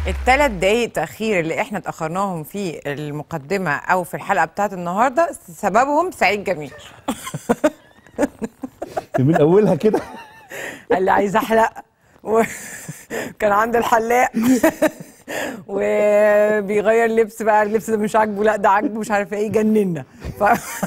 الثلاث دقايق تأخير اللي احنا اتأخرناهم في المقدمة أو في الحلقة بتاعت النهاردة سببهم سعيد جميل من اولها كده قال لي عايز أحلق وكان عند الحلاق وبيغير لبس بقى اللبس ده مش عاجبه لا ده عاجبه مش عارفه ايه جننا ف...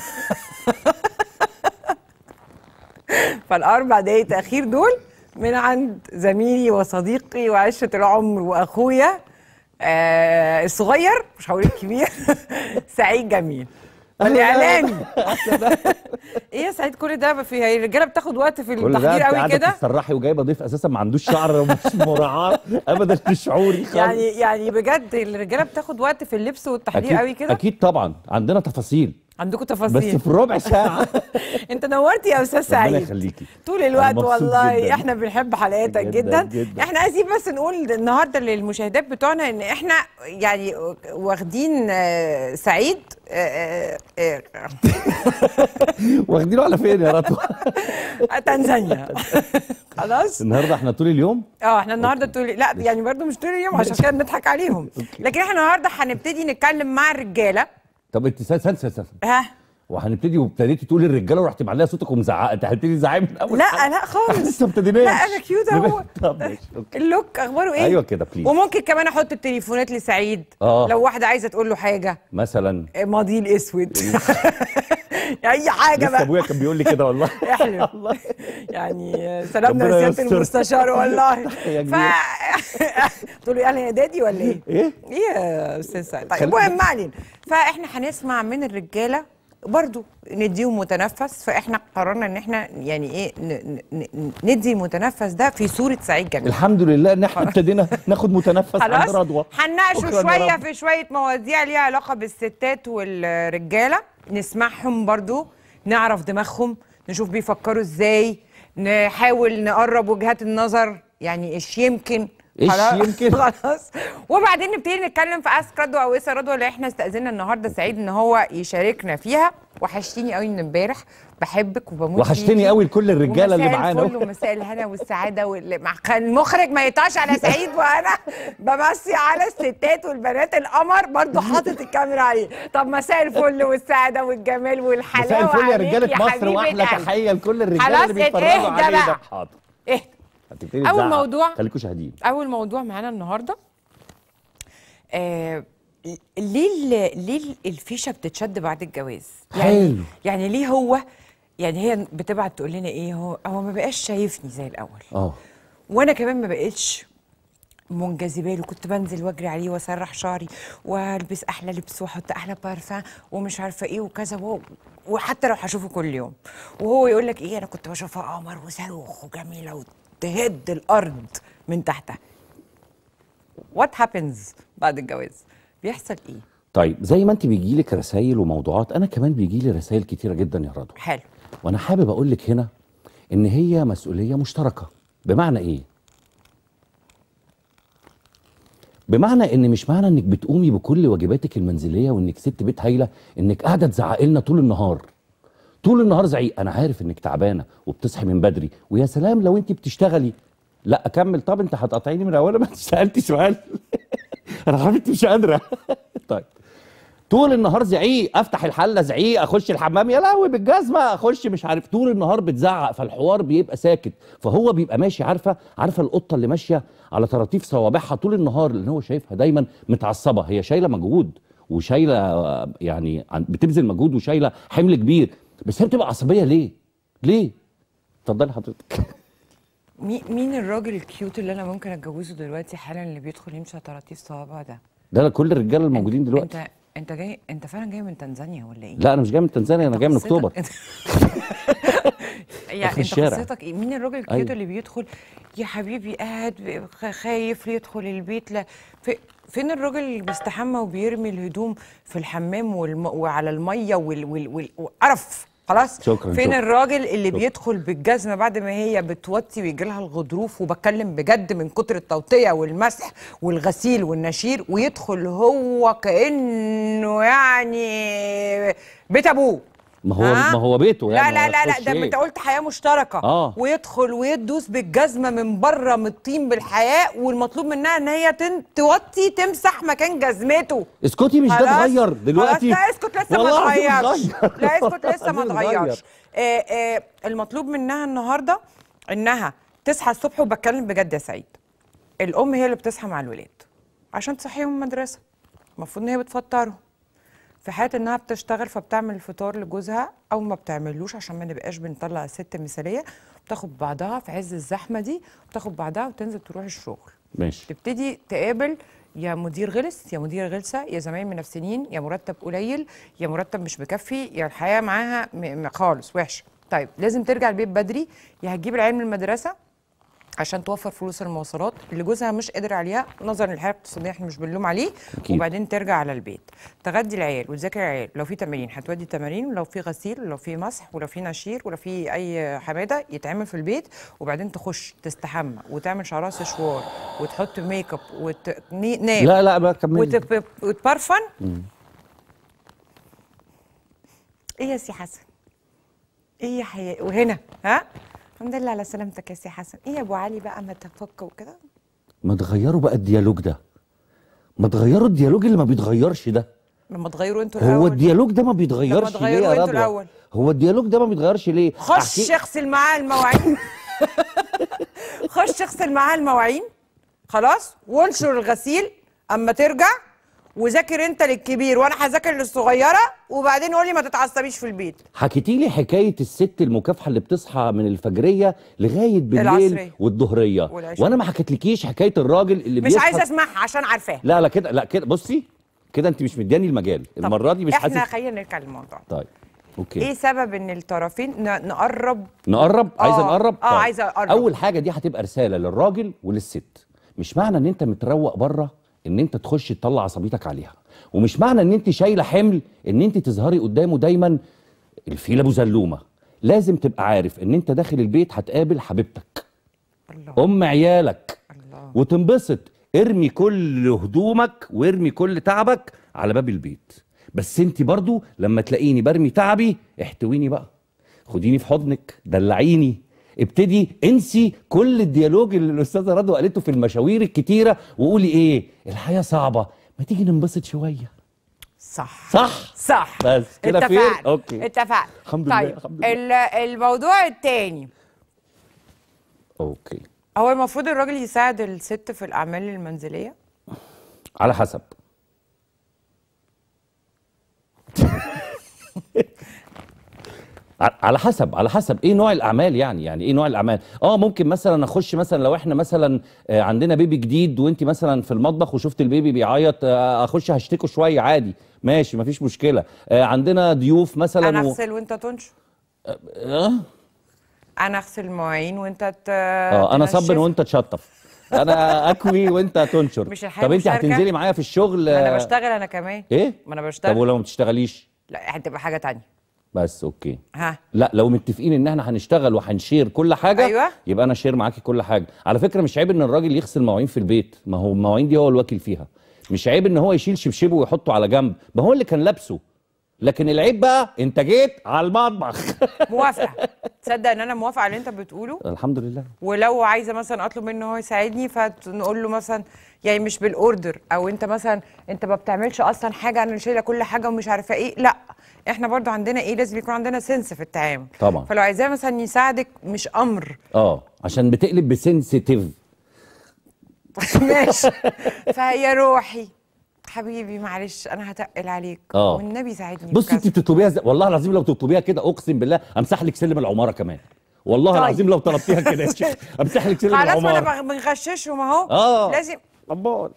فالاربع دقايق تاخير دول من عند زميلي وصديقي وعشره العمر واخويا آه الصغير مش هقول الكبير سعيد جميل الاعلامي ايه يا سعيد كل ده في هي الرجاله بتاخد وقت في كل ده التحضير انت قوي قاعده كده تسرحي وجايبه ضيف اساسا ما عندوش شعر ومش مراعاه ابدا لشعوري خالص يعني يعني بجد الرجاله بتاخد وقت في اللبس والتحضير اكيد قوي كده اكيد طبعا عندنا تفاصيل عندكم بس تفاصيل في ربع ساعه انت نورت يا استاذ ربنا سعيد يخليكي طول الوقت أنا مبسوط والله جداً. احنا بنحب حلقاتك جدا, جداً جداً. احنا عايزين بس نقول النهارده للمشاهدات بتوعنا ان احنا يعني واخدين آه، سعيد آه، آه، واخدينه على فين يا رطوه آه، تنزانيا خلاص النهارده احنا طول اليوم اه احنا النهارده طول لا يعني برضو مش طول اليوم عشان كده بنضحك عليهم لكن احنا النهارده هنبتدي نتكلم مع الرجاله طب انت سنه سنه سنه ها وهنبتدي وابتديتي تقولي الرجاله ورحتي معلقه صوتك ومزعقه انت هتبتدي تزعقي من اول لا حلقة. لا خالص لسه ما ابتديناش لا انا كيوت اهو طب ماشي اوكي اللوك اخباره ايه ايوه كده بليز وممكن كمان احط التليفونات لسعيد آه. لو واحده عايزه تقول له حاجه مثلا ماضي الاسود اي حاجه لسه بقى ابويا كان بيقول لي كده والله احلم يعني سلامنا ربنا لسياده يستر. المستشار والله تحية ف كبيرة. تقول له يعني يا دادي ولا ايه؟ ايه ايه يا استاذ سعيد طيب خلي- المهم ما علينا فاحنا هنسمع من الرجاله برضو نديهم متنفس فاحنا قررنا ان احنا يعني ايه ن- ن- ن- ندي المتنفس ده في صوره سعيد جميل الحمد لله ان احنا ابتدينا ناخد متنفس عند خلاص رضوى هنناقشوا شكراً يا شويه رب. في شويه مواضيع ليها علاقه بالستات والرجاله نسمعهم برضو نعرف دماغهم نشوف بيفكروا ازاي نحاول نقرب وجهات النظر يعني ايش يمكن إيش خلاص- يمكن؟ خلاص وبعدين نبتدي نتكلم في اسك رضوى او اسا رضوى اللي احنا استاذنا النهارده سعيد ان هو يشاركنا فيها وحشتيني قوي من امبارح بحبك وبموت وحشتني فيكي. قوي كل الرجاله اللي ومساء معانا الفل ومساء الهنا والسعاده واللي مع كان المخرج ما يقطعش على سعيد وانا بمسي على الستات والبنات القمر برضو حاطط الكاميرا عليه طب مساء الفل والسعاده والجمال والحلاوه مساء الفل يا عليك رجاله مصر حبيبة واحلى قلبي. تحيه لكل الرجاله خلاص اللي بيتفرجوا اهدى علينا بقى. حاضر ايه هتبتدي أول تزعق. موضوع. خليكوا شاهدين اول موضوع معانا النهارده آه ليه ال- ليه ال- الفيشه بتتشد بعد الجواز يعني حلو. يعني ليه هو يعني هي بتبعت تقول لنا ايه هو هو ما بقاش شايفني زي الاول اه وانا كمان ما بقتش منجذبه له كنت بنزل واجري عليه واسرح شعري والبس احلى لبس واحط احلى بارفان ومش عارفه ايه وكذا و... وحتى لو هشوفه كل يوم وهو يقول لك ايه انا كنت بشوفها قمر وصاروخ وجميله وتهد الارض من تحتها وات هابنز بعد الجواز بيحصل ايه طيب زي ما انت بيجي لك رسائل وموضوعات انا كمان بيجي لي رسائل كتيره جدا يا رضوى حلو وانا حابب اقول لك هنا ان هي مسؤوليه مشتركه بمعنى ايه بمعنى ان مش معنى انك بتقومي بكل واجباتك المنزليه وانك ست بيت هايله انك قاعده تزعقي لنا طول النهار طول النهار زعيق انا عارف انك تعبانه وبتصحي من بدري ويا سلام لو انت بتشتغلي لا اكمل طب انت هتقاطعيني من اول ما سالتي سؤال انا عارف انت مش قادره طيب طول النهار زعيق افتح الحله زعيق اخش الحمام يا لهوي بالجزمه اخش مش عارف طول النهار بتزعق فالحوار بيبقى ساكت فهو بيبقى ماشي عارفه عارفه القطه اللي ماشيه على طراطيف صوابعها طول النهار لان هو شايفها دايما متعصبه هي شايله مجهود وشايله آه، يعني عن- بتبذل مجهود وشايله حمل كبير بس هي بتبقى عصبيه ليه؟ ليه؟ اتفضلي حضرتك مي- مين الراجل الكيوت اللي انا ممكن اتجوزه دلوقتي حالا اللي بيدخل يمشي على طراطيف صوابعه ده ده كل الرجاله الموجودين دلوقتي انت انت جاي انت فعلا جاي من تنزانيا ولا ايه؟ لا انا مش جاي من تنزانيا انا جاي من قصتك- اكتوبر يعني انت الشارع. قصتك ايه؟ مين الراجل الكيوت أيوة. اللي بيدخل يا حبيبي قاعد خ- خايف يدخل البيت لا في فين الراجل اللي بيستحمى وبيرمي الهدوم في الحمام والم... وعلى الميه وال... وال... وال... وقرف خلاص شكراً، فين شكراً. الراجل اللي بيدخل بالجزمه بعد ما هي بتوطي ويجي لها الغضروف وبتكلم بجد من كتر التوطيه والمسح والغسيل والنشير ويدخل هو كانه يعني بيت ابوه ما هو ها؟ ما هو بيته لا يعني لا هو لا لا هتخش ده إيه؟ انت قلت حياه مشتركه آه. ويدخل ويدوس بالجزمه من بره من الطين بالحياه والمطلوب منها ان هي تن... توطي تمسح مكان جزمته اسكتي مش ده خلاص؟ اتغير دلوقتي خلاص لا اسكت لسه ما والله العظيم اتغيرش اتغير. لا اسكت لسه ما والله العظيم اتغيرش آه آه المطلوب منها النهارده انها تصحى الصبح وبتكلم بجد يا سعيد الام هي اللي بتصحى مع الولاد عشان تصحيهم من المدرسه المفروض ان هي بتفطرهم في حاله انها بتشتغل فبتعمل الفطار لجوزها او ما بتعملوش عشان ما نبقاش بنطلع الست مثاليه بتاخد بعضها في عز الزحمه دي بتاخد بعضها وتنزل تروح الشغل ماشي تبتدي تقابل يا مدير غلس يا مدير غلسه يا زمايل منافسين يا مرتب قليل يا مرتب مش مكفي يا الحياه معاها م- م- خالص وحشه طيب لازم ترجع البيت بدري يا هتجيب العيال من المدرسه عشان توفر فلوس المواصلات اللي جوزها مش قادر عليها نظرا للحاله الاقتصاديه احنا مش بنلوم عليه أكيد. وبعدين ترجع على البيت تغدي العيال وتذاكر العيال لو في تمارين هتودي تمارين ولو في غسيل ولو في مسح ولو في نشير ولو في اي حماده يتعمل في البيت وبعدين تخش تستحمى وتعمل شعرها سشوار وتحط ميك اب وتنام لا لا بقى كملي وتب... وتبرفن ايه يا سي حسن ايه يا حياء وهنا ها الحمد لله على سلامتك يا سي حسن ايه يا ابو علي بقى ما تفك وكده ما تغيروا بقى الديالوج ده ما تغيروا الديالوج اللي ما بيتغيرش ده لما تغيروا انتوا هو الاول الديالوج ده ما بيتغيرش ليه تغيروه يا انتوا رضوى الأول. هو الديالوج ده ما بيتغيرش ليه خش أحكي- اغسل معاه المواعين خش اغسل معاه المواعين خلاص وانشر الغسيل اما ترجع وذاكر انت للكبير وانا هذاكر للصغيره وبعدين قولي ما تتعصبيش في البيت حكيتي لي حكايه الست المكافحه اللي بتصحى من الفجريه لغايه بالليل العصرية. والظهريه والعشاء. وانا ما حكيتلكيش حكايه الراجل اللي مش بيصحى عايزه اسمعها عشان عارفاها لا لا كده لا كده بصي كده انت مش مدياني المجال طب المره دي مش احنا حاسس خلينا نرجع للموضوع طيب اوكي ايه سبب ان الطرفين ن- نقرب نقرب عايزه آه، نقرب آه، عايزة أقرب. اول حاجه دي هتبقى رساله للراجل وللست مش معنى ان انت متروق بره ان انت تخش تطلع عصبيتك عليها ومش معنى ان انت شايله حمل ان انت تظهري قدامه دايما الفيل ابو زلومه لازم تبقى عارف ان انت داخل البيت هتقابل حبيبتك الله ام عيالك الله وتنبسط ارمي كل هدومك وارمي كل تعبك على باب البيت بس انت برضو لما تلاقيني برمي تعبي احتويني بقى خديني في حضنك دلعيني ابتدي انسي كل الديالوج اللي الاستاذه رضوى قالته في المشاوير الكتيره وقولي ايه الحياه صعبه ما تيجي ننبسط شويه صح صح صح بس كده فين؟ اتفقنا أوكي. اتفقنا الحمد لله، طيب الحمد لله. ال- الموضوع التاني اوكي هو المفروض الراجل يساعد الست في الاعمال المنزليه على حسب ع- على حسب على حسب ايه نوع الاعمال يعني يعني ايه نوع الاعمال اه ممكن مثلا اخش مثلا لو احنا مثلا آه، عندنا بيبي جديد وانت مثلا في المطبخ وشفت البيبي بيعيط آه، اخش هشتكه شويه عادي ماشي مفيش مشكله آه، عندنا ضيوف مثلا انا و... اغسل وانت تنشر اه, انا اغسل المواعين وانت ت... آه انا تنشف. صبن وانت تشطف انا اكوي وانت تنشر مش الحياة طب انت مشاركة؟ هتنزلي معايا في الشغل ما انا آه، بشتغل انا كمان ايه ما انا طب بشتغل ولو ما بتشتغليش لا هتبقى حاجه تانية بس اوكي ها لا لو متفقين ان احنا هنشتغل وهنشير كل حاجه أيوة. يبقى انا شير معاكي كل حاجه على فكره مش عيب ان الراجل يغسل مواعين في البيت ما هو المواعين دي هو الوكيل فيها مش عيب ان هو يشيل شبشبه ويحطه على جنب ما هو اللي كان لابسه لكن العيب بقى انت جيت على المطبخ موافقه تصدق ان انا موافقه على اللي انت بتقوله الحمد لله ولو عايزه مثلا اطلب منه هو يساعدني فنقول له مثلا يعني مش بالاوردر او انت مثلا انت ما بتعملش اصلا حاجه انا اللي شايله كل حاجه ومش عارفه ايه لا احنا برضو عندنا ايه لازم يكون عندنا سنس في التعامل طبعا. فلو عايزاه مثلا يساعدك مش امر اه عشان بتقلب بسنسيتيف ماشي فيا روحي حبيبي معلش انا هتقل عليك آه. والنبي ساعدني بصي في انت كذا. بتطلبيها زي... والله العظيم لو تطلبيها كده اقسم بالله امسح لك سلم العماره كمان والله طيب. العظيم لو طلبتيها كده يا شيخ امسح لك سلم خلاص ما العماره انا بغ- بنغششهم اهو اه لازم امال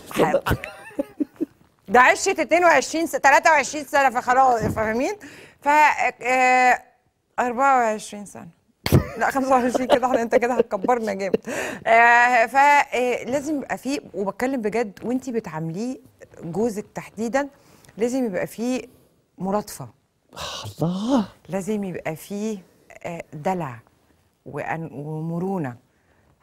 ده عشة 22 س... 23 سنة فخلاص فاهمين؟ ف آه، 24 سنة لا 25 كده احنا انت كده هتكبرنا جامد آه فلازم يبقى فيه وبتكلم بجد وانت بتعامليه جوزك تحديدا لازم يبقى فيه ملاطفة الله لازم يبقى فيه آه، دلع وأن- ومرونة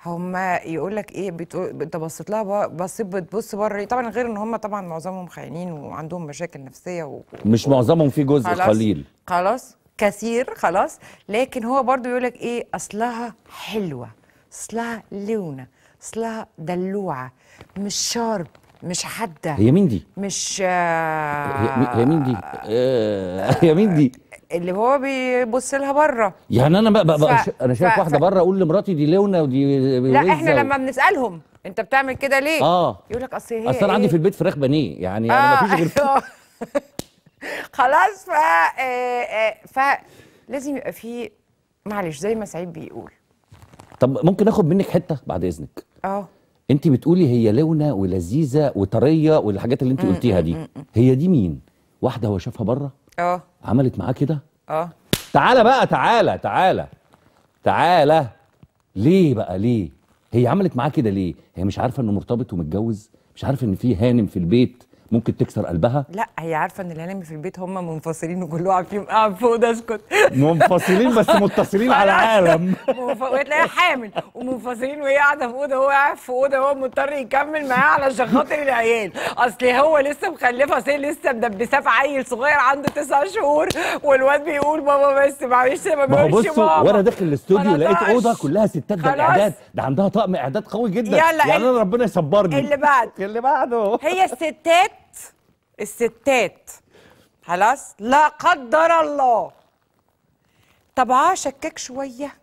هما يقول لك ايه بتقول انت بصيت لها ب- بصيت بتبص بره ليه؟ طبعا غير ان هم طبعا معظمهم خاينين وعندهم مشاكل نفسيه و... مش معظمهم في جزء خلاص قليل خلاص كثير خلاص لكن هو برضو يقول لك ايه اصلها حلوه اصلها لونه اصلها دلوعه مش شارب مش حاده هي مين دي مش هي, آه هي مين دي آه، هي مين دي اللي هو بيبص لها بره يعني انا بقى, بقى ف- انا شايف ف- واحده ف- بره اقول لمراتي دي لونه ودي لا وزة احنا و- لما بنسالهم انت بتعمل كده ليه اه يقول لك اصل هي اصل انا عندي إيه؟ في البيت فراخ بانيه يعني انا ما فيش غير آه. خلاص ف آه، آه، ف لازم يبقى في معلش زي ما سعيد بيقول طب ممكن اخد منك حته بعد اذنك اه انت بتقولي هي لونه ولذيذه وطريه والحاجات اللي انت قلتيها دي هي دي مين واحده هو شافها بره اه عملت معاه كده اه تعالى بقى تعالى تعالى تعالى ليه بقى ليه هي عملت معاه كده ليه هي مش عارفه انه مرتبط ومتجوز مش عارفه ان في هانم في البيت ممكن تكسر قلبها لا هي عارفه ان الهانم في البيت هم منفصلين وكل واحد فيهم قاعد فوق ده اسكت منفصلين بس متصلين على عالم منف- وهي تلاقيها حامل ومنفصلين وهي قاعده في اوضه وهو قاعد في اوضه وهو مضطر يكمل معاها علشان خاطر العيال اصل هو لسه مخلفه اصل هي لسه مدبساه في عيل صغير عنده تسع شهور والواد بيقول بابا بس معلش ما ما هو بيقولش بصوا بابا وانا داخل الاستوديو لقيت مرضاش. اوضه كلها ستات ده خلاص. الاعداد ده عندها طقم اعداد قوي جدا يلا، يعني ال- انا ربنا يصبرني اللي بعد اللي بعده هي الستات الستات خلاص لا قدر الله طبعها شكاك شويه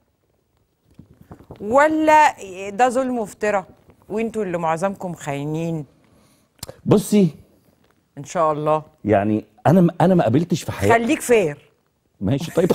ولا ده ظلم وافتراء وانتوا اللي معظمكم خاينين بصي ان شاء الله يعني انا انا ما قابلتش في حياتي خليك فير ماشي طيب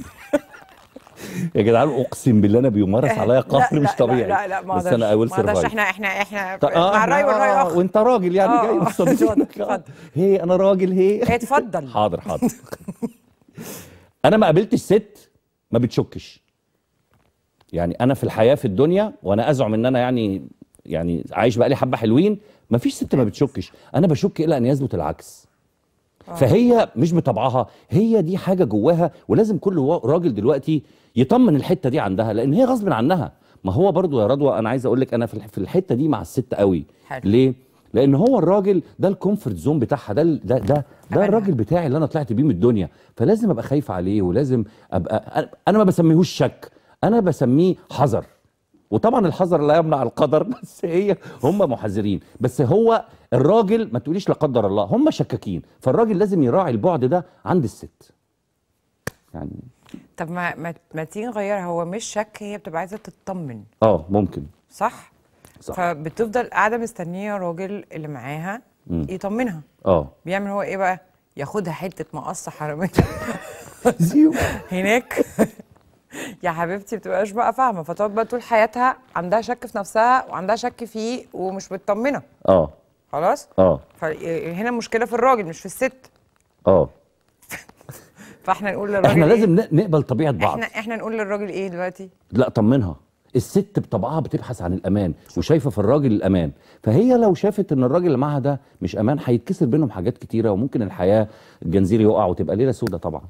يا جدعان اقسم بالله انا بيمارس عليا قهر لا، مش لا، طبيعي لا لا ما بس انا اي ويل ما اقدرش سرفايف احنا احنا احنا طب- آه، مع الراي آه، والراي آه، اخر وانت راجل يعني آه، جاي آه، مستضيفينك اتفضل، اتفضل. هي انا راجل هي هي اتفضل حاضر حاضر انا ما قابلتش ست ما بتشكش يعني انا في الحياه في الدنيا وانا ازعم ان انا يعني يعني عايش بقالي حبه حلوين ما فيش ست ما بتشكش انا بشك الى ان يثبت العكس فهي مش بطبعها هي دي حاجه جواها ولازم كل وا- راجل دلوقتي يطمن الحته دي عندها لان هي غصب عنها ما هو برضو يا رضوى انا عايز اقول لك انا في الح- في الحته دي مع الست قوي حلو. ليه لان هو الراجل ده الكومفورت زون بتاعها ده ال- ده ده, ده أمانها. الراجل بتاعي اللي انا طلعت بيه من الدنيا فلازم ابقى خايف عليه ولازم ابقى أنا- انا ما بسميهوش شك انا بسميه حذر وطبعا الحذر لا يمنع القدر بس هي هم محذرين بس هو الراجل ما تقوليش لا قدر الله هم شكاكين فالراجل لازم يراعي البعد ده عند الست يعني طب ما ما, ما تيجي نغيرها هو مش شك هي بتبقى عايزه تطمن اه ممكن صح صح. فبتفضل قاعده مستنيه الراجل اللي معاها مم. يطمنها اه بيعمل هو ايه بقى ياخدها حته مقصه حراميه زيو هناك يا حبيبتي بتبقاش بقى فاهمه فتقعد بقى طول حياتها عندها شك في نفسها وعندها شك فيه ومش مطمنه اه خلاص اه فهنا المشكله في الراجل مش في الست اه فاحنا نقول للراجل احنا إيه؟ لازم ن- نقبل طبيعه بعض احنا احنا نقول للراجل ايه دلوقتي لا طمنها الست بطبعها بتبحث عن الامان وشايفه في الراجل الامان فهي لو شافت ان الراجل اللي معاها ده مش امان هيتكسر بينهم حاجات كتيره وممكن الحياه الجنزير يقع وتبقى ليله سودة طبعا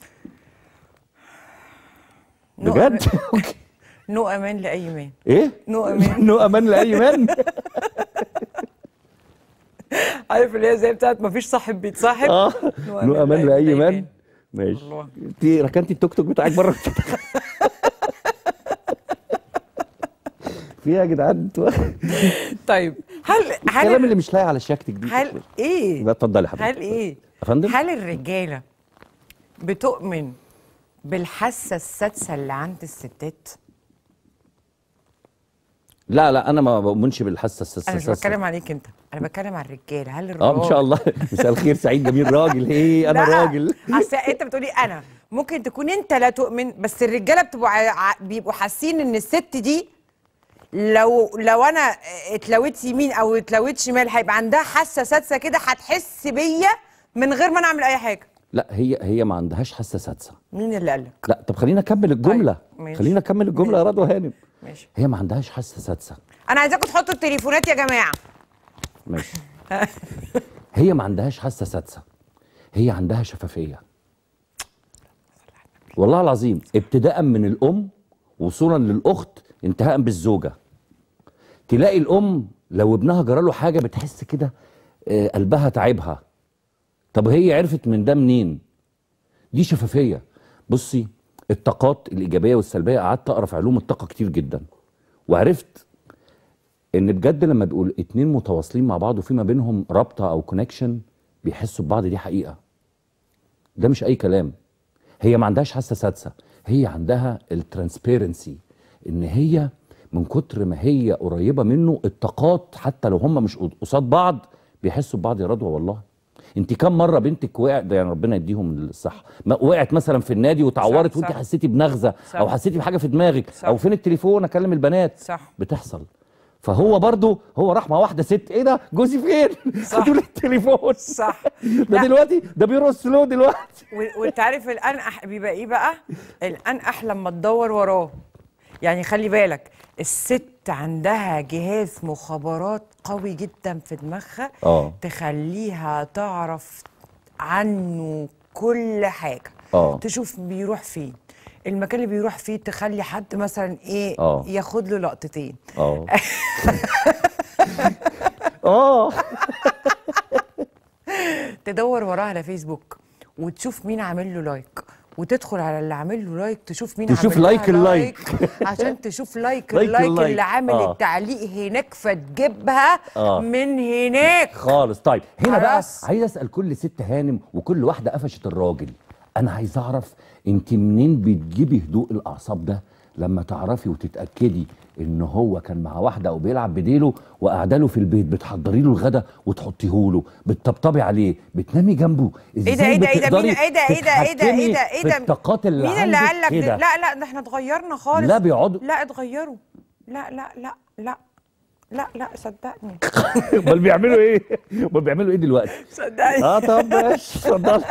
نو بجد أمان- نو امان لاي مان ايه نو امان نو امان لاي مان عارف اللي هي زي بتاعت مفيش صاحب بيتصاحب اه نو امان لاي مان مان. ماشي والله. انت ركنتي التوك توك بتاعك بره في إيه يا جدعان انتوا طيب هل الكلام هل اللي مش لاقي على شياكتك دي هل ايه لا اتفضلي يا حبيبتي هل ايه يا فندم هل الرجاله بتؤمن بالحاسه السادسه اللي عند الستات لا لا انا ما بؤمنش بالحاسه انا مش السادسه بتكلم عليك انت انا بتكلم على الرجاله هل الراجل اه ان شاء الله مساء الخير سعيد جميل راجل ايه انا لا، راجل اصل انت بتقولي انا ممكن تكون انت لا تؤمن بس الرجاله بتبقوا ع- ع- بيبقوا حاسين ان الست دي لو لو انا اتلويت يمين او اتلويت شمال هيبقى عندها حاسه سادسه كده هتحس بيا من غير ما انا اعمل اي حاجه لا هي هي ما عندهاش حاسه سادسه مين اللي قال لك لا طب خلينا نكمل الجمله ماشي. خلينا نكمل الجمله يا رضوى هانم ماشي هي ما عندهاش حاسه سادسه انا عايزاكم تحطوا التليفونات يا جماعه ماشي هي ما عندهاش حاسه سادسه هي عندها شفافيه والله العظيم ابتداء من الام وصولا للاخت انتهاء بالزوجه تلاقي الام لو ابنها جراله حاجه بتحس كده آه، قلبها تعبها طب هي عرفت من ده منين دي شفافيه بصي الطاقات الايجابيه والسلبيه قعدت اقرا في علوم الطاقه كتير جدا وعرفت ان بجد لما بيقول اتنين متواصلين مع بعض وفي ما بينهم رابطه او كونكشن بيحسوا ببعض دي حقيقه ده مش اي كلام هي ما عندهاش حاسه سادسه هي عندها الترانسبيرنسي ان هي من كتر ما هي قريبه منه الطاقات حتى لو هم مش قصاد بعض بيحسوا ببعض يا رضوى والله انت كم مره بنتك وقعت ده يعني ربنا يديهم الصحه ما وقعت مثلا في النادي وتعورت صح، وانت صح. حسيتي بنغزه صح. او حسيتي بحاجه في دماغك صح. او فين التليفون اكلم البنات صح. بتحصل فهو برضه هو راح مع واحده ست ايه ده جوزي فين صح. هاتوا لي التليفون صح ده لا. دلوقتي ده بيرقص سلو دلوقتي و- وانت عارف الانقح بيبقى ايه بقى الانقح لما تدور وراه يعني خلي بالك الست عندها جهاز مخابرات قوي جدا في دماغها اه. تخليها تعرف عنه كل حاجه اه. تشوف بيروح فين المكان اللي بيروح فيه تخلي حد مثلا ايه اه. ياخد له لقطتين اه اه تدور وراه على فيسبوك وتشوف مين عامل له لايك وتدخل على اللي عامل له لايك تشوف مين تشوف عامل لها لايك اللايك. عشان تشوف لايك لايك اللايك اللايك. اللي عامل آه. التعليق هناك فتجيبها آه. من هناك خالص طيب هنا بقى خلاص. عايز اسال كل ست هانم وكل واحده قفشت الراجل انا عايز اعرف انت منين بتجيبي هدوء الاعصاب ده لما تعرفي وتتاكدي ان هو كان مع واحده او بيلعب بديله وقاعده له في البيت بتحضري له الغدا وتحطيه له بتطبطبي عليه بتنامي جنبه ايه ده ايه ده ايه ده مين ايه ده ايه ده ايه ده ايه ده ايه في ده الطاقات اللي مين اللي عندك قال لك كده. لا لا ده احنا اتغيرنا خالص لا بيقعدوا لا اتغيروا لا لا لا لا لا لا صدقني امال بيعملوا ايه؟ امال بيعملوا ايه دلوقتي؟ صدقني اه طب ماشي اتفضل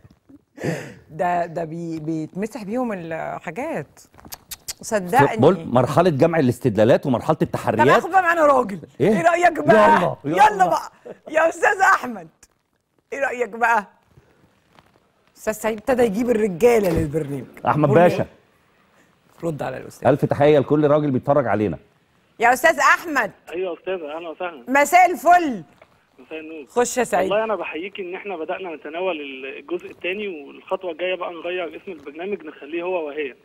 ده ده بي بيتمسح بيهم الحاجات بقول صدقني مرحله جمع الاستدلالات ومرحله طب التحريات اخد بقى معانا راجل إيه؟ ايه, رايك بقى يلا، يلا, يلا. بقى يا استاذ احمد ايه رايك بقى استاذ سعيد ابتدى يجيب الرجاله للبرنامج احمد قول لي باشا إيه؟ رد على الاستاذ الف تحيه لكل راجل بيتفرج علينا يا استاذ احمد ايوه يا استاذه اهلا وسهلا مساء الفل مساء النور خش يا سعيد والله انا بحييك ان احنا بدانا نتناول الجزء الثاني والخطوه الجايه بقى نغير اسم البرنامج نخليه هو وهي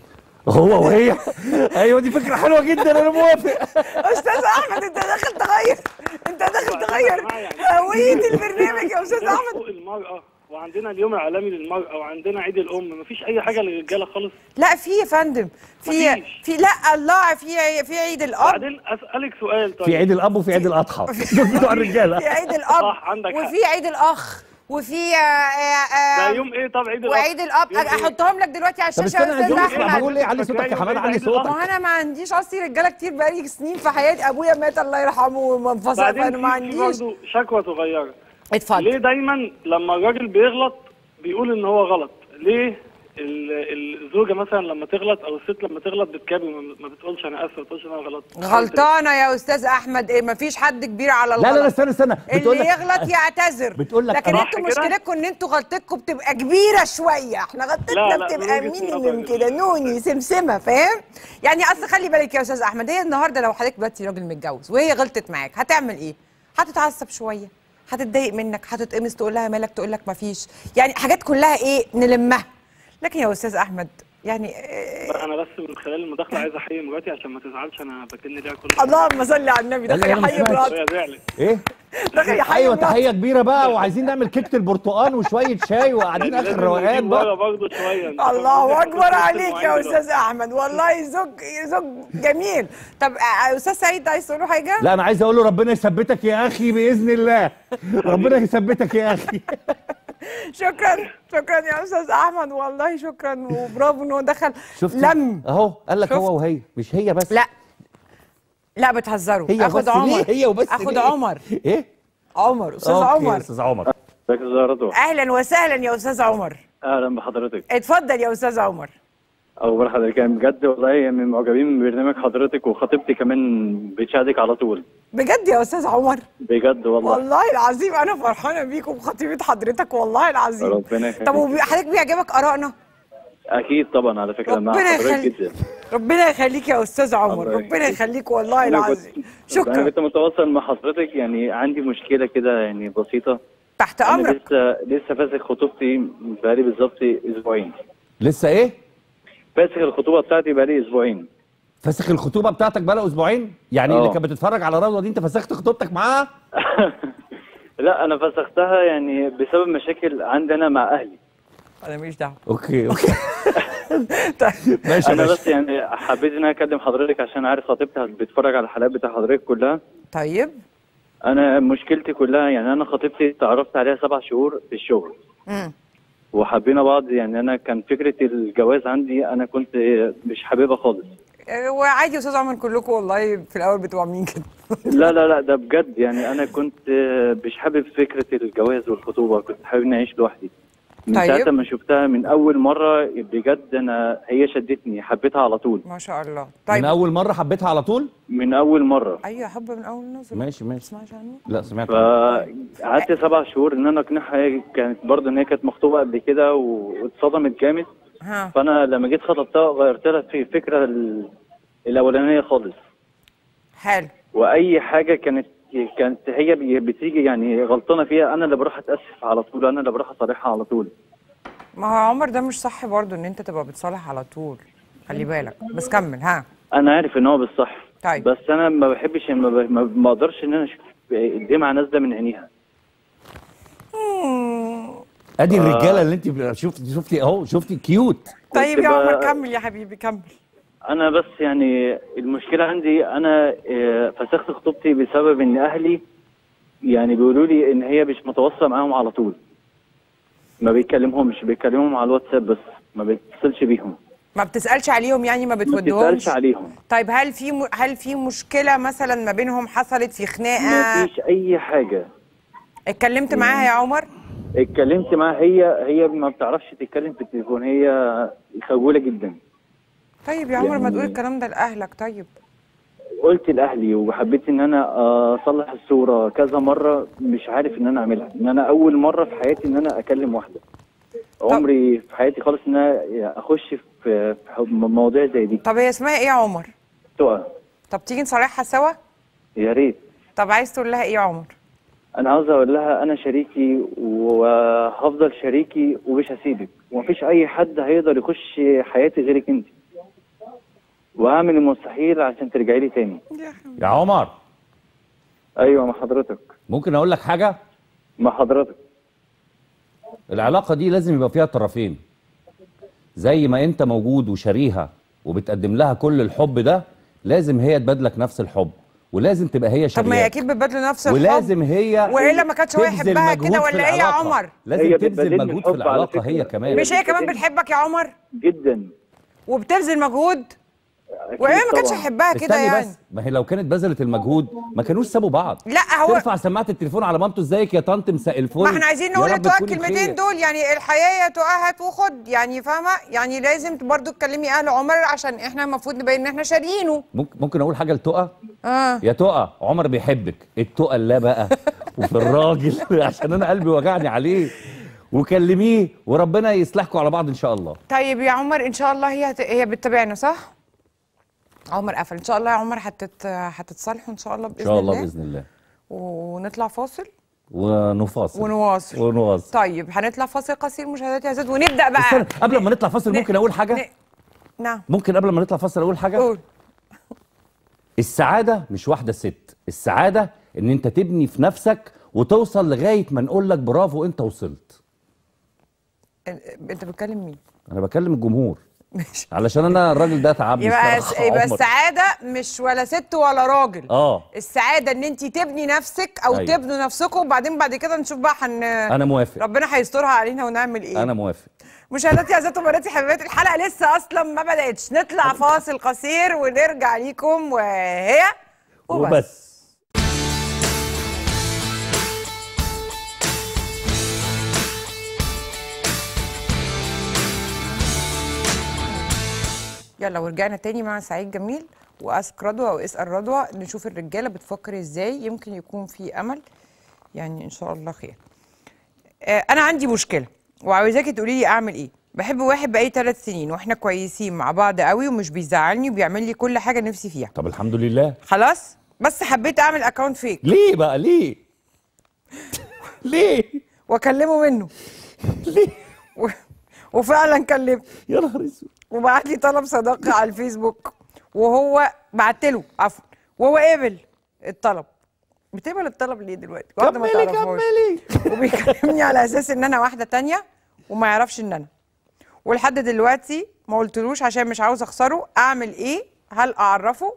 هو وهي ايوه دي فكره حلوه جدا انا موافق استاذ احمد انت داخل تغير انت داخل تغير هويه البرنامج يا استاذ عندنا احمد حقوق المراه وعندنا اليوم العالمي للمراه وعندنا عيد الام مفيش اي حاجه للرجاله خالص لا في يا فندم في مفيش. في لا الله في في عيد الاب بعدين اسالك سؤال طيب في عيد الاب وفي عيد الاضحى دول بتوع الرجاله في عيد الاب صح، عندك حق. وفي عيد الاخ وفي آه، آه، ده آه، يوم ايه طب عيد الاب وعيد الاب يوم إيه؟ احطهم لك دلوقتي على طب الشاشه استنى يا عايزين استاذ نسمع احمد بقول ايه علي صوتك يا حماد علي ما صوتك هو انا ما عنديش اصلي رجاله كتير بقالي سنين في حياتي ابويا مات الله يرحمه ومنفصل بعدين فانا ما في- في عنديش برضه شكوى صغيره ليه اتفضل دايما لما الراجل بيغلط بيقول ان هو غلط ليه ال- الزوجه مثلا لما تغلط او الست لما تغلط بتكابي ما ما بتقولش انا اسف ما بتقولش انا غلط غلطانه يا استاذ احمد ايه ما فيش حد كبير على لا الغلط لا لا استنى استنى بتقول اللي لك يغلط يعتذر بتقول لك لكن أنا- انتوا كده؟ مشكلتكم ان انتوا غلطتكم بتبقى كبيره شويه احنا لا، غلطتنا لا، بتبقى من وجهة مين نظري. كده نوني سمسمه فاهم يعني اصل خلي بالك يا استاذ احمد هي النهارده لو حضرتك دلوقتي راجل متجوز وهي غلطت معاك هتعمل ايه هتتعصب شويه هتتضايق منك هتتقمص تقول لها مالك تقول لك مفيش يعني حاجات كلها ايه نلمها لكن يا استاذ احمد يعني آه، انا بس من خلال المداخله عايز احيي مراتي عشان ما تزعلش انا بكن ليها كل اللهم صل على النبي لا، دخل لا، أنا مش يحيي سامع. مراته هي زعلت ايه دخل يحيي ايوه مراته تحيه كبيره بقى وعايزين نعمل كيكه البرتقال وشويه شاي وقاعدين اخر روقان بقى برضه شويه الله اكبر عليك يا استاذ احمد والله زوج زوج جميل طب آه، استاذ سعيد عايز تقول له حاجه لا انا عايز اقول له ربنا يثبتك يا اخي باذن الله ربنا يثبتك يا اخي شكرا شكرا يا استاذ احمد والله شكرا وبرافو ان هو دخل شفت لم اهو قال لك شفت؟ هو وهي مش هي بس لا لا بتهزروا هي اخد بس عمر ليه هي وبس اخد ليه؟ عمر ايه عمر استاذ أوكي، عمر استاذ عمر ازيك يا استاذ رضوى اهلا وسهلا يا استاذ عمر اهلا بحضرتك اتفضل يا استاذ عمر اخبار حضرتك يعني بجد والله من معجبين ببرنامج حضرتك وخطيبتي كمان بتشاهدك على طول بجد يا استاذ عمر بجد والله والله العظيم انا فرحانه بيك وبخطيبه حضرتك والله العظيم ربنا يخليك. طب وحضرتك بيعجبك ارائنا اكيد طبعا على فكره مع ربنا حضرتك يخليك جدا ربنا يخليك يا استاذ عمر الله ربنا يخليك. يخليك والله أنا العظيم كنت- شكرا انا كنت متواصل مع حضرتك يعني عندي مشكله كده يعني بسيطه تحت انا امرك لسه لسه فاسخ خطوبتي بقالي بالظبط اسبوعين لسه ايه فاسخ الخطوبه بتاعتي بقالي اسبوعين فسخ الخطوبه بتاعتك بقى اسبوعين يعني اللي آه. كانت بتتفرج على رضوى دي انت فسخت خطوبتك معاها لا انا فسختها يعني بسبب مشاكل عندنا مع اهلي انا ماليش دعوه اوكي اوكي طيب ماشي يا انا باشا بس يعني حبيت ان انا اكلم حضرتك عشان عارف خطيبتي بتتفرج على الحلقات بتاع حضرتك كلها طيب انا مشكلتي كلها يعني انا خطيبتي تعرفت عليها سبع شهور في الشغل مم. وحبينا بعض يعني انا كان فكره الجواز عندي انا كنت مش حاببها خالص آه، وعادي يا استاذ عمر كلكم والله في الاول بتبقوا عاملين كده لا لا لا ده بجد يعني انا كنت مش حابب فكره الجواز والخطوبه كنت حابب اني اعيش لوحدي من طيب. ساعه ما شفتها من اول مره بجد انا هي شدتني حبيتها على طول ما شاء الله من طيب اول مره حبيتها على طول من اول مره ايوه حب من اول نظره ماشي ما ماشي تسمعش عنه لا سمعت فقعدت سبع شهور ان انا اقنعها هي كانت برضه ان هي كانت مخطوبه قبل كده واتصدمت جامد ها فانا لما جيت خطبتها غيرت لها في الفكره ال- الاولانيه خالص حلو واي حاجه كانت كانت هي بي- بتيجي يعني غلطانه فيها انا اللي بروح اتاسف على طول انا اللي بروح اصالحها على طول ما هو عمر ده مش صح برضو ان انت تبقى بتصالح على طول خلي بالك بس كمل ها انا عارف ان هو بالصح طيب. بس انا ما بحبش ما, ب- ما, ما اقدرش ان انا اشوف الدمعه نازله من عينيها ادي الرجاله اللي انت شفتي شفتي اهو شفتي كيوت طيب كنت يا ب- عمر كمل يا حبيبي كمل انا بس يعني المشكله عندي انا آه، فسخت خطوبتي بسبب ان اهلي يعني بيقولوا لي ان هي مش متواصله معاهم على طول ما بيكلمهمش بيكلمهم على الواتساب بس ما بيتصلش بيهم ما بتسالش عليهم يعني ما ما بتودهمش بتسالش عليهم طيب هل في م... هل في مشكله مثلا ما بينهم حصلت في ما خناقه فيش اي حاجه اتكلمت معاها يا عمر اتكلمت معاها هي هي ما بتعرفش تتكلم في التليفون هي خجوله جدا طيب يا عمر ما تقول يعني- الكلام ده لاهلك طيب قلت لاهلي وحبيت ان انا اصلح الصوره كذا مره مش عارف ان انا اعملها ان انا اول مره في حياتي ان انا اكلم واحده عمري في حياتي خالص ان انا اخش في في مواضيع زي دي طب هي اسمها ايه يا عمر تقى طب تيجي نصالحها سوا يا ريت طب عايز تقول لها ايه يا عمر انا عاوز اقول لها انا شريكي وهفضل شريكي ومش هسيبك ومفيش اي حد هيقدر يخش حياتي غيرك انت وهعمل المستحيل عشان ترجعي لي تاني يا عمر ايوه مع حضرتك ممكن اقول لك حاجه مع حضرتك العلاقه دي لازم يبقى فيها طرفين زي ما انت موجود وشاريها وبتقدم لها كل الحب ده لازم هي تبادلك نفس الحب ولازم تبقى هي طب ما هي شارياك اكيد بتبادلوا نفس الحب ولازم هي والا ما كانش هو تبذل يحبها مجهود كده في ولا ايه يا العلاقة. عمر لازم هي تبذل بتبادلني مجهود في الحب على العلاقه فكرة. هي كمان مش هي كمان بتبادلني- بتحبك يا عمر جدا وبتبذل مجهود أكيد وهي ما كانتش طبعاً. يحبها كده استني يعني بس ما هي لو كانت بذلت المجهود ما كانوش سابوا بعض لا هو ترفع سماعه التليفون على مامته ازيك يا طنط مساء الفل ما احنا عايزين يا نقول رب لتوها تكوني الكلمتين بخير. دول يعني الحياه يا توها هات وخد يعني فاهمه يعني لازم برضو تكلمي اهل عمر عشان احنا المفروض نبين ان احنا شاريينه ممكن ممكن اقول حاجه لتقى اه يا تقى عمر بيحبك التقى لا بقى وفي الراجل عشان انا قلبي وجعني عليه وكلميه وربنا يصلحكم على بعض ان شاء الله طيب يا عمر ان شاء الله هي هت... هي بتتابعنا صح عمر قفل ان شاء الله يا عمر هتت... هتتصالحوا ان شاء الله باذن ان شاء الله الله باذن الله ونطلع فاصل ونفاصل ونواصل ونواصل طيب هنطلع فاصل قصير مشاهدات يا زاد ونبدا بقى استنى قبل ما نطلع فاصل ن- ممكن اقول حاجه ن... نعم ممكن قبل ما نطلع فاصل اقول حاجه قول السعاده مش واحده ست السعاده ان انت تبني في نفسك وتوصل لغايه ما نقول لك برافو انت وصلت انت بتكلم مين انا بكلم الجمهور ماشي علشان انا الراجل ده تعبني يبقى الصراحة يبقى عمر. السعاده مش ولا ست ولا راجل اه السعاده ان انت تبني نفسك او أيوة. تبنوا نفسكم وبعدين بعد كده نشوف بقى حن انا موافق ربنا هيسترها علينا ونعمل ايه انا موافق مشاهداتي يا ذات وبناتي حبيباتي الحلقه لسه اصلا ما بداتش نطلع فاصل قصير ونرجع ليكم وهي وبس, وبس. وبس يلا ورجعنا تاني مع سعيد جميل واسك رضوى او اسال رضوى نشوف الرجاله بتفكر ازاي يمكن يكون في امل يعني ان شاء الله خير آه انا عندي مشكله وعاوزاكي تقولي لي اعمل ايه بحب واحد بقالي ثلاث سنين واحنا كويسين مع بعض قوي ومش بيزعلني وبيعمل لي كل حاجه نفسي فيها طب الحمد لله خلاص بس حبيت اعمل اكونت فيك ليه بقى ليه ليه واكلمه منه ليه و... وفعلا كلمت يا نهار اسود وبعت لي طلب صداقه على الفيسبوك وهو بعت له عفوا وهو قبل الطلب بتقبل الطلب ليه دلوقتي؟ واحدة ما كملي تعرفهاش. كملي وبيكلمني على اساس ان انا واحده تانية وما يعرفش ان انا ولحد دلوقتي ما قلتلوش عشان مش عاوز اخسره اعمل ايه هل اعرفه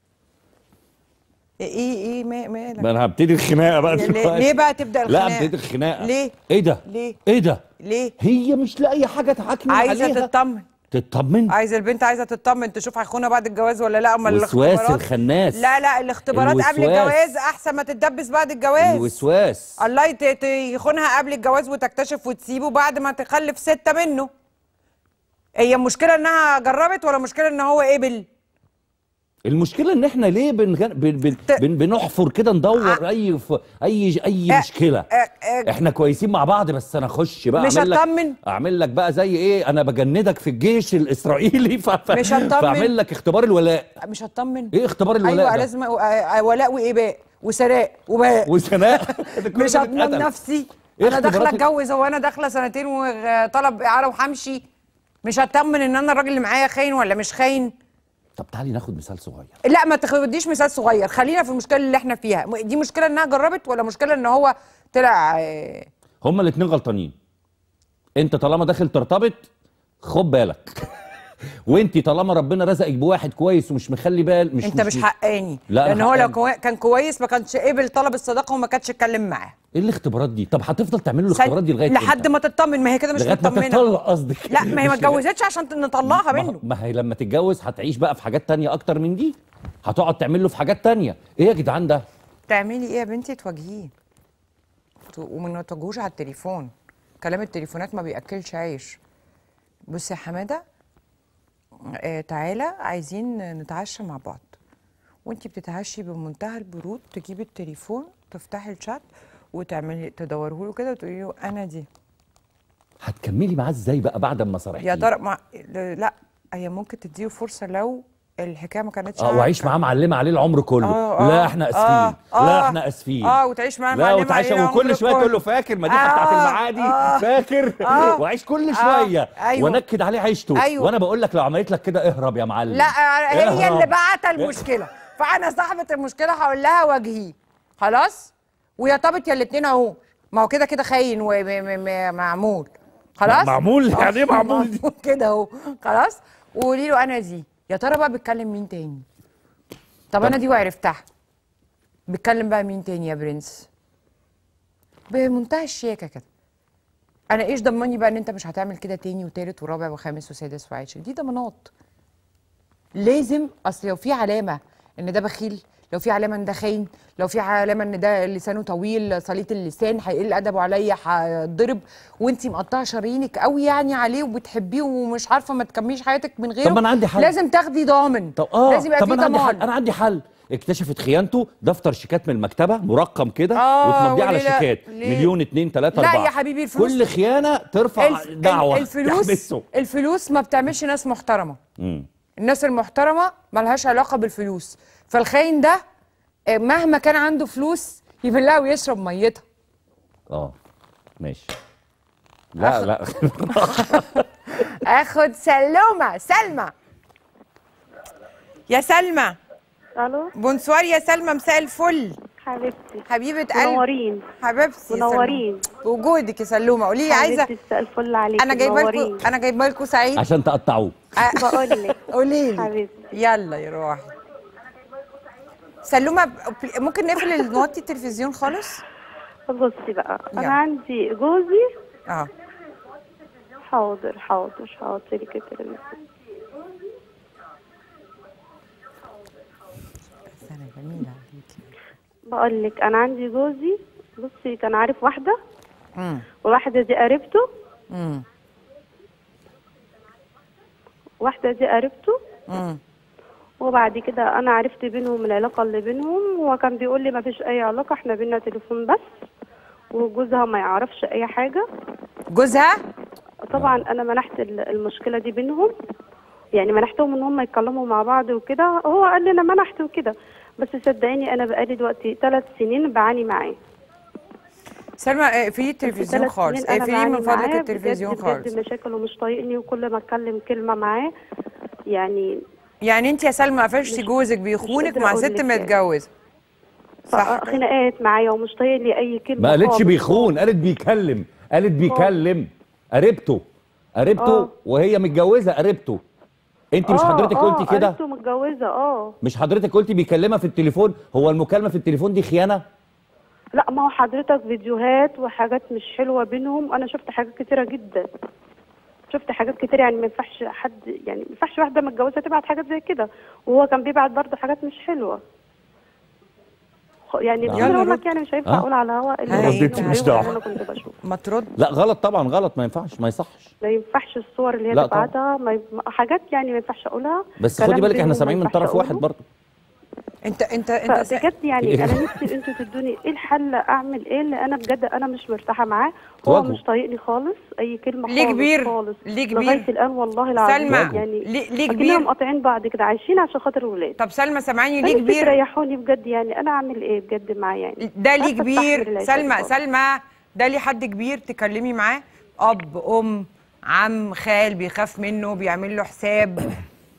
ايه ايه ما مالك ما انا هبتدي الخناقه بقى ليه- دلوقتي ليه بقى تبدأ لا الخناقة؟ ابتدي الخناقه ليه؟ ايه ده ليه؟ ايه ده ليه هي مش لاقيه حاجه تحاكمي عايزه عليها تطمن تطمن عايزه البنت عايزه تطمن تشوف هيخونها بعد الجواز ولا لا اما وسواس الاختبارات الخناس لا لا الاختبارات قبل الوسواس. الجواز احسن ما تتدبس بعد الجواز الوسواس الله يت- ت- يخونها قبل الجواز وتكتشف وتسيبه بعد ما تخلف ستة منه هي المشكلة انها جربت ولا مشكلة ان هو قبل المشكله ان احنا ليه بن... بن... بن... ت- بن... بنحفر كده ندور ع- اي ف... اي اي آه، مشكله آه، آه، احنا كويسين مع بعض بس انا اخش بقى مش اعمل لك هتطمن؟ اعمل لك بقى زي ايه انا بجندك في الجيش الاسرائيلي ف... ف... مش هتطمن؟ فاعمل لك اختبار الولاء مش هتطمن ايه اختبار الولاء ايوه ده؟ لازم آه، آه، ولاء واباء وسراء وباء وسناء ده كل مش ده هضمن اتقتل. نفسي إيه انا داخله اختبارات ال- اتجوز هو انا داخله سنتين وطلب اعاره وهمشي مش هطمن ان انا الراجل اللي معايا خاين ولا مش خاين طب تعالي ناخد مثال صغير لا ما تاخديش مثال صغير خلينا في المشكله اللي احنا فيها دي مشكله انها جربت ولا مشكله ان هو طلع آه، هما الاثنين غلطانين انت طالما داخل ترتبط خد بالك وانت طالما ربنا رزقك بواحد كويس ومش مخلي بال مش انت مش حقاني لا، أنا لان هو لو حقاني. كوي... كان كويس ما كانش قبل طلب الصداقه وما كانش اتكلم معاه ايه الاختبارات دي طب هتفضل تعملوا الاختبارات دي لغايه لحد امتى؟ ما تطمن ما هي كده مش لغايه ما مطمنه تطلق قصدك لا ما هي ما مش لغاية- اتجوزتش عشان نطلقها ما- منه ما هي لما تتجوز هتعيش بقى في حاجات تانية اكتر من دي هتقعد تعمل له في حاجات تانية ايه يا جدعان ده تعملي ايه يا بنتي تواجهيه ت- وما تواجهوش على التليفون كلام التليفونات ما بياكلش عيش بصي يا حماده آه تعالى عايزين نتعشى مع بعض وانتي بتتعشي بمنتهى البرود تجيبي التليفون تفتحي الشات وتعملي تدوره له كده وتقولي له انا دي هتكملي معاه ازاي بقى بعد ما صرحتي يا ترى ما لا هي ممكن تديه فرصه لو الحكايه ما كانتش اه وعيش عارفة. معاه معلمه عليه العمر كله آه، لا آه، احنا اسفين آه، لا آه، احنا اسفين اه وتعيش معاه لا معلمة وتعيش عليه وكل العمر شويه تقول له كله. فاكر ما دي كانت بتاعت آه، المعادي آه، فاكر آه، وعيش كل آه، شويه أيوة. ونكد عليه عيشته أيوة. وانا بقول لك لو عملت لك كده اهرب يا معلم لا هي اهرب. اللي بعت المشكله فانا صاحبه المشكله هقول لها واجهيه خلاص ويا طابت يا الاتنين اهو ما هو كده كده خاين ومعمول خلاص معمول؟ يعني إيه معمول دي؟ كده اهو خلاص وقولي له انا دي يا ترى بقى بتكلم مين تاني طب انا دي وعرفتها بتكلم بقى مين تاني يا برنس بمنتهى الشياكه كده انا ايش ضمني بقى ان انت مش هتعمل كده تاني وتالت ورابع وخامس وسادس وعاشر دي ضمانات لازم اصل لو في علامه ان ده بخيل لو في علامه ان ده خاين لو في علامه ان ده لسانه طويل سليط اللسان هيقل ادبه عليا هيتضرب وانت مقطعه شرايينك قوي يعني عليه وبتحبيه ومش عارفه ما تكمليش حياتك من غيره طب ما أنا عندي حل. لازم تاخدي ضامن طب اه لازم يبقى طب في انا عندي حل ضمان انا عندي حل اكتشفت خيانته دفتر شيكات من المكتبه مرقم كده آه، وتمضيه على وليه لا؟ شيكات ليه؟ مليون اتنين تلاته لا اربعه يا حبيبي الفلوس- كل خيانه ترفع الف- دعوه ال- الفلوس تحبسه. الفلوس ما بتعملش ناس محترمه مم. الناس المحترمه ملهاش علاقه بالفلوس فالخاين ده آه، مهما كان عنده فلوس يبلها ويشرب ميتها اه ماشي لا لا اخد سلومه سلمى يا سلمى الو بونسوار يا سلمى مساء الفل حبيبتي حبيبه قلبي منورين حبيبتي يا سلمى. منورين. بوجودك يا سلومه قولي لي عايزه حبيبتي مساء الفل عليكي انا جايبه منورين. لكم انا جايبه لكم سعيد عشان تقطعوه بقول لك قولي لي حبيبتي يلا يا روحي سلومه ب- ممكن نقفل نوطي التلفزيون خالص بصي بقى يلا. انا عندي جوزي اه حاضر حاضر حاضر لك التلفزيون سنه جميله عليكي بقول لك انا عندي جوزي بصي كان عارف واحده امم وواحده دي قريبته امم واحده دي قريبته امم وبعد كده انا عرفت بينهم العلاقه اللي بينهم هو كان بيقول لي ما فيش اي علاقه احنا بينا تليفون بس وجوزها ما يعرفش اي حاجه جوزها طبعا انا منحت ال- المشكله دي بينهم يعني منحتهم ان هم يتكلموا مع بعض وكده هو قال لي انا منحت وكده بس صدقيني انا بقالي دلوقتي ثلاث سنين بعاني معاه سلمى اقفلي التلفزيون ثلاث خالص سنين أنا اقفلي بعاني من فضلك معاه. التلفزيون بجد خالص بجد مشاكل ومش طايقني وكل ما اتكلم كلمه معاه يعني يعني انت يا سلمى قفشتي مش- جوزك مش بيخونك قادرة مع أقول ست لك يعني. متجوزه صح خناقات معايا ومش طايق لي اي كلمه ما قالتش خالص. بيخون قالت بيكلم قالت بيكلم قريبته قريبته آه. وهي متجوزه قريبته انت مش آه، حضرتك آه، قلتي كده قريبته متجوزه اه مش حضرتك قلتي بيكلمها في التليفون هو المكالمه في التليفون دي خيانه لا ما هو حضرتك فيديوهات وحاجات مش حلوه بينهم انا شفت حاجات كتيره جدا شفت حاجات كتير يعني ما ينفعش حد يعني ما ينفعش واحده متجوزه تبعت حاجات زي كده وهو كان بيبعت برضه حاجات مش حلوه خ- يعني يلا بدون اقول رد. لك يعني مش هينفع آه. اقول على الهواء اللي ما باينه ردتش، مش واللي دعوة. انا كنت بشوفه ما ترد لا غلط طبعا غلط ما ينفعش ما يصحش ما ينفعش الصور اللي هي لا طبعا. تبعتها ما يف... حاجات يعني ما ينفعش اقولها بس كلام خدي بالك احنا بينهم ما سامعين من ينفعش طرف واحد أقوله. برضه انت انت انت س- فبجد يعني انا نفسي انتوا تدوني ايه الحل اعمل ايه اللي انا بجد انا مش مرتاحه معاه هو تواجهه. مش طايقني خالص اي كلمه ليه خالص كبير؟ خالص ليه كبير؟ لغايه الان والله العظيم سلمى، يعني ليه- ليه أكننا كبير؟ مقاطعين بعض كده عايشين عشان خاطر الولاد طب سلمى سامعاني ليه فنفسي كبير تريحوني بجد يعني انا اعمل ايه بجد معاه يعني ده ليه عارفة أستحمل كبير العيشة دي سلمى خالص. سلمى ده ليه حد كبير تكلمي معاه اب ام عم خال بيخاف منه بيعمل له حساب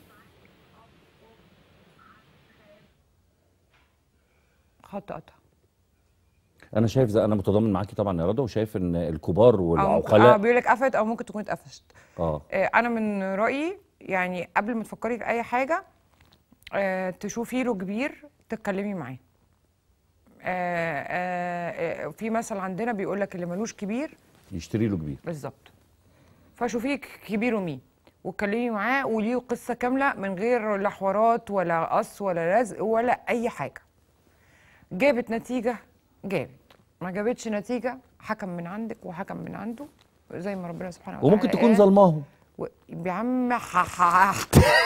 خط قطع انا شايف زي انا متضامن معاكي طبعا يا رضا وشايف ان الكبار او ممكن اه والعقلاء بيقول لك قفلت او ممكن تكون اتقفشت اه آه، انا من رايي يعني قبل ما تفكري في اي حاجه آه، تشوفي له كبير تتكلمي معاه آه، آه، آه، في مثل عندنا بيقول لك اللي ملوش كبير يشتري له كبير بالظبط فشوفي ك- كبيره مين واتكلمي معاه وليه قصه كامله من غير لا حوارات ولا قص ولا لزق ولا اي حاجه جابت نتيجه جابت ما جابتش نتيجه حكم من عندك وحكم من عنده زي ما ربنا سبحانه وتعالى وممكن تكون قال. ظلماهم و... يا عم ح- ح-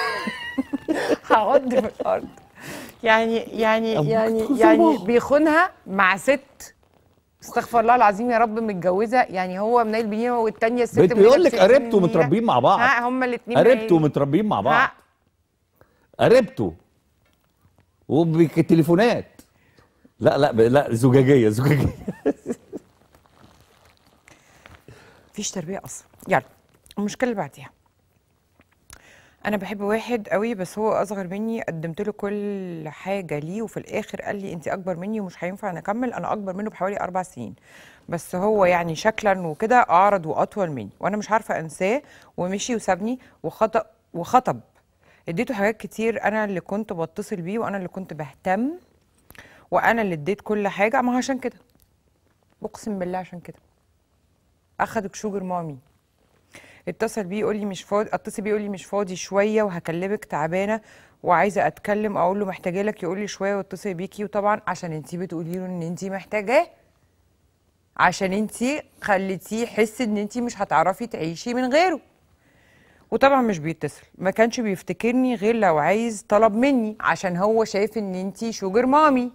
هقعد في الارض يعني يعني أو ممكن يعني تكون يعني ظلماهم. بيخونها مع ست استغفر الله العظيم يا رب متجوزه يعني هو منيل بنينه والتانيه الست بنت منيلة بيقول لك بست قريبته منيلة. متربيين مع بعض ها هما الاثنين قريبته متربيين مع بعض قريبته وبالتليفونات لا لا ب- لا زجاجيه زجاجيه مفيش تربيه اصلا يلا المشكله اللي بعديها انا بحب واحد قوي بس هو اصغر مني قدمت له كل حاجه ليه وفي الاخر قال لي انت اكبر مني ومش هينفع نكمل انا اكبر منه بحوالي اربع سنين بس هو يعني شكلا وكده اعرض واطول مني وانا مش عارفه انساه ومشي وسابني وخطب وخطب اديته حاجات كتير انا اللي كنت بتصل بيه وانا اللي كنت بهتم وانا اللي اديت كل حاجه ما هو عشان كده اقسم بالله عشان كده اخدك شوجر مامي اتصل بيه يقول لي مش فاضي اتصل بيه يقول لي مش فاضي شويه وهكلمك تعبانه وعايزه اتكلم اقول له محتاجه لك يقول لي شويه واتصل بيكي وطبعا عشان انتي بتقولي له ان انتي محتاجاه عشان انتي خليتيه يحس ان انتي مش هتعرفي تعيشي من غيره وطبعا مش بيتصل ما كانش بيفتكرني غير لو عايز طلب مني عشان هو شايف ان انتي شوجر مامي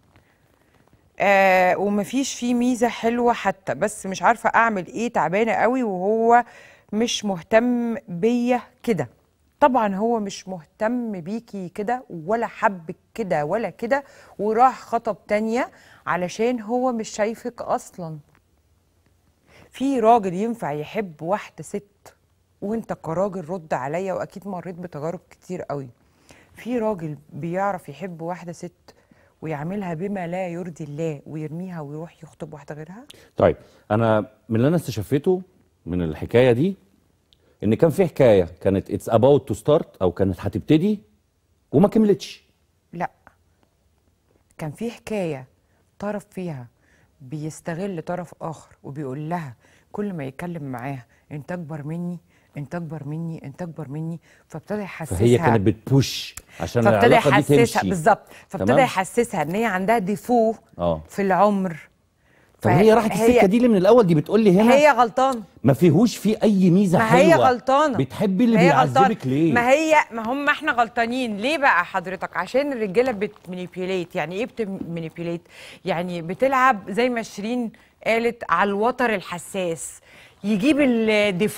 آه ومفيش فيه ميزه حلوه حتى بس مش عارفه اعمل ايه تعبانه قوي وهو مش مهتم بيا كده طبعا هو مش مهتم بيكي كده ولا حبك كده ولا كده وراح خطب تانية علشان هو مش شايفك اصلا في راجل ينفع يحب واحده ست وانت كراجل رد عليا واكيد مريت بتجارب كتير قوي في راجل بيعرف يحب واحده ست ويعملها بما لا يرضي الله ويرميها ويروح يخطب واحده غيرها طيب انا من اللي انا استشفيته من الحكايه دي ان كان في حكايه كانت اتس اباوت تو ستارت او كانت هتبتدي وما كملتش لا كان في حكايه طرف فيها بيستغل طرف اخر وبيقول لها كل ما يتكلم معاها انت اكبر مني انت اكبر مني انت اكبر مني فابتدى يحسسها فهي كانت بتبوش عشان فابتدى العلاقه دي يحسسها تمشي بالظبط فابتدى تمام؟ يحسسها ان هي عندها ديفو اه في العمر طب هي راحت السكه دي ليه من الاول دي بتقول لي هنا هي غلطانه ما فيهوش فيه اي ميزه ما حلوه هي غلطانه بتحبي اللي ما هي غلطانة. بيعذبك ليه ما هي ما هم احنا غلطانين ليه بقى حضرتك عشان الرجاله بتمانيبيوليت يعني ايه بتمانيبيوليت يعني بتلعب زي ما شيرين قالت على الوتر الحساس يجيب الديفو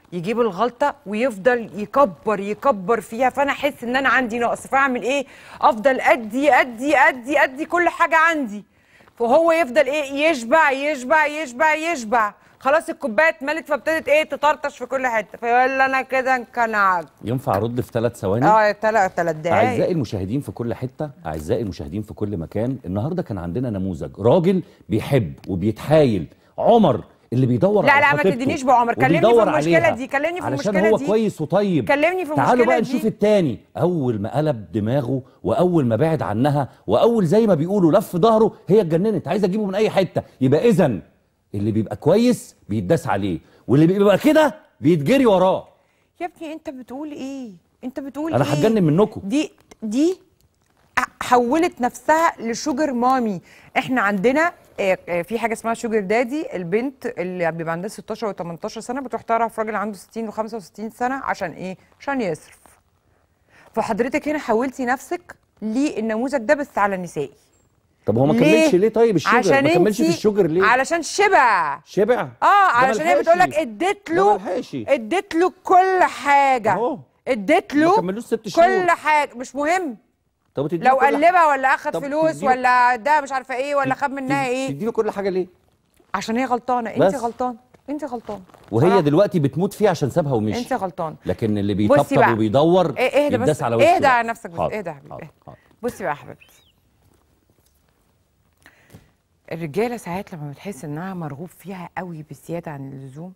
يجيب الغلطه ويفضل يكبر يكبر فيها فانا احس ان انا عندي نقص فاعمل ايه افضل ادي ادي ادي ادي كل حاجه عندي فهو يفضل ايه يشبع يشبع يشبع يشبع خلاص الكوبايه اتملت فابتدت ايه تطرطش في كل حته فيقول لي انا كده انقنعت ينفع ارد في ثلاث ثواني اه تلات تلات اعزائي دقايق المشاهدين في كل حته اعزائي المشاهدين في كل مكان النهارده كان عندنا نموذج راجل بيحب وبيتحايل عمر اللي بيدور لا، على لا، ما خطيبته تدينيش بعمر، كلمني في وبيدور المشكلة عليها دي، كلمني في علشان المشكلة هو دي. كويس وطيب كلمني في تعالوا المشكلة بقى دي. نشوف التاني اول ما قلب دماغه واول ما بعد عنها واول زي ما بيقولوا لف ظهره هي اتجننت عايزه اجيبه من اي حته يبقى اذا اللي بيبقى كويس بيتداس عليه واللي بيبقى كده بيتجري وراه يا ابني انت بتقول ايه انت بتقول انا ايه هتجنن منكم دي دي حولت نفسها لشوجر مامي احنا عندنا آه، آه، في حاجه اسمها شوجر دادي البنت اللي بيبقى عندها 16 و18 سنه بتروح تعرف راجل عنده 60 و65 سنه عشان ايه عشان يصرف فحضرتك هنا حولتي نفسك للنموذج ده بس على النسائي طب هو ما ليه؟ كملش ليه طيب الشجر عشان ما كملش في انتي- الشجر ليه علشان شبع شبع اه ده علشان هي ملحقش. بتقول لك اديت ده له ملحقش. اديت له كل حاجه أهو. اديت ما له كملوش ست شهور. كل حاجه مش مهم طب وتديله لو كل قلبها ولا اخد طب فلوس تديله- ولا ده مش عارفه ايه ولا خد منها تد- ايه تديله كل حاجه ليه عشان هي غلطانه انت بس. غلطان انت غلطان وهي صراحة. دلوقتي بتموت فيه عشان سابها ومشي انت غلطان لكن اللي بصي بيطبطب بقى. وبيدور إيه اهدى يتداس بس على وشه اهدى بقى. على نفسك بس حاضر، اهدى يا حبيبي حاضر، اهدى. حاضر. بصي بقى يا حبيبتي الرجاله ساعات لما بتحس انها مرغوب فيها قوي بزياده عن اللزوم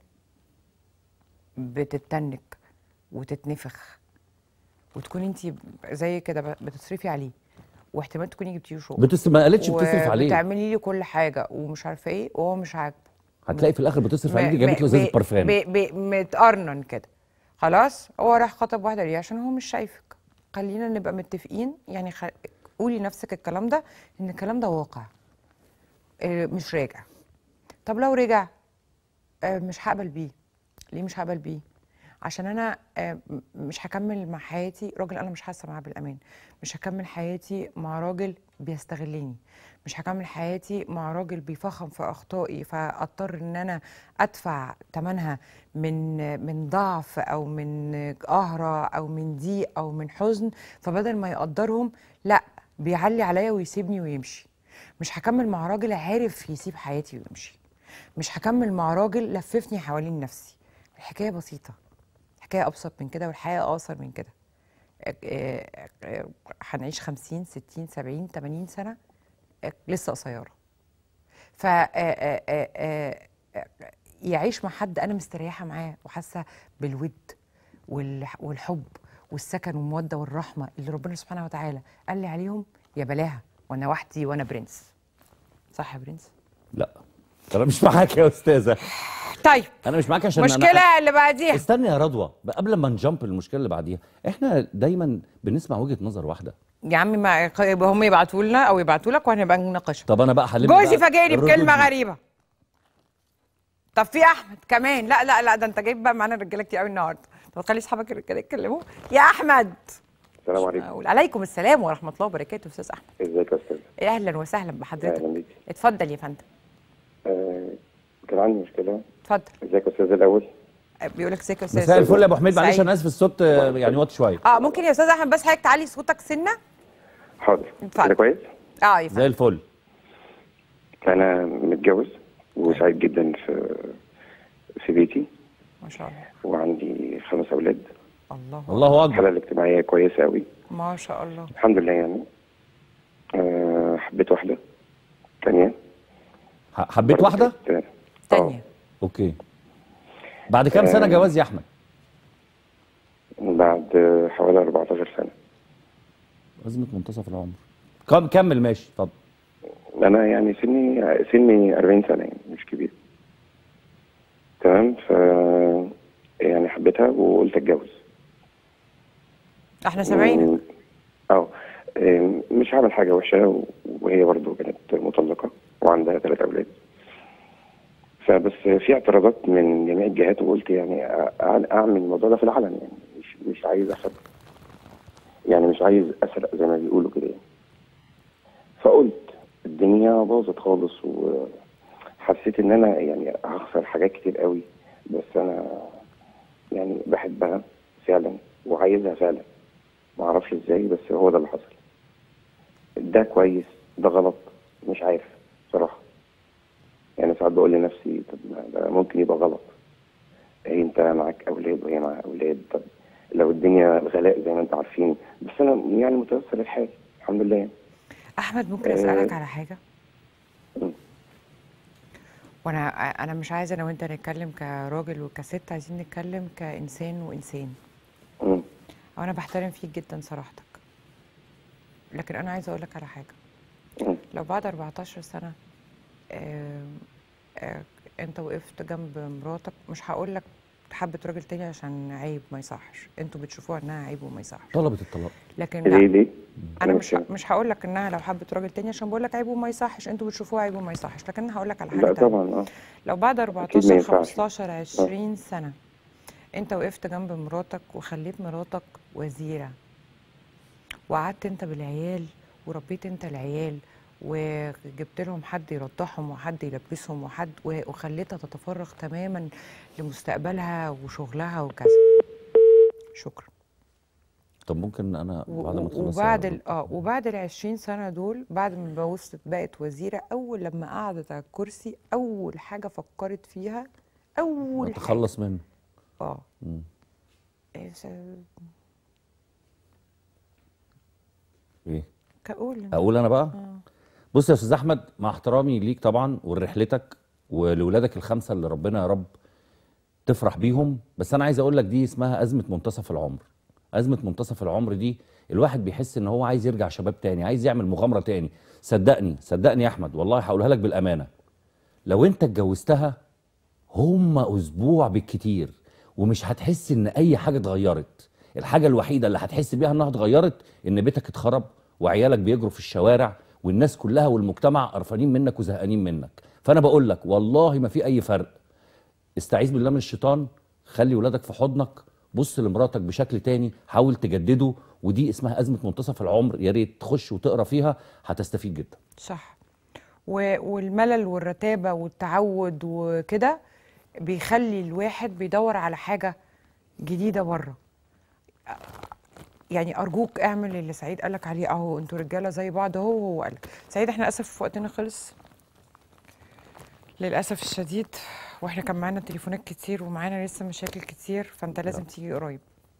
بتتنك وتتنفخ وتكون انت زي كده ب- بتصرفي عليه واحتمال تكوني جبتيه شغل بتص... ما قالتش بتصرف عليه وبتعملي لي كل حاجه ومش عارفه ايه وهو مش عاجبه هتلاقي في الاخر بتصرف عليه م- دي جابت له م- ازازه ب- برفان ب- ب- متقرنن كده خلاص هو راح خطب واحده ليه عشان هو مش شايفك خلينا نبقى متفقين يعني خ... قولي نفسك الكلام ده ان الكلام ده واقع آه، مش راجع طب لو رجع آه، مش هقبل بيه ليه مش هقبل بيه عشان انا آه، م- مش هكمل مع حياتي راجل انا مش حاسه معاه بالامان مش هكمل حياتي مع راجل بيستغلني مش هكمل حياتي مع راجل بيفخم في اخطائي فاضطر ان انا ادفع ثمنها من من ضعف او من قهره او من ضيق او من حزن فبدل ما يقدرهم لا بيعلي عليا ويسيبني ويمشي مش هكمل مع راجل عارف يسيب حياتي ويمشي مش هكمل مع راجل لففني حوالين نفسي الحكايه بسيطه الحكايه ابسط من كده والحياه اقصر من كده آه، آه، آه، هنعيش 50 60 70 80 سنه آه، لسه قصيره ف آه، آه، آه، آه، آه، يعيش مع حد انا مستريحه معاه وحاسه بالود والح- والحب والسكن والموده والرحمه اللي ربنا سبحانه وتعالى قال لي عليهم يا بلاها وانا وحدي وانا برنس صح يا برنس لا انا مش معاك يا استاذه طيب انا مش معاك عشان أنا- مشكله اللي بعديها استني يا رضوى بقى قبل ما نجمب المشكله اللي بعديها احنا دايما بنسمع وجهه نظر واحده يا عمي ما هم يبعتوا لنا او يبعتوا لك وهنبقى نناقشها طب انا بقى حلم جوزي فاجئني بكلمه غريبه طب في احمد كمان لا لا لا ده انت جايب بقى معانا رجاله كتير قوي النهارده طب خلي اصحابك الرجاله يتكلموا يا احمد السلام عليكم اقول عليكم السلام ورحمه الله وبركاته استاذ احمد ازيك يا استاذ اهلا وسهلا بحضرتك اهلا بيك اتفضل يا فندم آه كان عندي مشكله اتفضل ازيك يا استاذ الاول بيقول لك ازيك يا استاذ مساء الفل يا ابو حميد معلش سعيد. انا اسف الصوت آه، يعني واطي شويه اه ممكن يا استاذ احمد بس حضرتك تعلي صوتك سنه حاضر اتفضل. كده كويس اه يا فندم زي الفل انا متجوز وسعيد جدا في في بيتي ما شاء الله وعندي خمس اولاد الله الله اكبر الحاله الاجتماعيه كويسه قوي ما شاء الله الحمد لله يعني آه حبيت واحده تانية ح- حبيت واحده كانت- تانية اوكي بعد كام سنه آه. جواز يا احمد آه، بعد حوالي 14 سنه ازمه منتصف العمر كم كمل ماشي اتفضل انا يعني سني سني 40 سنه يعني مش كبير تمام ف يعني حبيتها وقلت اتجوز احنا سامعينك اه آم، مش هعمل حاجه وحشه و- وهي برضو كانت مطلقه وعندها ثلاث اولاد فبس في اعتراضات من جميع الجهات وقلت يعني أع- اعمل الموضوع ده في العلن يعني مش مش عايز اخد يعني مش عايز اسرق زي ما بيقولوا كده يعني فقلت الدنيا باظت خالص وحسيت ان انا يعني هخسر حاجات كتير قوي بس انا يعني بحبها فعلا وعايزها فعلا ما اعرفش ازاي بس هو ده اللي حصل ده كويس ده غلط مش عارف بصراحه يعني ساعات بقول لنفسي طب ما ده ممكن يبقى غلط هي انت معاك اولاد وهي معاها اولاد طب لو الدنيا غلاء زي ما انت عارفين بس انا يعني متيسر الحال الحمد لله يعني. احمد ممكن آه. اسالك على حاجه مم. وانا انا مش عايزه انا وانت نتكلم كراجل وكست عايزين نتكلم كانسان وانسان مم. وانا بحترم فيك جدا صراحتك لكن انا عايزه اقول لك على حاجه مم. لو بعد 14 سنه آه آه انت وقفت جنب مراتك مش هقول لك حبت راجل تاني عشان عيب ما يصحش انتوا بتشوفوها انها عيب وما يصحش طلبت الطلاق لكن ليه لا ليه؟ انا مش مش فاهم. مش هقول لك انها لو حبت راجل تاني عشان بقول لك عيب وما يصحش انتوا بتشوفوها عيب وما يصحش لكن انا هقول لك على حاجه لا تانية طبعا اه لو بعد أكيد ما 14 ينفعش. 15 20 سنة انت وقفت جنب مراتك وخليت مراتك وزيرة وقعدت انت بالعيال وربيت انت العيال وجبت لهم حد يرضعهم وحد يلبسهم وحد و- وخليتها تتفرغ تماما لمستقبلها وشغلها وكذا شكرا طب ممكن انا و- بعد ما و- تخلص وبعد ال- اه وبعد ال 20 سنه دول بعد ما اتجوزت بقت وزيره اول لما قعدت على الكرسي اول حاجه فكرت فيها اول حاجه تخلص منه اه مم. إيه س- ايه كقول انت. اقول انا بقى آه. بص يا استاذ احمد مع احترامي ليك طبعا ولرحلتك ولولادك الخمسه اللي ربنا يا رب تفرح بيهم بس انا عايز اقول لك دي اسمها ازمه منتصف العمر ازمه منتصف العمر دي الواحد بيحس ان هو عايز يرجع شباب تاني عايز يعمل مغامره تاني صدقني صدقني يا احمد والله هقولها لك بالامانه لو انت اتجوزتها هم اسبوع بالكتير ومش هتحس ان اي حاجه اتغيرت الحاجه الوحيده اللي هتحس بيها انها اتغيرت ان بيتك اتخرب وعيالك بيجروا في الشوارع والناس كلها والمجتمع قرفانين منك وزهقانين منك فانا بقول لك والله ما في اي فرق استعيذ بالله من الشيطان خلي ولادك في حضنك بص لمراتك بشكل تاني حاول تجدده ودي اسمها ازمه منتصف العمر يا ريت تخش وتقرا فيها هتستفيد جدا صح و- والملل والرتابه والتعود وكده بيخلي الواحد بيدور على حاجه جديده بره يعني ارجوك اعمل اللي سعيد قالك عليه اهو انتوا رجاله زي بعض اهو وهو قالك سعيد احنا للاسف وقتنا خلص للاسف الشديد واحنا كان معانا تليفونات كتير ومعانا لسه مشاكل كتير فانت لازم تيجي قريب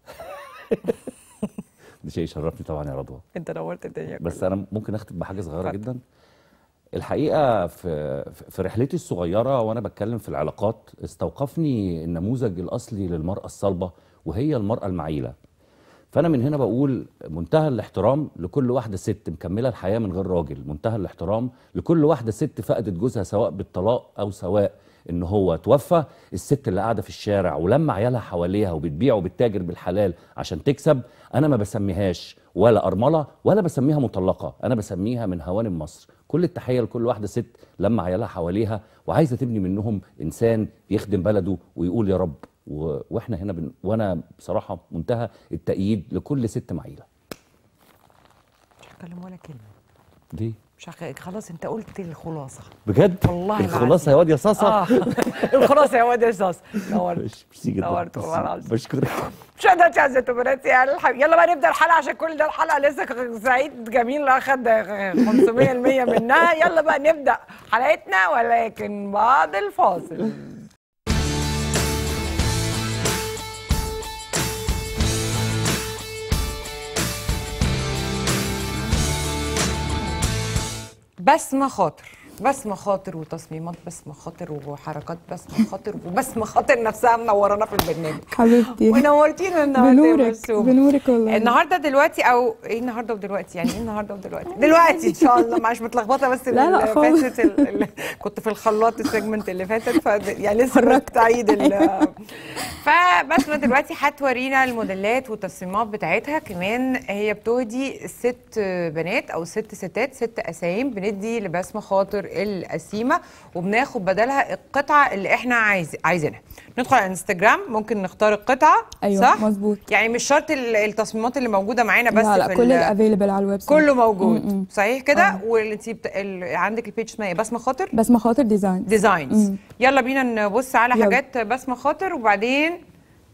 ده شيء يشرفني طبعا يا رضوى انت نورت الدنيا بس كلها. انا ممكن اختم بحاجه صغيره اتفضل. جدا الحقيقه في في رحلتي الصغيره وانا بتكلم في العلاقات استوقفني النموذج الاصلي للمراه الصلبه وهي المراه المعيله فانا من هنا بقول منتهى الاحترام لكل واحده ست مكمله الحياه من غير راجل منتهى الاحترام لكل واحده ست فقدت جوزها سواء بالطلاق او سواء ان هو توفى الست اللي قاعده في الشارع ولما عيالها حواليها وبتبيع وبتتاجر بالحلال عشان تكسب انا ما بسميهاش ولا ارمله ولا بسميها مطلقه انا بسميها من هوانم مصر كل التحيه لكل واحده ست لما عيالها حواليها وعايزه تبني منهم انسان يخدم بلده ويقول يا رب و... واحنا هنا بن... وانا بصراحه منتهى التأييد لكل ست معيله مش هتكلم ولا كلمه دي مش هخ... خلاص انت قلت الخلاصه بجد والله الخلاصه العظيم. يا واد يا صاصه اه الخلاصه يا واد يا صاص نورت مش ميرسي جدا نورت والله العظيم. بشكرك مشاهداتي اعزائي بناتي يا الح- يلا بقى نبدا الحلقه عشان كل ده الحلقه لسه ك- سعيد جميل اخد 500% منها يلا بقى نبدا حلقتنا ولكن بعد الفاصل بسمة خاطر بسمة خاطر وتصميمات بسمة خاطر وحركات بسمة خاطر وبسمة خاطر نفسها منورانا في البرنامج حبيبتي ونورتينا النهارده يا بنورك مرسوم. بنورك والله النهارده دلوقتي او ايه النهارده ودلوقتي يعني ايه النهارده ودلوقتي دلوقتي ان شاء الله معلش متلخبطه بس لا، لا اللي خالص. فاتت ال... ال... كنت في الخلاط السيجمنت اللي فاتت ف يعني لسه بتعيد ال... فبسمه دلوقتي هتورينا الموديلات والتصميمات بتاعتها كمان هي بتهدي ست بنات او ست ستات ست اسايم بندي لبسمه خاطر القسيمه وبناخد بدلها القطعه اللي احنا عايز عايزينها ندخل على انستجرام ممكن نختار القطعه ايوه صح مظبوط يعني مش شرط ال- التصميمات اللي موجوده معانا بس لا لا في كل ال- الافيلبل على الويب سايت كله موجود م-م. صحيح كده وانت بت... ال... عندك البيج اسمها ايه بسمه خاطر بسمة خاطر ديزاين ديزاينز مم. يلا بينا نبص على يلا. حاجات بسمه خاطر وبعدين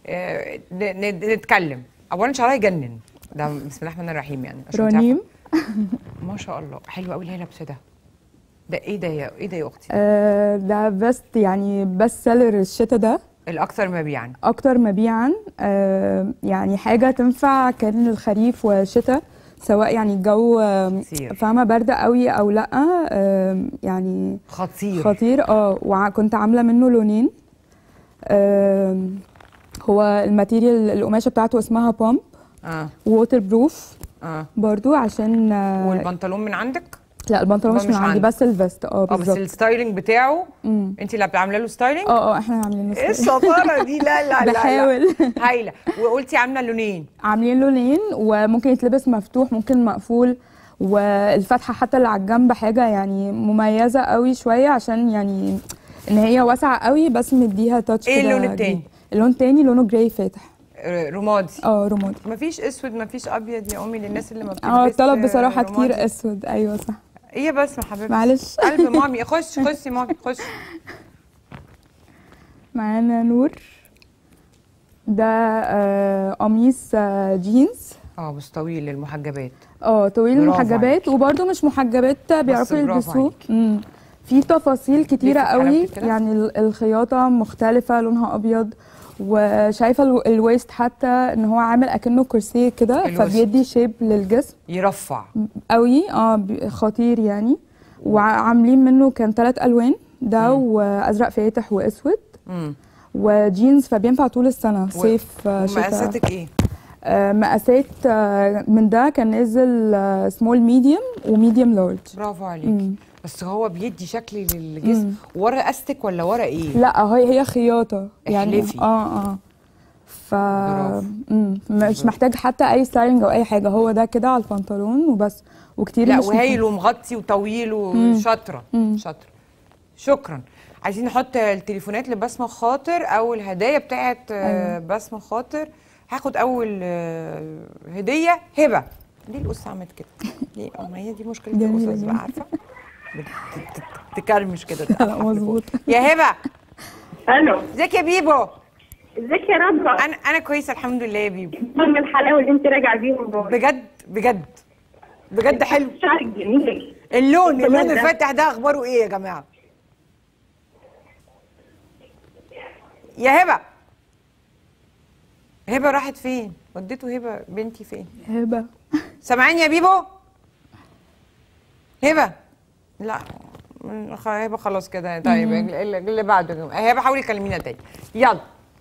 آه، ن- ن- نتكلم اولا شعرها يجنن ده بسم الله الرحمن الرحيم يعني عشان أنت رنيم عارفة. ما شاء الله حلوه قوي اللي هي لابسه ده ده ايه ده يا ايه ده يا اختي آه ده بست يعني بست سيلر الشتا ده الاكثر مبيعا اكتر مبيعا آه يعني حاجه تنفع كان الخريف والشتاء سواء يعني الجو آه، كتير. فاهمه بارده قوي او لا آه يعني خطير خطير اه وكنت عامله منه لونين آه هو الماتيريال القماشه بتاعته اسمها بامب اه ووتر بروف اه برضو عشان آه والبنطلون من عندك لا البنطلون مش مش من عندي عندك. بس الفيست اه اه بس بالظبط الستايلنج بتاعه مم. انت اللي عامله له ستايلنج اه اه احنا عاملين ايه الشطاره دي لا لا لا لا بحاول هايله وقلتي عامله لونين عاملين لونين وممكن يتلبس مفتوح ممكن مقفول والفتحه حتى اللي على الجنب حاجه يعني مميزه قوي شويه عشان يعني ان هي واسعه قوي بس مديها تاتش إيه كده اللون جديد. التاني؟ اللون التاني لونه جراي فاتح آه، رمادي اه رمادي مفيش اسود مفيش ابيض يا امي للناس اللي ما بتلبس اه الطلب بصراحه رمادي. كتير اسود ايوه صح ايه بس يا حبيبتي معلش قلب مامي خش خشي مامي خش معانا نور ده آه، قميص آه، جينز اه بس طويل للمحجبات اه طويل برافو المحجبات وبرده مش محجبات بيعرفوا برافو يلبسوه عليكي. مم. في تفاصيل كتيرة لفت قوي حلقتك كده؟ يعني ال- الخياطة مختلفة لونها أبيض وشايفة الو- الويست حتى ان هو عامل اكنه كرسي كده الويست. فبيدي شيب للجسم يرفع قوي اه بي- خطير يعني وعاملين منه كان ثلاث الوان ده وازرق فاتح واسود امم وجينز فبينفع طول السنه صيف آه، شتاء ومقاساتك ايه؟ آه، مقاسات آه، من ده كان نازل سمول ميديوم وميديوم لارج برافو عليكي بس هو بيدي شكل للجسم مم. ورا استك ولا ورا ايه؟ لا هي هي خياطه يعني احلفي. اه اه ف برافو. مم، مش محتاج حتى اي ستايلنج او اي حاجه هو ده كده على البنطلون وبس وكتير لا مش وهايل ومغطي وطويل وشاطره شاطره شكرا عايزين نحط التليفونات لبسمه خاطر او الهدايا بتاعت آه، بسمه خاطر هاخد اول آه، هديه هبه ليه القصه عملت كده؟ ليه؟ ما هي دي مشكله جميلة القصص بقى جدا. عارفه؟ بت- بت- تكرمش كده لا مظبوط يا هبه الو ازيك يا بيبو؟ ازيك يا رضوى انا انا كويسه الحمد لله يا بيبو من الحلاوه اللي انت راجعه بيهم دول بجد بجد بجد حلو شعرك جميل اللون اللون تمام ده. الفاتح ده اخباره ايه يا جماعه يا هبه هبه راحت فين وديته هبه بنتي فين هبه سامعاني يا بيبو هبه لا من- خ- هبه خلاص كده طيب اللي اللي بعده يا جماعة. هبه حاولي كلمينا تاني يلا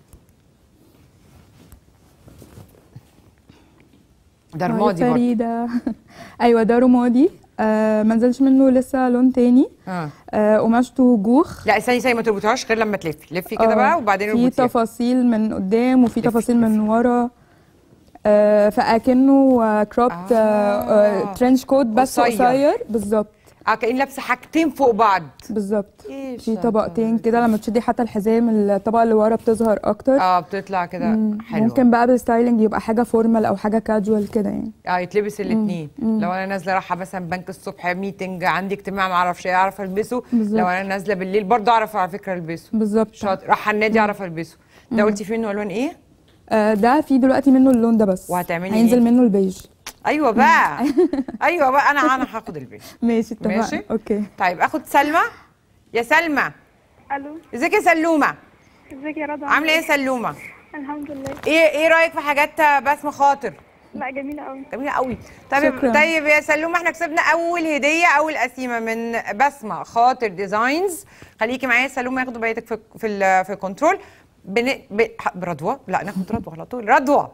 ده رمادي برضه فريده ايوه ده رمادي آه ما نزلش منه لسه لون تاني اه آه قماشته جوخ لا استني استني ما تربطهاش غير لما تلفي لفي كده آه، بقى وبعدين في اربطيها تفاصيل من قدام وفي لفي- تفاصيل من لفي. ورا آه فاكنه كروبت آه. آه ترنش كوت بس قصير. قصير بالظبط اه كأن لابسه حاجتين فوق بعض بالظبط ايه في طبقتين كده لما تشدي حتى الحزام الطبقه اللي ورا بتظهر اكتر اه بتطلع كده مم. حلوه ممكن بقى بالستايلنج يبقى حاجه فورمال او حاجه كاجوال كده يعني اه يتلبس الاثنين لو انا نازله رايحه مثلا بنك الصبح ميتنج عندي اجتماع ما اعرفش ايه اعرف البسه بالظبط. لو انا نازله بالليل برضه اعرف على فكره البسه بالظبط شاطر رايحه النادي اعرف البسه ده قلتي فيه انه الوان ايه آه ده في دلوقتي منه اللون ده بس وهتعملي هينزل إيه؟ منه البيج ايوه بقى ايوه بقى انا انا هاخد البيت ماشي اتفقنا ماشي. اوكي طيب اخد سلمى يا سلمى الو ازيك يا سلومه ازيك يا رضوى عامله ايه يا سلومه الحمد لله ايه ايه رايك في حاجات بسمه خاطر لا جميله قوي جميله قوي طيب شكراً. طيب يا سلومه احنا كسبنا اول هديه اول قسيمه من بسمه خاطر ديزاينز خليكي معايا يا سلومه ياخدوا بيتك في في ال- في الكنترول بن... ب... ح- برضوى لا ناخد رضوى على طول رضوى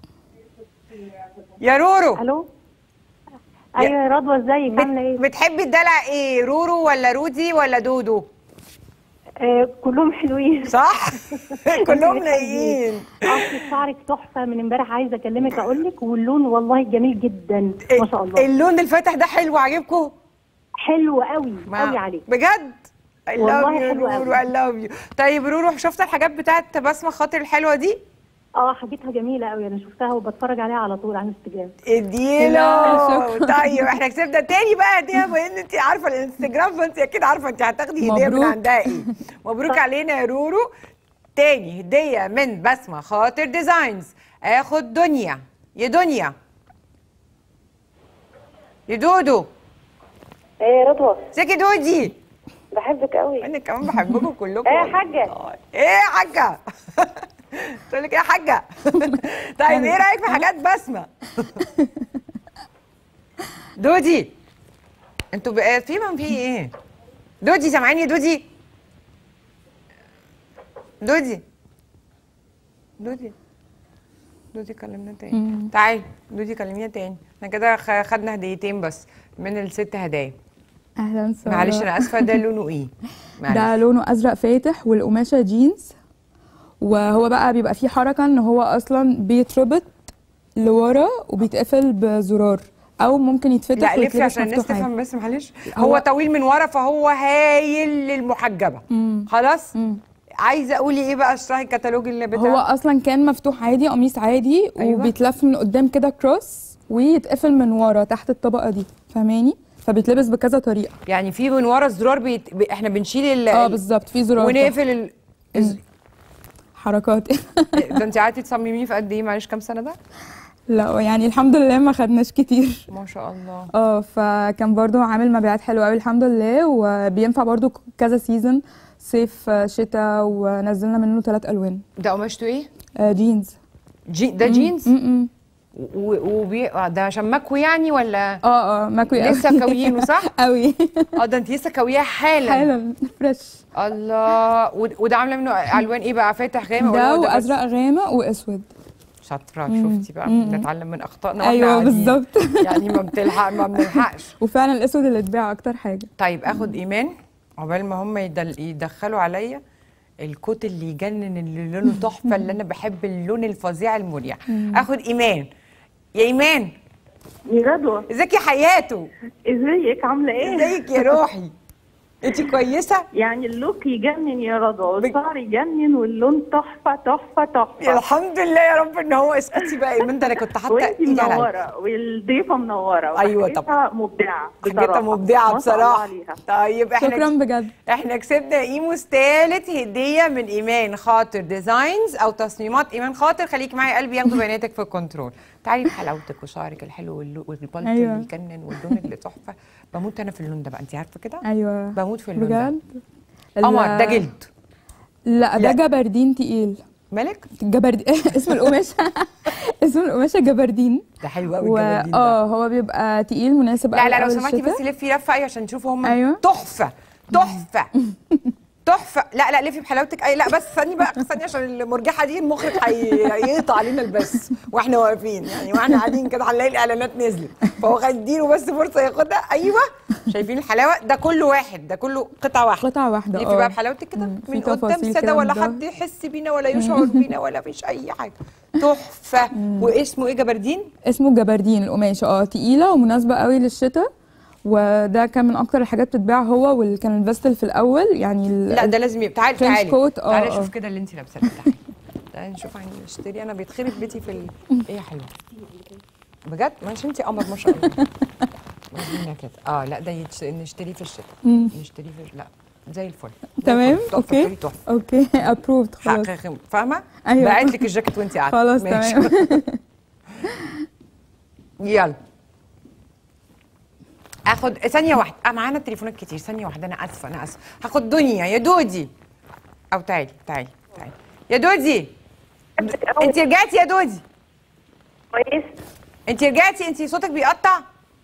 يا رورو الو ايوه يا رضوى ازيك عامله ايه بتحبي الدلع ايه رورو ولا رودي ولا دودو آه كلهم حلوين صح كلهم لايقين اصل شعرك تحفه من امبارح عايزه اكلمك اقول لك واللون والله جميل جدا ما شاء الله اللون الفاتح ده حلو عاجبكم حلو قوي ما- قوي عليك بجد I love والله you حلو رورو قوي. I love you طيب رورو شفت الحاجات بتاعت بسمة خاطر الحلوة دي؟ اه حاجتها جميله قوي انا شفتها وبتفرج عليها على طول على انستجرام اديله طيب احنا كسبنا تاني بقى هديه بان انت عارفه الانستجرام فانت اكيد عارفه انت هتاخدي هديه من مبروك. عندها ايه مبروك علينا يا رورو تاني هديه من بسمه خاطر ديزاينز اخد دنيا يا دنيا يا دودو ايه رضوى ازيك يا دودي بحبك قوي انا كمان بحبكم كلكم ايه يا حاجة؟ والله. ايه يا حاجه تقول لك ايه يا حاجه طيب ايه رايك في حاجات بسمه دودي انتوا بقى في من في ايه دودي سامعاني يا دودي دودي دودي دودي كلمنا تاني تعالي دودي كلمينا تاني احنا كده خ- خدنا هديتين بس من الست هدايا اهلا ساره معلش انا اسفه ده لونه ايه معلش. ده لونه ازرق فاتح والقماشه جينز وهو بقى بيبقى فيه حركه ان هو اصلا بيتربط لورا وبيتقفل بزرار او ممكن يتفتح لا لفي ويتلبس عشان الناس مفتوح عادي. تفهم بس معلش هو- هو طويل من ورا فهو هايل للمحجبه خلاص مم. عايزه اقولي ايه بقى اشرحي الكتالوج اللي بتاع هو اصلا كان مفتوح عادي قميص عادي أيوة. وبيتلف من قدام كده كروس ويتقفل من ورا تحت الطبقه دي فاهماني فبيتلبس بكذا طريقه يعني في من ورا الزرار بيت... بي... احنا بنشيل ال... اه ال- بالظبط في زرار تحت. ونقفل ال... الز- حركات ده انت قعدتي تصمميه في قد ايه معلش كام سنه ده لا يعني الحمد لله ما خدناش كتير ما شاء الله اه فكان برضو عامل مبيعات حلوه قوي الحمد لله وبينفع برضو كذا سيزون صيف آه، شتاء ونزلنا منه ثلاث الوان ده قماشته ايه آه، جينز جي... ده جينز م-م. و... وبي... آه، ده عشان مكوي يعني ولا اه اه مكوي قوي لسه كويينه صح قوي اه ده انت لسه كوياه حالا حالا فريش الله و... وده عامله منه الوان ايه بقى فاتح غامق ولا ده هو بس؟ وازرق غامق واسود شاطره شفتي بقى نتعلم من اخطائنا ايوه واحنا قاعدين. بالظبط يعني ما بتلحق ما بنلحقش وفعلا الاسود اللي اتباع اكتر حاجه طيب اخد ايمان عقبال ما هم يدل... يدخلوا عليا الكوت اللي يجنن اللي لونه تحفه اللي انا بحب اللون الفظيع المريح اخد ايمان يا ايمان يا رضوى ازيك يا حياته ازيك عامله ايه ازيك يا روحي انت كويسه يعني اللوك يجنن يا رضوى والشعر يجنن واللون تحفه تحفه يا تحفه الحمد لله يا رب ان هو اسكتي بقى ايمان ده انا كنت حاطه وانتي ايدي على قلبي. منوره والضيفه منوره أيوة وحاجتها مبدعه حاجتها بصراحه مبدعه ما شاء الله بصراحه عليها. طيب احنا شكرا بجد احنا كسبنا ايموس تالت هديه من ايمان خاطر ديزاينز او تصميمات ايمان خاطر خليكي معايا يا قلبي ياخدوا بياناتك في الكنترول تعالي بحلاوتك وشعرك الحلو واللو- والبلط أيوة. اللي يجنن واللون اللي تحفه بموت انا في اللون ده بقى انت عارفه كده ايوه بموت في اللون ده بجد قمر ال- ده جلد لا لا. ده جبردين تقيل مالك جبردين اسم القماشه اسم القماشه جبردين ده حلو قوي و... الجبردين ده اه هو بيبقى تقيل مناسب لا قوي لا لو أول سمحتي الشتا. بس لفي لفه ايوه عشان نشوف هم أيوة. تحفه تحفه تحفه لا لا لفي بحلاوتك اي لا بس ثانيه بقى ثانيه عشان المرجحه دي المخرج هي- هيقطع علينا البث واحنا واقفين يعني واحنا قاعدين كده هنلاقي الاعلانات نزلت فهو اديله بس فرصه ياخدها ايوه شايفين الحلاوه ده كله واحد ده كله قطعه واحده قطعه واحده لفي اه بقى بحلاوتك كده مم، في من قدام تفاصيل ساده كده ولا من ده. حد يحس بينا ولا يشعر بينا ولا فيش اي حاجه تحفه واسمه ايه جبردين اسمه جبردين القماشه اه تقيله ومناسبه قوي للشتاء وده كان من اكتر الحاجات بتتباع هو واللي كان الفيستل في الاول يعني ال- لا ده لازم يبقى تعالي ترنش تعالي كوت، اه، تعالي اه. شوف كده اللي انت لابساه ده. تعالي تعالي نشوف عن نشتري انا بيتخرب بيتي في ال... ايه يا حلوه بجد ماشي انت قمر ما شاء الله ورينا كده اه لا ده يتش... نشتريه في الشتاء نشتريه في لا زي الفل زي تمام الفل. تحفة، اوكي تقولي تحفه اوكي ابروفد خلاص حق فاهمه أيوة. بعت لك الجاكيت وانت قاعده خلاص ماشي. تمام يلا اخد ثانيه واحده آه معانا تليفونات كتير ثانيه واحده انا اسفه انا اسفه هاخد دنيا يا دودي او تعالي تعالي تعالي يا دودي انت رجعتي يا دودي كويس انت رجعتي انت صوتك بيقطع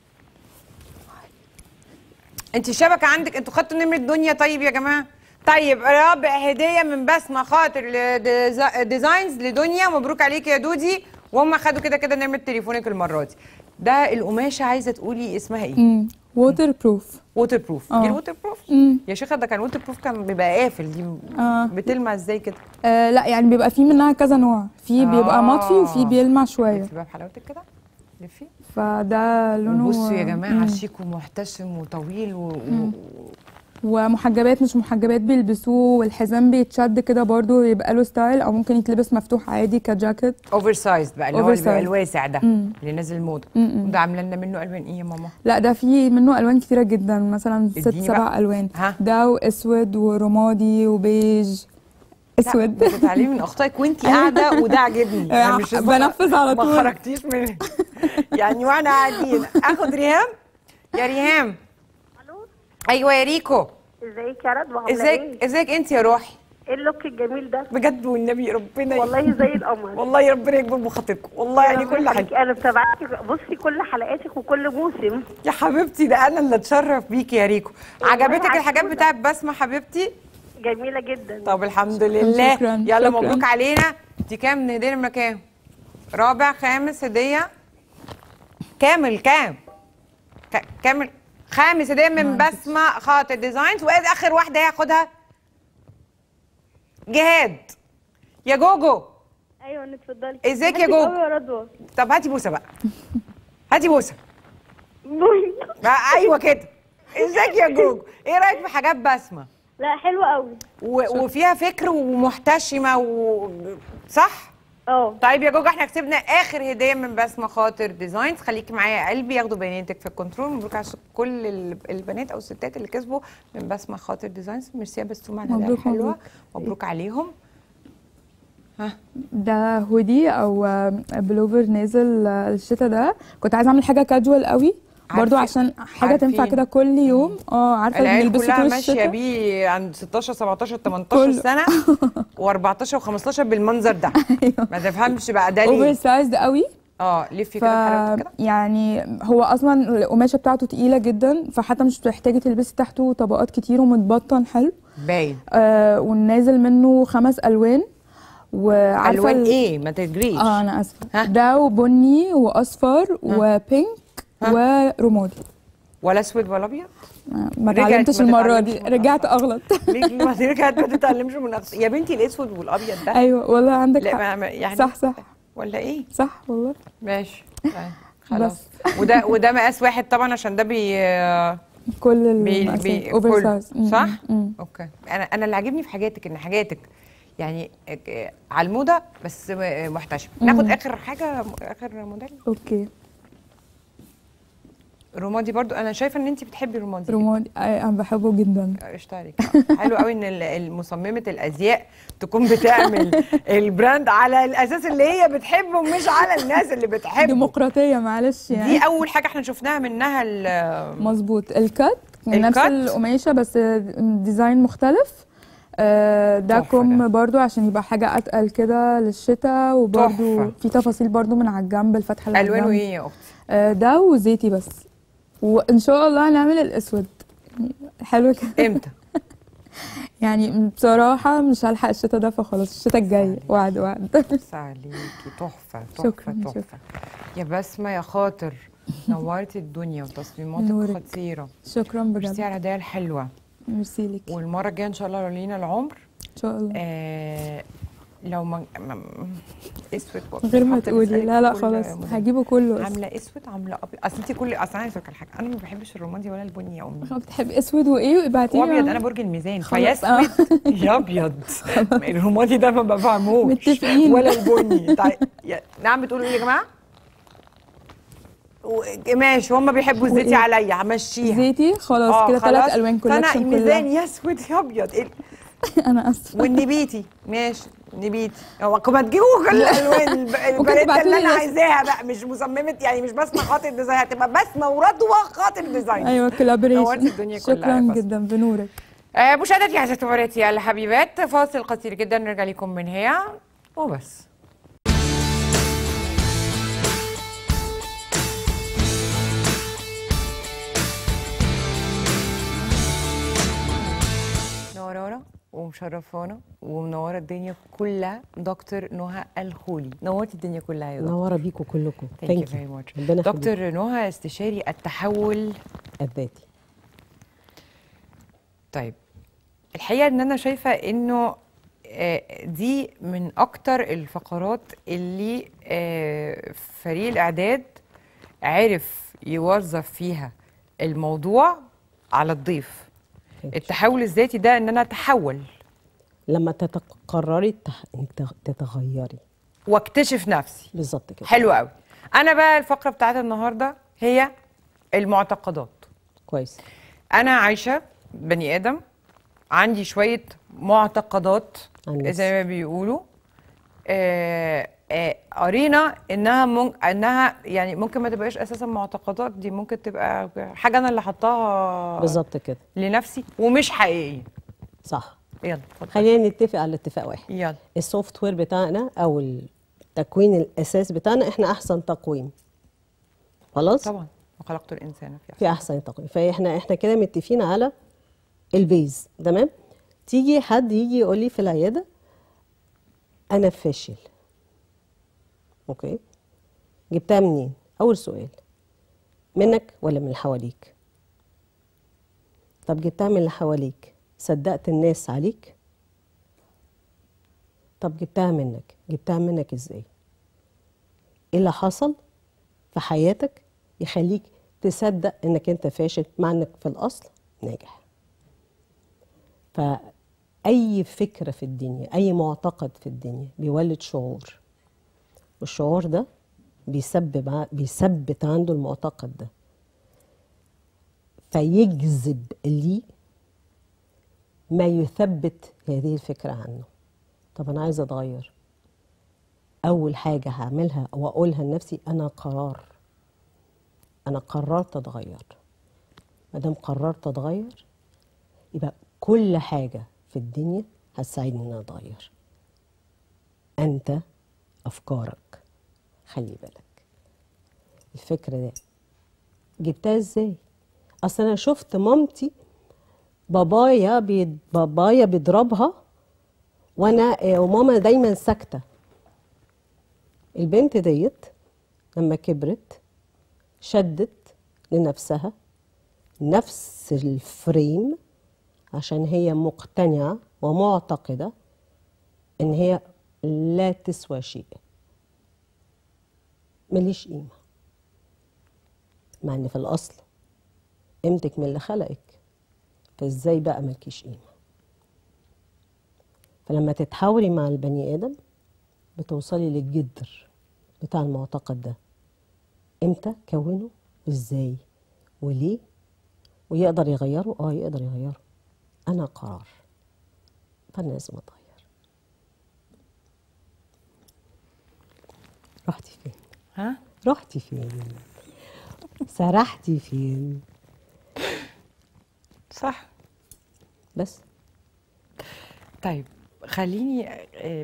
انت الشبكه عندك انتوا خدتوا نمره دنيا طيب يا جماعه طيب رابع هديه من بسمه خاطر لديزا- ديزاينز لدنيا مبروك عليكي يا دودي وهم خدوا كده كده نمره تليفونك المره دي ده القماشه عايزه تقولي اسمها ايه ووتر بروف ووتر بروف اه. دي الووتر بروف يا شيخه ده كان ووتر بروف كان بيبقى قافل دي اه. بتلمع ازاي كده آه لا يعني بيبقى فيه منها كذا نوع في بيبقى آه. مطفي وفي بيلمع شويه لفي بقى بحلاوتك كده لفي فده لونه وبصوا يا جماعه مم. شيك ومحتشم وطويل و... و... ومحجبات مش محجبات بيلبسوه والحزام بيتشد كده برضو يبقى له ستايل او ممكن يتلبس مفتوح عادي كجاكيت اوفر سايز بقى اللي هو اللي بيبقى Oversized. الواسع ده مم. اللي نازل موضه مم. وده عامله لنا منه الوان ايه يا ماما لا ده في منه الوان كتيره جدا مثلا ست اديني سبع بقى. الوان ها. ده واسود ورمادي وبيج اسود بتتعلمي من اخطائك وانت قاعده وده عاجبني آه، مش بنفذ على ما طول. خرجتيش من يعني واحنا قاعدين اخد ريهام يا ريهام ايوه يا ريكو ازيك يا رضوى عامله ازيك ايه؟ ازيك انت يا روحي ايه اللوك الجميل ده؟ بجد والنبي ربنا والله زي القمر والله ربنا يكبر بخاطركم والله يعني كل حاجه انا متابعاكي بصي كل حلقاتك وكل موسم يا حبيبتي ده انا اللي اتشرف بيكي يا ريكو عجبتك الحاجات عسولة. بتاعت بسمه حبيبتي جميله جدا طب الحمد لله شكراً، يلا شكراً. مبروك علينا دي كام من هديه نمره كام رابع خامس هديه كامل كام ك- كامل خامس هديه من بسمه خاطر ديزاينز وايه اخر واحده هياخدها جهاد يا جوجو ايوه اتفضلي ازيك يا بحبك جوجو؟ قوي يا رضوى طب هاتي بوسه بقى هاتي بوسه بوي. بقى ايوه كده ازيك يا جوجو ايه رايك في حاجات بسمه لا حلوه قوي و- وفيها فكر ومحتشمه و... صح اه طيب يا جوجو احنا كسبنا اخر هديه من بسمه خاطر ديزاينز خليكي معايا يا قلبي ياخدوا بياناتك في الكنترول مبروك على كل ال- البنات او الستات اللي كسبوا من بسمه خاطر ديزاينز ميرسي يا بسومه على الهدايا مبروك، الحلوه مبروك. مبروك عليهم ده هودي او بلوفر نازل الشتا ده كنت عايزه اعمل حاجه كاجوال قوي برضو عارفين- عشان حاجه تنفع عارفين. كده كل يوم اه عارفه العيال بنلبسه كلها طول ماشيه الشتا بيه عند 16 17 18 كله. سنه و14 و15 بالمنظر ده ما تفهمش بقى ده اوفر ليه سايزد قوي اه لفي ف كده بحلاوتك كده يعني هو اصلا القماشه بتاعته تقيله جدا فحتى مش بتحتاجي تلبسي تحته طبقات كتير ومتبطن حلو باين آه ونازل منه خمس الوان وعارفه الوان ال- ايه ما تجريش اه انا اسفه ها؟ ده وبني واصفر وبينك ورمادي ولا اسود ولا ابيض آه، ما رجعت اتعلمتش ما المره تتعلمش دي من رجعت اغلط ليه ما رجعت ما تتعلمش من أخ- يا بنتي الاسود والابيض ده ايوه والله عندك لا حق ما- ما- يعني صح صح ولا ايه صح والله ماشي طيب، خلاص وده وده مقاس واحد طبعا عشان ده بي كل بي المقاسات بي اوفر كله، سايز م- صح؟ م- اوكي انا انا اللي عاجبني في حاجاتك ان حاجاتك يعني آه، على الموضه بس م- محتشمه ناخد مم. اخر حاجه اخر موديل اوكي رمادي برضو انا شايفه ان انت بتحبي رمادي رمادي آه، انا بحبه جدا قشطة عليك آه. حلو قوي ان ال- المصممه الازياء تكون بتعمل البراند على الاساس اللي هي بتحبه مش على الناس اللي بتحبه ديمقراطيه معلش يعني دي اول حاجه احنا شفناها منها ال- مظبوط الكات يعني نفس الكات؟ القماشه بس ديزاين مختلف آه، ده تحفة كم ده. برضو عشان يبقى حاجه اتقل كده للشتاء وبرضو تحفة. في تفاصيل برضو من على الجنب الفتحه اللي على الوانه الجنب. ايه يا اختي آه، ده وزيتي بس وان شاء الله هنعمل الاسود يعني حلو كده امتى يعني بصراحه مش هلحق الشتاء ده فخلاص الشتاء الجاي وعد وعد بس عليكي تحفه تحفه شكراً، تحفه يا بسمه يا خاطر نورتي الدنيا وتصميماتك نورك. خطيره شكرا ميرسي بجد على الهدايا الحلوه ميرسي لك والمره الجايه ان شاء الله لو لينا العمر ان شاء الله آه لو ما ما- اسود غير ما حاطة تقولي بسألك لا لا كل خلاص موديل. هجيبه كله أصلاً. عامله اسود عامله ابيض اصل انت كل اصل انا عايزه اقول لك حاجه انا ما بحبش الرمادي ولا البني يا امي بتحبي اسود وايه ابعتي لي وابيض انا برج الميزان خلاص، فيا اسود يا ابيض الرمادي ده ما بفهموش متفقين. ولا البني طيب يا- نعم بتقولوا ايه يا جماعه و- ماشي هم بيحبوا الزيتي وإيه؟ عليا همشيها زيتي خلاص آه، كده ثلاث خلاص. الوان فانا كولكشن الميزان كلها يا اسود يا ابيض إيه انا اسفه والنبيتي ماشي نبيتي هو ما تجيبوا كل الالوان الب- الباليت تبعتولي اللي انا بس. عايزاها بقى مش مصممه يعني مش بسمه خاطر ديزاين هتبقى بسمه ورضوى خاطر ديزاين ايوه نورتي كولابوريشن الدنيا كلها يا شكرا بسمة. جدا بنورك آه مشاهداتي عزيزاتي ومراتي الحبيبات فاصل قصير جدا نرجع لكم من هي وبس منورانا ومشرفانا ومنوره الدنيا كلها دكتور نهى الخولي نورتي الدنيا كلها يا دكتور منوره بيكم كلكم ثانك يو Thank you. فيري ماتش ربنا يخليك. دكتور نهى استشاري التحول الذاتي طيب الحقيقه ان انا شايفه انه آه، دي من اكتر الفقرات اللي آه، فريق الاعداد عرف يوظف فيها الموضوع على الضيف التحول الذاتي ده ان انا اتحول لما تتقرري التح... انك تغ- تتغيري واكتشف نفسي بالظبط كده حلو قوي انا بقى الفقره بتاعت النهارده هي المعتقدات كويس انا عايشه بني ادم عندي شويه معتقدات عن نفسي. زي ما بيقولوا آه، آه، قرينا انها مم... انها يعني ممكن ما تبقاش اساسا معتقدات دي ممكن تبقى حاجه انا اللي حطاها بالظبط كده لنفسي ومش حقيقيه صح يلا اتفضل خلينا نتفق على اتفاق واحد يلا السوفت وير بتاعنا او التكوين الاساس بتاعنا احنا احسن تقويم خلاص طبعا وخلقت الانسان في في احسن تقويم فاحنا احنا كده متفقين على البيز تمام تيجي حد يجي يقول لي في العياده انا فاشل اوكي جبتها منين اول سؤال منك ولا من اللي حواليك طب جبتها من اللي حواليك صدقت الناس عليك طب جبتها منك جبتها منك ازاي ايه اللي حصل في حياتك يخليك تصدق انك انت فاشل مع انك في الاصل ناجح فاي فكره في الدنيا اي معتقد في الدنيا بيولد شعور والشعور ده بيسبب ع- بيثبت عنده المعتقد ده فيجذب ليه ما يثبت هذه الفكره عنه طب انا عايزه اتغير اول حاجه هعملها واقولها لنفسي انا قرار انا قررت اتغير ما دام قررت اتغير يبقى كل حاجه في الدنيا هتساعدني ان أنا اتغير انت افكارك خلي بالك الفكره دي جبتها ازاي اصل انا شفت مامتي بابايا بيد بابايا بيضربها وانا آه، وماما دايما ساكته البنت ديت لما كبرت شدت لنفسها نفس الفريم عشان هي مقتنعة ومعتقدة إن هي لا تسوى شيء مليش قيمة مع إن في الأصل قيمتك من اللي خلقك فإزاي بقى ملكيش قيمة فلما تتحاوري مع البني آدم بتوصلي للجذر بتاع المعتقد ده امتى كونه ازاي وليه ويقدر يغيره اه يقدر يغيره انا قرار فانا لازم اتغير رحتي فين ها رحتي فين سرحتي فين صح بس طيب خليني آه،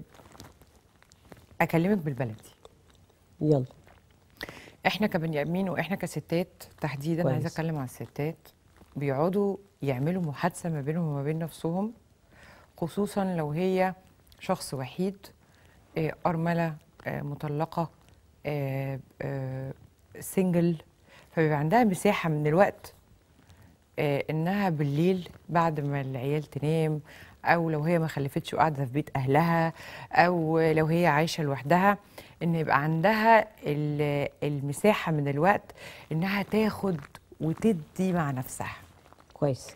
اكلمك بالبلدي يلا احنا كبني ادمين واحنا كستات تحديدا كويس. عايزه اتكلم عن الستات بيقعدوا يعملوا محادثه ما بينهم وما بين نفسهم خصوصا لو هي شخص وحيد آه، ارمله آه، مطلقه آه، آه، سنجل فبيبقى عندها مساحه من الوقت آه، انها بالليل بعد ما العيال تنام او لو هي ما خلفتش وقاعده في بيت اهلها او لو هي عايشه لوحدها ان يبقى عندها ال- المساحه من الوقت انها تاخد وتدي مع نفسها كويس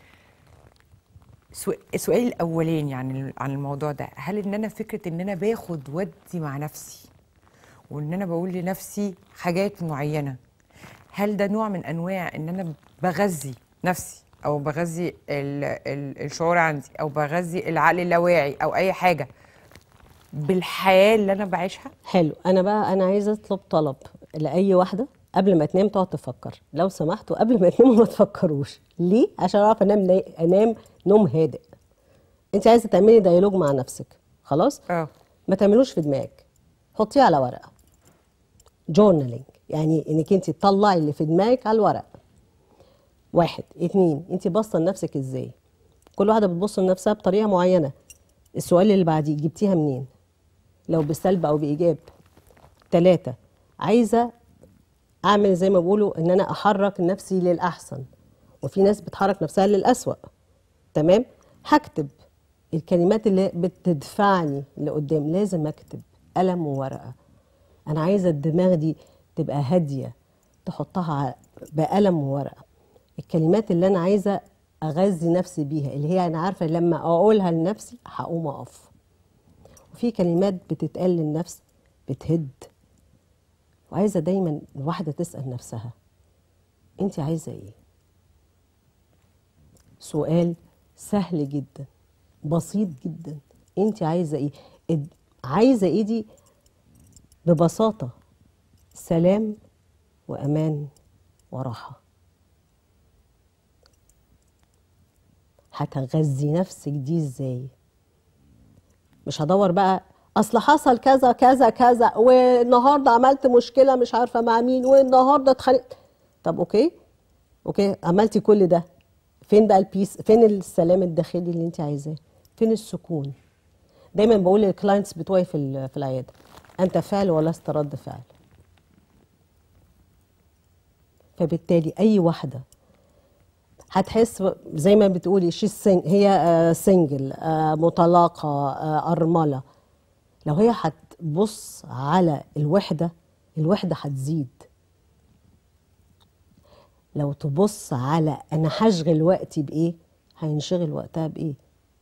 سو- السؤال الاولاني عن عن الموضوع ده هل ان انا فكره ان انا باخد ودي مع نفسي وان انا بقول لنفسي حاجات معينه هل ده نوع من انواع ان انا بغذي نفسي او بغذي ال ال الشعور عندي او بغذي العقل اللاواعي او اي حاجه بالحياه اللي انا بعيشها حلو انا بقى انا عايزه اطلب طلب لاي واحده قبل ما تنام تقعد تفكر لو سمحتوا قبل ما تناموا ما تفكروش ليه عشان اعرف انام نا- انام نوم هادئ انت عايزه تعملي ديالوج مع نفسك خلاص اه ما تعملوش في دماغك حطيه على ورقه جورنالينج يعني انك انت تطلعي اللي في دماغك على الورق واحد اتنين انت باصه لنفسك ازاي كل واحده بتبص لنفسها بطريقه معينه السؤال اللي بعديه جبتيها منين لو بسلب او بايجاب ثلاثة عايزه اعمل زي ما بيقولوا ان انا احرك نفسي للاحسن وفي ناس بتحرك نفسها للاسوأ تمام هكتب الكلمات اللي بتدفعني لقدام لازم اكتب قلم وورقه انا عايزه الدماغ دي تبقى هاديه تحطها ع- بقلم وورقه الكلمات اللي انا عايزه اغذي نفسي بيها اللي هي انا عارفه لما اقولها لنفسي هقوم اقف وفي كلمات بتتقال للنفس بتهد وعايزه دايما الواحده تسال نفسها انت عايزه ايه سؤال سهل جدا بسيط جدا انت عايزه ايه اد- عايزه ايه دي ببساطه سلام وامان وراحه هتغذي نفسك دي ازاي مش هدور بقى اصل حصل كذا كذا كذا والنهارده عملت مشكله مش عارفه مع مين والنهارده اتخانقت طب اوكي اوكي عملتي كل ده فين بقى البيس فين السلام الداخلي اللي انت عايزاه فين السكون دايما بقول للكلاينتس بتوعي في ال- في العياده انت فعل ولست رد فعل فبالتالي اي واحده هتحس ب- زي ما بتقولي شي سنج هي سنجل مطلقه آه، ارمله لو هي هتبص على الوحده الوحده هتزيد لو تبص على انا هشغل وقتي بايه هينشغل وقتها بايه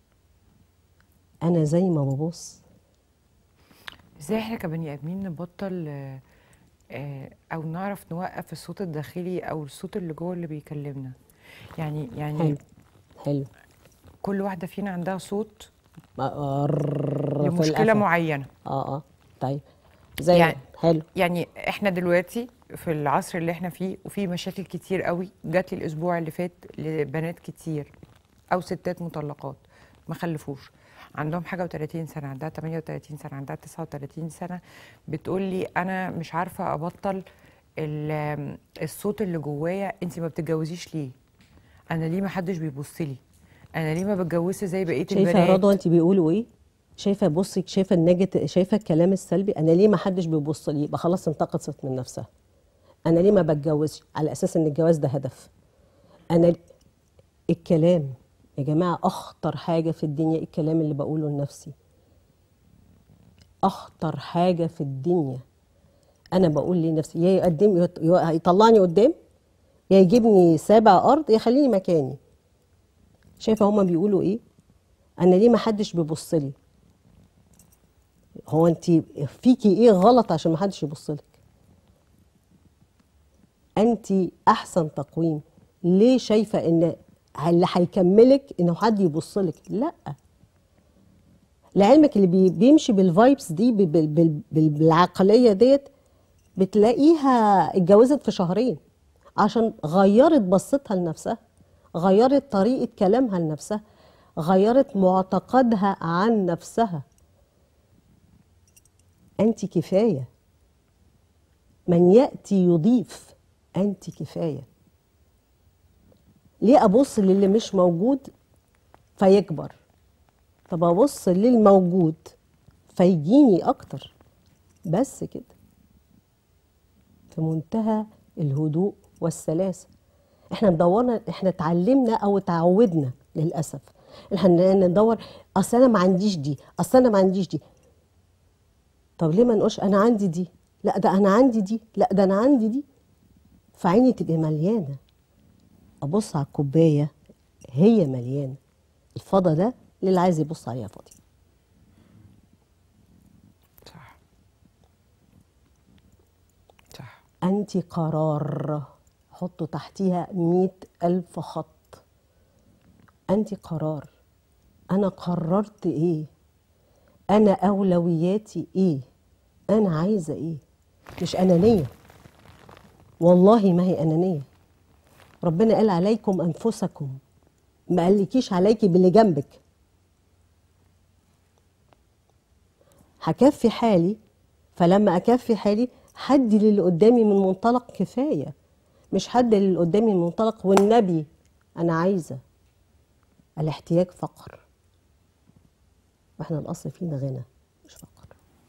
انا زي ما ببص ازاي احنا كبني ادمين نبطل آه، آه، او نعرف نوقف الصوت الداخلي او الصوت اللي جوه اللي بيكلمنا يعني يعني حلو حلو كل واحده فينا عندها صوت في لمشكله القفا. معينه اه اه طيب زي يعني حلو يعني احنا دلوقتي في العصر اللي احنا فيه وفي مشاكل كتير قوي جات لي الاسبوع اللي فات لبنات كتير او ستات مطلقات ما خلفوش عندهم حاجه و30 سنه عندها 38 سنه عندها 39 سنه بتقول لي انا مش عارفه ابطل ال- الصوت اللي جوايا انت ما بتتجوزيش ليه انا ليه ما حدش بيبص لي انا ليه ما بتجوزش زي بقيه شايفه البنات يا رضوى انت بيقولوا ايه شايفه بصي شايفه النيجاتيف شايفه الكلام السلبي انا ليه ما حدش بيبص لي يبقى خلاص انتقصت من نفسها انا ليه ما بتجوزش على اساس ان الجواز ده هدف انا ل- الكلام يا جماعه اخطر حاجه في الدنيا الكلام اللي بقوله لنفسي اخطر حاجه في الدنيا انا بقول لنفسي يا يقدم يط- يا يطلعني قدام يا يجيبني سابع ارض يا يخليني مكاني شايفه هما بيقولوا ايه انا ليه ما حدش بيبص لي هو انت فيكي ايه غلط عشان ما حدش يبص لك انت احسن تقويم ليه شايفه ان اللي هيكملك انه حد يبص لك لا لعلمك اللي بي- بيمشي بالفايبس دي بال- بال- بال- بال- بالعقليه ديت بتلاقيها اتجوزت في شهرين عشان غيرت بصتها لنفسها غيرت طريقه كلامها لنفسها غيرت معتقدها عن نفسها انت كفايه من ياتي يضيف انت كفايه ليه ابص للي مش موجود فيكبر طب ابص للموجود فيجيني اكتر بس كده في منتهى الهدوء والسلاسه احنا ندورنا احنا اتعلمنا او اتعودنا للاسف احنا ندور اصل انا ما عنديش دي اصل انا ما عنديش دي طب ليه ما نقولش انا عندي دي لا ده انا عندي دي لا ده انا عندي دي فعيني تبقى مليانه ابص على الكوبايه هي مليانه الفضا ده للي عايز يبص عليها فاضي صح أنت قرار حطوا تحتيها مئة ألف خط أنت قرار أنا قررت إيه أنا أولوياتي إيه أنا عايزة إيه مش أنانية والله ما هي أنانية ربنا قال عليكم أنفسكم ما قالكيش عليكي باللي جنبك هكفي حالي فلما اكفي حالي حدي للي قدامي من منطلق كفايه مش حد للي قدامي من منطلق والنبي انا عايزه الاحتياج فقر واحنا الاصل فينا غنى مش فقر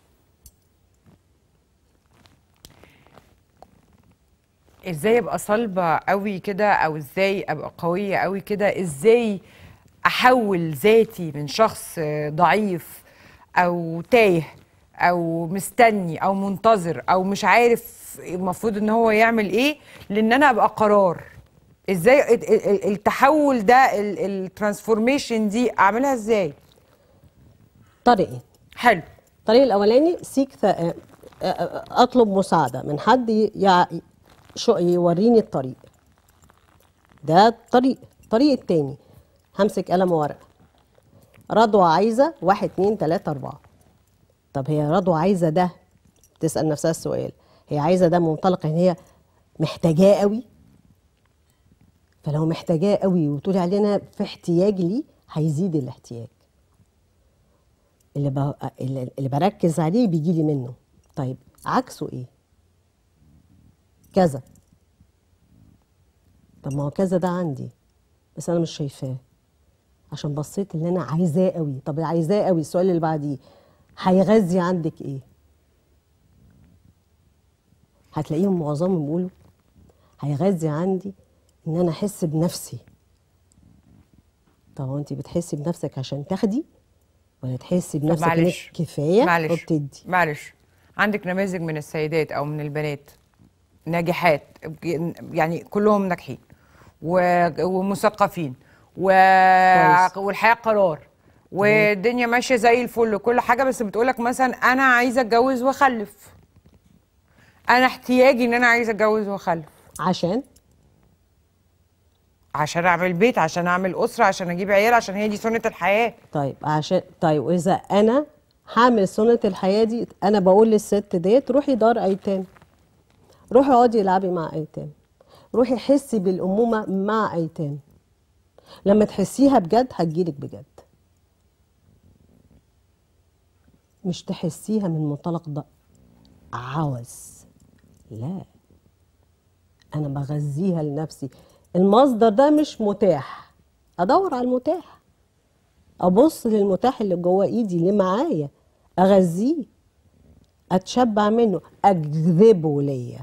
ازاي ابقى صلبه قوي كده او ازاي ابقى قويه قوي كده ازاي احول ذاتي من شخص ضعيف او تايه او مستني او منتظر او مش عارف المفروض ان هو يعمل ايه لان انا ابقى قرار ازاي ال- ال- التحول ده الترانسفورميشن دي اعملها ازاي طريقين حلو الطريق الاولاني سيك ث- آه، آه، اطلب مساعده من حد ي- يع- شو يوريني الطريق ده طريق الطريق التاني همسك قلم وورقه رضوى عايزه واحد اتنين تلاته اربعه طب هي رضوى عايزه ده تسال نفسها السؤال هي عايزه ده منطلق ان هي محتاجاه قوي فلو محتاجاه قوي وتقولي علينا في احتياج ليه هيزيد الاحتياج اللي, ب... اللي اللي بركز عليه بيجي لي منه طيب عكسه ايه كذا طب ما هو كذا ده عندي بس انا مش شايفاه عشان بصيت اللي انا عايزاه قوي طب عايزاه قوي السؤال اللي بعديه هيغذي عندك ايه هتلاقيهم معظمهم بيقولوا هيغذي عندي ان انا احس بنفسي طب هو انت بتحسي بنفسك عشان تاخدي ولا تحسي طب بنفسك انك معلش كفايه معلش وبتدي معلش عندك نماذج من السيدات او من البنات ناجحات يعني كلهم ناجحين و- ومثقفين و... كويس. والحياه قرار والدنيا ماشيه زي الفل وكل حاجه بس بتقولك مثلا انا عايزه اتجوز واخلف انا احتياجي ان انا عايزه اتجوز واخلف عشان عشان اعمل بيت عشان اعمل اسره عشان اجيب عيال عشان هي دي سنه الحياه طيب عشان طيب واذا انا هعمل سنه الحياه دي انا بقول للست ديت روحي دار ايتام روحي اقعدي العبي مع ايتام روحي حسي بالامومه مع ايتام لما تحسيها بجد هتجيلك بجد مش تحسيها من منطلق ده عوز لا انا بغذيها لنفسي المصدر ده مش متاح ادور على المتاح ابص للمتاح اللي جوه ايدي اللي معايا اغذيه اتشبع منه اجذبه ليا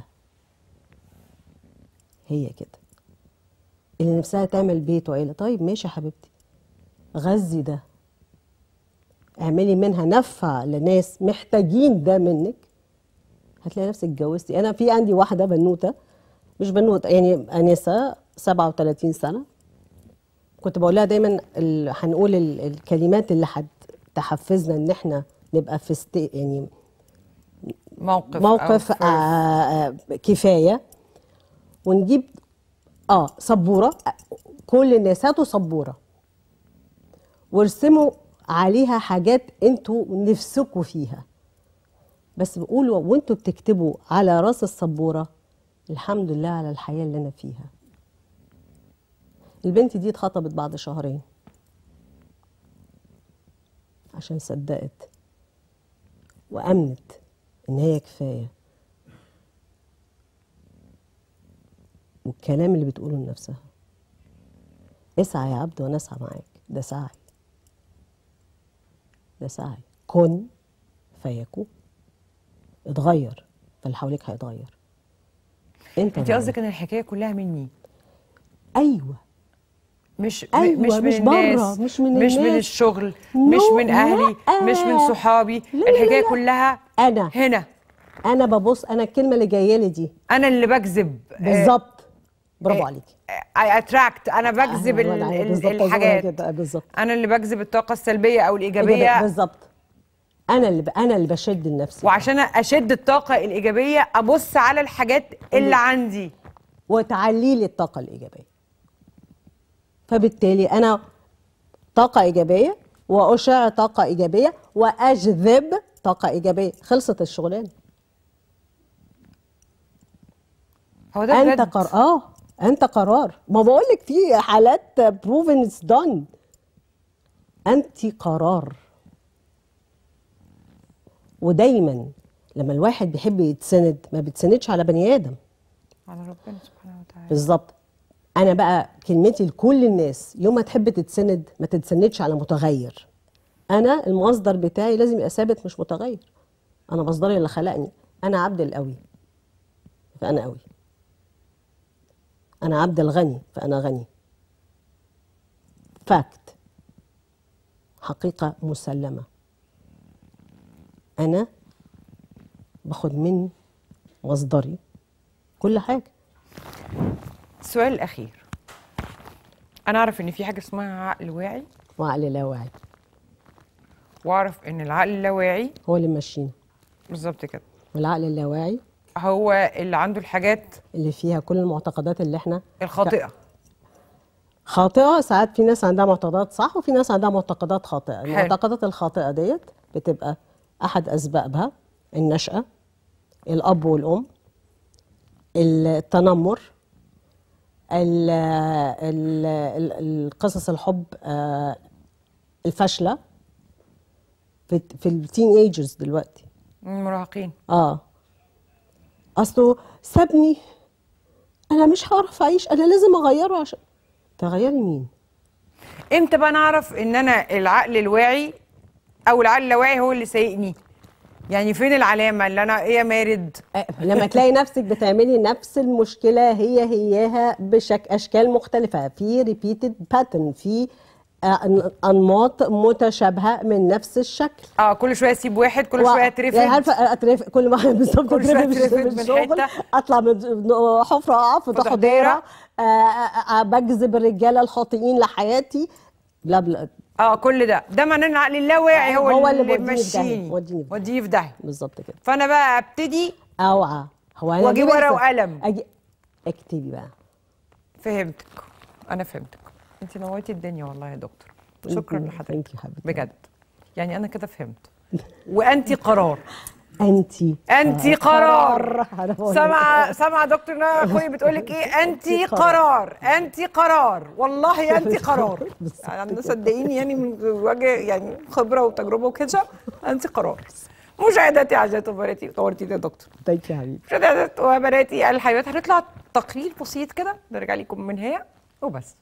هي كده اللي نفسها تعمل بيت وعيله طيب ماشي يا حبيبتي غذي ده اعملي منها نفع لناس محتاجين ده منك هتلاقي نفسك اتجوزتي انا في عندي واحده بنوته مش بنوته يعني انسه 37 سنه كنت بقول لها دايما ال- هنقول ال- الكلمات اللي هتحفزنا ان احنا نبقى في است... يعني موقف موقف أو في- آه آه كفايه ونجيب اه سبوره كل الناس هاتوا سبوره وارسموا عليها حاجات انتوا نفسكوا فيها بس بقولوا وانتوا بتكتبوا على راس السبوره الحمد لله على الحياه اللي انا فيها البنت دي اتخطبت بعد شهرين عشان صدقت وامنت ان هي كفايه والكلام اللي بتقوله لنفسها اسعى يا عبد وانا اسعى معاك ده سعي ده سعي كن فيكون اتغير فاللي حواليك هيتغير انت انت اتغير. قصدك ان الحكايه كلها مني ايوه مش أيوة، مش من مش بره، الناس مش من مش من الناس. الشغل نو، مش من اهلي لأ. مش من صحابي لا، لا، الحكايه لا. كلها انا هنا انا ببص انا الكلمه اللي جايه لي دي انا اللي بجذب بالظبط برافو آه، عليكي اي اتراكت انا بجذب ال- أيوة، ال- بالظبط، الحاجات كده، بالظبط انا اللي بجذب الطاقه السلبيه او إيجابية، الايجابيه بالظبط انا اللي ب... انا اللي بشد لنفسي وعشان اشد الطاقه الايجابيه ابص على الحاجات اللي عندي وتعلي لي الطاقه الايجابيه فبالتالي انا طاقه ايجابيه واشع طاقه ايجابيه واجذب طاقه ايجابيه خلصت الشغلانه هو ده انت بجد قرار اه انت قرار ما بقول لك في حالات بروفن اتس دون انت قرار ودايما لما الواحد بيحب يتسند ما بيتسندش على بني ادم على ربنا سبحانه وتعالى بالظبط انا بقى كلمتي لكل الناس يوم ما تحب تتسند ما تتسندش على متغير انا المصدر بتاعي لازم يبقى ثابت مش متغير انا مصدري اللي خلقني انا عبد القوي فانا قوي انا عبد الغني فانا غني فاكت حقيقه مسلمه انا باخد من مصدري كل حاجه السؤال الاخير انا اعرف ان في حاجه اسمها عقل واعي وعقل لا واعي واعرف ان العقل اللاواعي هو اللي ماشينا بالظبط كده والعقل اللاواعي هو اللي عنده الحاجات اللي فيها كل المعتقدات اللي احنا الخاطئه خاطئه ساعات في ناس عندها معتقدات صح وفي ناس عندها معتقدات خاطئه المعتقدات الخاطئه ديت بتبقى احد اسبابها النشأة الاب والام التنمر ال- ال- ال- القصص الحب آه، الفاشله في في التين ايجرز دلوقتي المراهقين اه اصله سابني انا مش هعرف اعيش انا لازم اغيره عشان تغيري مين امتى بقى نعرف ان انا العقل الواعي او العقل اللاواعي هو اللي سايقني يعني فين العلامه اللي انا ايه يا مارد لما تلاقي نفسك بتعملي نفس المشكله هي هياها بشك اشكال مختلفه في ريبيتد باترن في آه، أن- انماط متشابهه من نفس الشكل اه كل شويه اسيب واحد كل و- شويه اترفد يعني عارفه اترفد كل ما بالظبط كل شوية اترفد أترفد من من الشغل حتة. اطلع من حفره اقع في فتح تحضيره دايرة. آه، آه، آه، بجذب الرجاله الخاطئين لحياتي بلا بلا اه كل ده ده معناه ان العقل اللاواعي هو, هو اللي اللي موديني في داهية، ماشيني موديني في وديه في داهيه بالظبط كده فانا بقى ابتدي اوعى هو انا واجيب ليه ورقه بحسب- وقلم أجي... اكتبي بقى فهمتك انا فهمتك انت نورتي الدنيا والله يا دكتور شكرا Thank you. لحضرتك Thank you حبيبتي. بجد يعني انا كده فهمت وانت قرار انت انت قرار أنا بقول لك. سامعه سامعه دكتور نا اخوي بتقول لك ايه انت قرار انت قرار والله انت قرار يعني أنا صدقيني يعني من وجه يعني خبره وتجربه وكده انت قرار مشاهداتي اعزائي وبناتي طورتي يا دكتور ثانك يو حبيبي مشاهداتي وبناتي الحيوات هنطلع تقرير بسيط كده نرجع لكم من هي وبس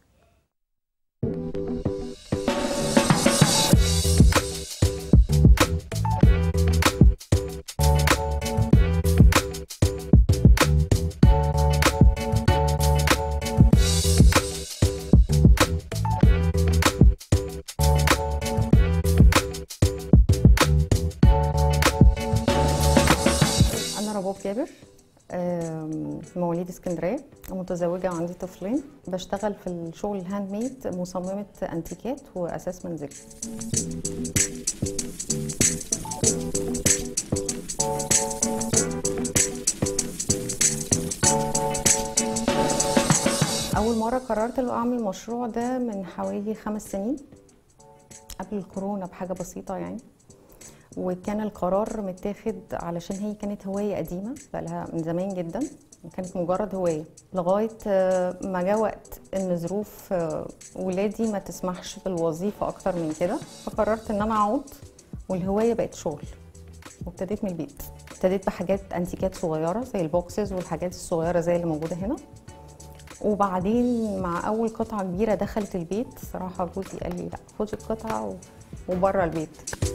أنا رباب جابر آم، مواليد اسكندرية متزوجة وعندي طفلين بشتغل في الشغل الهاند ميد مصممة أنتيكات وأساس منزلي أول مرة قررت إنه أعمل المشروع ده من حوالي خمس سنين قبل الكورونا بحاجة بسيطة يعني وكان القرار متاخد علشان هي كانت هواية قديمة بقالها من زمان جدا كانت مجرد هواية لغاية آه، ما جاء وقت إن ظروف آه، ولادي ما تسمحش بالوظيفة أكتر من كده فقررت إن أنا أقعد والهواية بقت شغل وابتديت من البيت ابتديت بحاجات أنتيكات صغيرة زي البوكسز والحاجات الصغيرة زي اللي موجودة هنا وبعدين مع أول قطعة كبيرة دخلت البيت صراحة جوزي قال لي لا خدي القطعة و- وبره البيت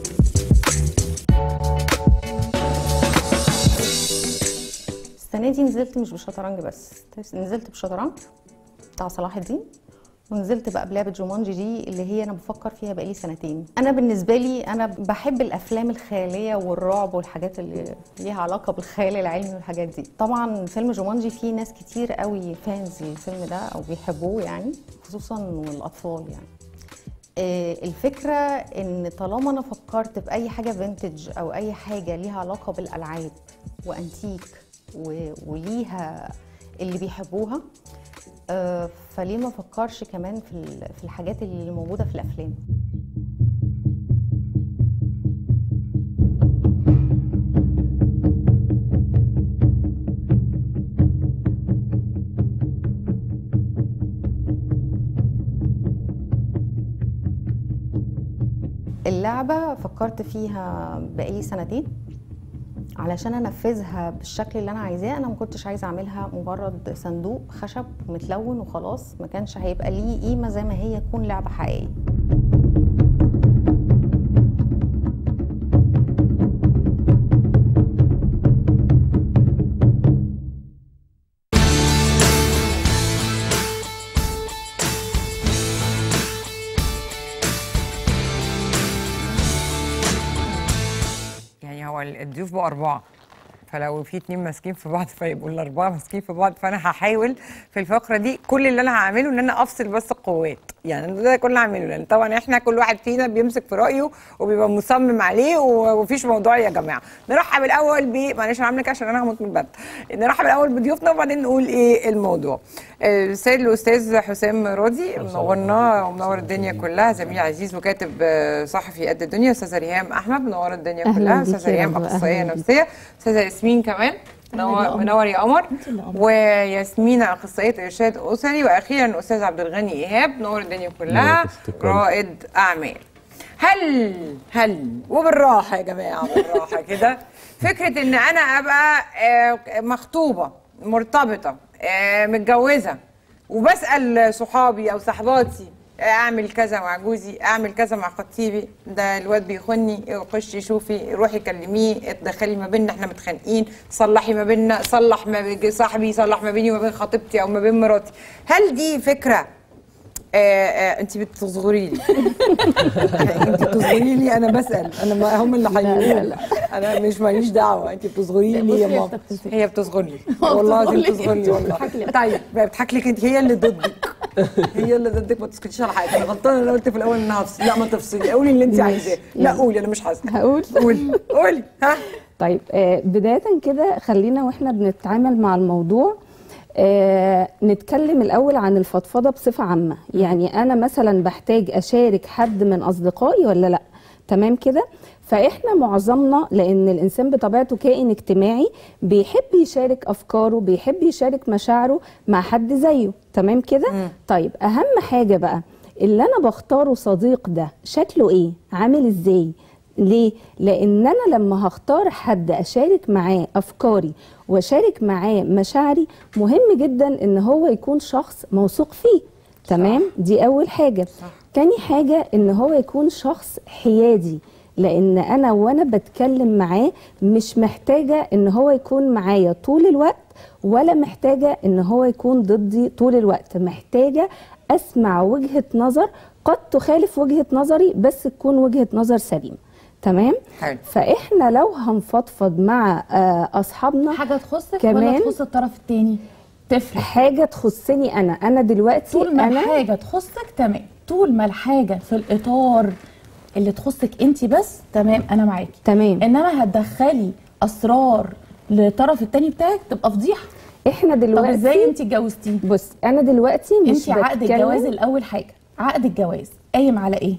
السنة دي نزلت مش بشطرنج بس نزلت بشطرنج بتاع صلاح الدين ونزلت بقى بلعبة جومانجي دي اللي هي انا بفكر فيها بقالي سنتين انا بالنسبة لي انا بحب الافلام الخيالية والرعب والحاجات اللي ليها علاقة بالخيال العلمي والحاجات دي طبعا فيلم جومانجي فيه ناس كتير قوي فانز للفيلم ده او بيحبوه يعني خصوصا الاطفال يعني آه، الفكرة ان طالما انا فكرت في اي حاجة فينتج او اي حاجة ليها علاقة بالالعاب وانتيك و- وليها اللي بيحبوها آه، فليه ما فكرش كمان في ال- في الحاجات اللي موجودة في الافلام اللعبة فكرت فيها بقالي سنتين علشان انفذها بالشكل اللي انا عايزاه انا ما كنتش عايزه اعملها مجرد صندوق خشب متلون وخلاص ما كانش هيبقى ليه قيمه زي ما هي تكون لعبه حقيقيه يعني هو الضيوف بقوا أربعة فلو في اتنين ماسكين في بعض فيبقوا الاربعه ماسكين في بعض فانا هحاول في الفقره دي كل اللي انا هعمله ان انا افصل بس القوات يعني ده كل اللي هعمله لان طبعا احنا كل واحد فينا بيمسك في رايه وبيبقى مصمم عليه ومفيش موضوع يا جماعه نرحب الاول ب معلش انا عامله كده عشان انا هموت من البرد نرحب الاول بضيوفنا وبعدين نقول ايه الموضوع آه، السيد الاستاذ حسام راضي منورنا ومنور الدنيا كلها زميل عزيز وكاتب آه، صحفي قد الدنيا استاذه ريهام احمد منوره الدنيا أهلاً كلها بيكي استاذه يا ريهام رضوى، اخصائيه أهلاً بيكي. نفسيه استاذه ياسمين كمان أهلاً منور يا قمر. منور يا قمر وياسمين اخصائيه ارشاد اسري واخيرا الاستاذ عبد الغني ايهاب منور الدنيا كلها منور يا ست الكل. رائد اعمال هل هل وبالراحه يا جماعه بالراحه كده فكره ان انا ابقى آه، مخطوبه مرتبطه آه، متجوزه وبسال صحابي او صحباتي اعمل كذا مع جوزي اعمل كذا مع خطيبي ده الواد بيخوني خشي شوفي روحي كلميه اتدخلي ما بيننا احنا متخانقين صلحي ما بيننا صلح ما بين صاحبي صلح ما بيني وما بين خطيبتي او ما بين مراتي هل دي فكره آه آه انت بتصغري لي انت بتصغري لي انا بسال انا ما هم اللي هيقولوا انا مش ماليش دعوه انت بتصغري لي يا بصي، هي ماما بتبتسم. هي بتصغر لي والله العظيم بتصغر لي. بتصغر لي والله بتضحك لي. طيب بقى بتضحك لك انت هي اللي ضدك هي اللي ضدك ما تسكتيش على حاجه انا غلطانه انا قلت في الاول ان انا هفصل لا ما تفصلي قولي اللي انت ماشي. عايزاه لا يلا. قولي انا مش حاسه هقول قولي قولي ها طيب آه، بداية كده خلينا واحنا بنتعامل مع الموضوع آه، نتكلم الأول عن الفضفضة بصفة عامة يعني أنا مثلا بحتاج أشارك حد من أصدقائي ولا لأ تمام كده فإحنا معظمنا لأن الإنسان بطبيعته كائن اجتماعي بيحب يشارك أفكاره بيحب يشارك مشاعره مع حد زيه تمام كده طيب أهم حاجة بقى اللي أنا بختاره صديق ده شكله إيه عامل إزاي ليه؟ لأن أنا لما هختار حد أشارك معاه أفكاري وأشارك معاه مشاعري مهم جدا إن هو يكون شخص موثوق فيه تمام؟ دي أول حاجة تاني حاجة إن هو يكون شخص حيادي لأن أنا وأنا بتكلم معاه مش محتاجة إن هو يكون معايا طول الوقت ولا محتاجة إن هو يكون ضدي طول الوقت محتاجة أسمع وجهة نظر قد تخالف وجهة نظري بس تكون وجهة نظر سليمة تمام حلو فاحنا لو هنفضفض مع آه، اصحابنا حاجه تخصك كمان ولا تخص الطرف التاني تفرق حاجه تخصني انا انا دلوقتي طول ما انا الحاجه تخصك تمام طول ما الحاجه في الاطار اللي تخصك انت بس تمام انا معاكي تمام انما هتدخلي اسرار للطرف التاني بتاعك تبقى فضيحه احنا دلوقتي طب ازاي انت اتجوزتيه بص انا دلوقتي مش انت عقد بتكلم- الجواز الاول حاجه عقد الجواز قايم على ايه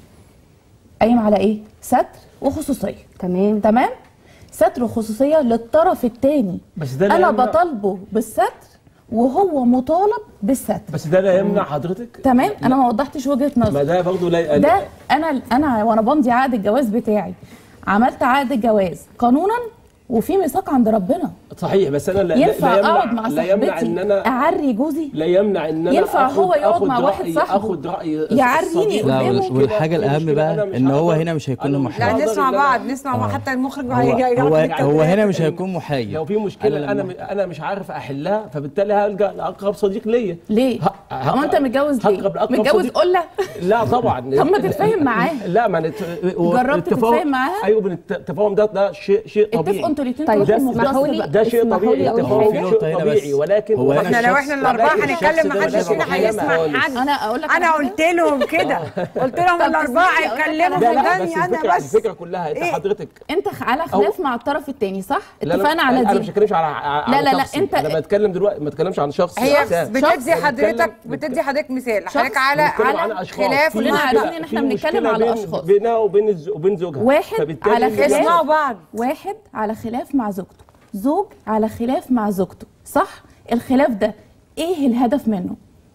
قايم على ايه ستر وخصوصيه تمام تمام ستر وخصوصيه للطرف التاني بس ده لا انا يمنع- بطالبه بالستر وهو مطالب بالستر بس ده لا يمنع حضرتك تمام انا ما وضحتش وجهه ما نظري ده برضه لا ده انا انا وانا بمضي عقد الجواز بتاعي عملت عقد الجواز قانونا وفي ميثاق عند ربنا صحيح بس انا لا لا- ينفع لا يمنع اقعد مع لا يمنع صاحبتي ان انا اعري جوزي لا يمنع ان انا ينفع آخد- هو يقعد آخد مع واحد رأي- صاحبه اخد راي يعريني الصديق. لا قدامه وال- والحاجة الأهم بقى إن هو هنا مش هيكون محايد لا نسمع بعض نسمع بعض حتى المخرج هو, هيجي- هو, هيجي- هو هنا مش هيكون محايد لو في مشكله أنا انا لما- انا, أنا مش عارف احلها فبالتالي هلجا لاقرب صديق ليا ليه؟ هو انت متجوز ليه؟ هقرب لاقرب متجوز صديق. قله لا طبعا طب ما تتفاهم معاه. لا ما نت... جربت التفاهم- تتفاهم معاها؟ ايوه بن- التفاهم ده ده شيء شيء طبيعي اتفقوا انتوا الاتنين طيب، تروحوا ده, اسمحوا المختص لي- ده شيء اسمحوا طبيعي لي أقول التفاهم حاجة. شيء هنا طبيعي بس. ولكن هو هنا احنا لو احنا الاربعه ولكن الشخص هنتكلم ده محدش مش فينا محايد هيسمع خالص. حد انا اقول لك انا قلت لهم كده قلت لهم طب الاربعه تسمعني أقول لك هيتكلموا لا في لا بس داني انا الفكره بس الفكره كلها انت إيه؟ حضرتك انت خ- على خلاف مع الطرف التاني صح؟ لا، لا، اتفقنا على انا دي مش بتكلمش على على لا، لا، لا، شخصي. انت- انا بتكلم دلوقتي ما بتكلمش عن شخص هي إنسان. بتدي أنا حضرتك بتكلم- بتدي حضرتك مثال شخص حضرتك على بنتكلم عن على اشخاص خلاف في كلنا مع عارفين بعض. ان في احنا بنتكلم مشكلة على بين- اشخاص بينها وبين الز- وبين زوجها واحد فبالتالي على هي- خلاف اسمعوا بعض واحد على خلاف مع زوجته زوج على خلاف مع زوجته صح الخلاف ده ايه الهدف منه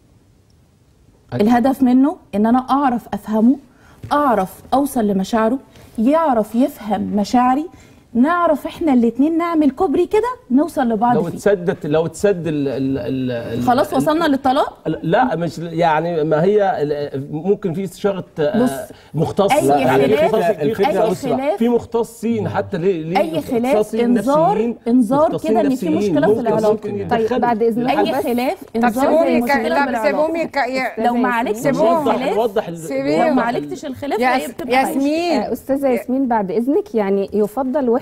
الهدف منه ان انا اعرف افهمه اعرف اوصل لمشاعره يعرف يفهم مشاعري نعرف احنا الاتنين نعمل كوبري كده نوصل لبعض لو فيه اتسدت لو اتسد ال ال ال ال خلاص وصلنا للطلاق لا مش يعني ما هي ال- ممكن في استشاره آه، بص، مختص أي يعني في خلاف- خلاص- في الفكرة خلاف- أي خلاف- في مختصين حتى ليه ليه اي خلاف مختصين انذار نفسيين، انذار مختصين كده ان في نفسيين مشكله في ممكن- العلاقه ممكن طيب يتدخلوا. بعد اذنك اي بس خلاف طب انذار سيبوهم زي يك... مشكله طب بالعلاقه سيبوهم يك... ي- لو ما عالجتش سيبوهم. نوضح الخلاف نوضح سيبيهم. لو نوضح ما ال- عالجتش الخلاف يا هي س- بتبقى عايشة. ياسمين آه، استاذه ياسمين بعد اذنك يعني يفضل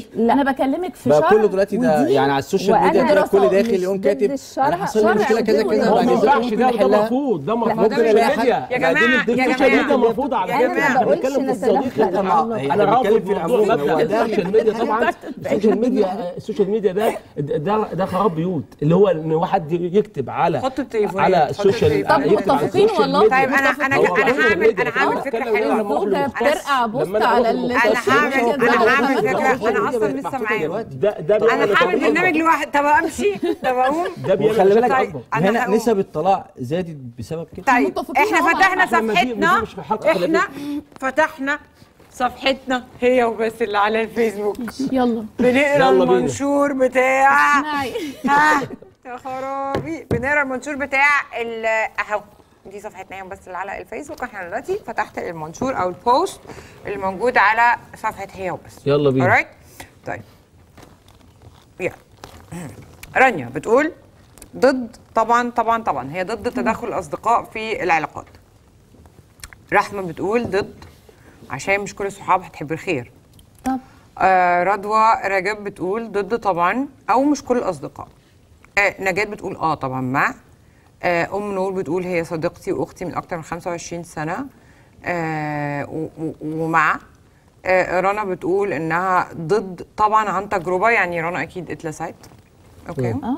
ماشي لا انا بكلمك في بقى شرع كله دلوقتي ده ودين يعني على السوشيال وأنا ميديا كده دراسة الكل داخل مش يقوم ضد كاتب الشرع، انا حصل لي شرع مشكله كذا ودين كذا ودين. بعد ما كده ينفعش ممكن ده ده نحلها. مرفوض ده مرفوض ممكن السوشيال الاقي ميديا حد يا بعدين جماعه الدكتور السوشيال شادد ميديا مرفوض على أنا فكره ما احنا بقولش بنتكلم في نتدخل. الصديق لا، ما- انا إحنا رافض بنتكلم في موضوع العموم. مبدا هو ده- السوشيال ميديا طبعا السوشيال ميديا السوشيال ميديا ده ده ده خراب بيوت اللي هو ان واحد يكتب على حط التليفونات، على حط السوشيال التليفونات. يكتب على متفقين السوشيال والله. ميديا. طيب انا انا هو انا السوشيال هعمل ميديا انا هعمل طبعاً. فكره بتكلم حلوه لما اروح الزوجة للمختص بترقع بوست لما أنا على أروح للمختص السوشيال انا يا هعمل باشا، انا ده هعمل بيعمل فكره تطبيق. انا اصلا لسه ده ده معاهم بيعمل انا هعمل تطبيق. برنامج لوحدي طب امشي طب اقوم ده بيعمل وخلي بالك طيب، أنا هنا هقوم. نسب الطلاق زادت بسبب كده طيب احنا فتحنا عشان ما دي- صفحتنا دي مش في حق خلي احنا فتحنا صفحتنا هي وبس اللي على الفيسبوك يلا بنقرا يلا بينا. المنشور بتاع اسمعي. ها يا خرابي بنقرا المنشور بتاع ال اهو دي صفحتنا هي بس اللي على الفيسبوك احنا دلوقتي فتحت المنشور او البوست اللي موجود على صفحه هي وبس يلا بينا. alright طيب يلا رانيا بتقول ضد طبعا طبعا طبعا هي ضد تدخل الاصدقاء في العلاقات رحمه بتقول ضد عشان مش كل الصحاب هتحب الخير طب آه رضوى رجب بتقول ضد طبعا او مش كل الاصدقاء آه نجاة بتقول اه طبعا مع آه ام نور بتقول هي صديقتي واختي من اكتر من 25 سنه آه و- و- ومع آه رنا بتقول انها ضد طبعا عن تجربه يعني رنا اكيد اتلسعت اوكي اه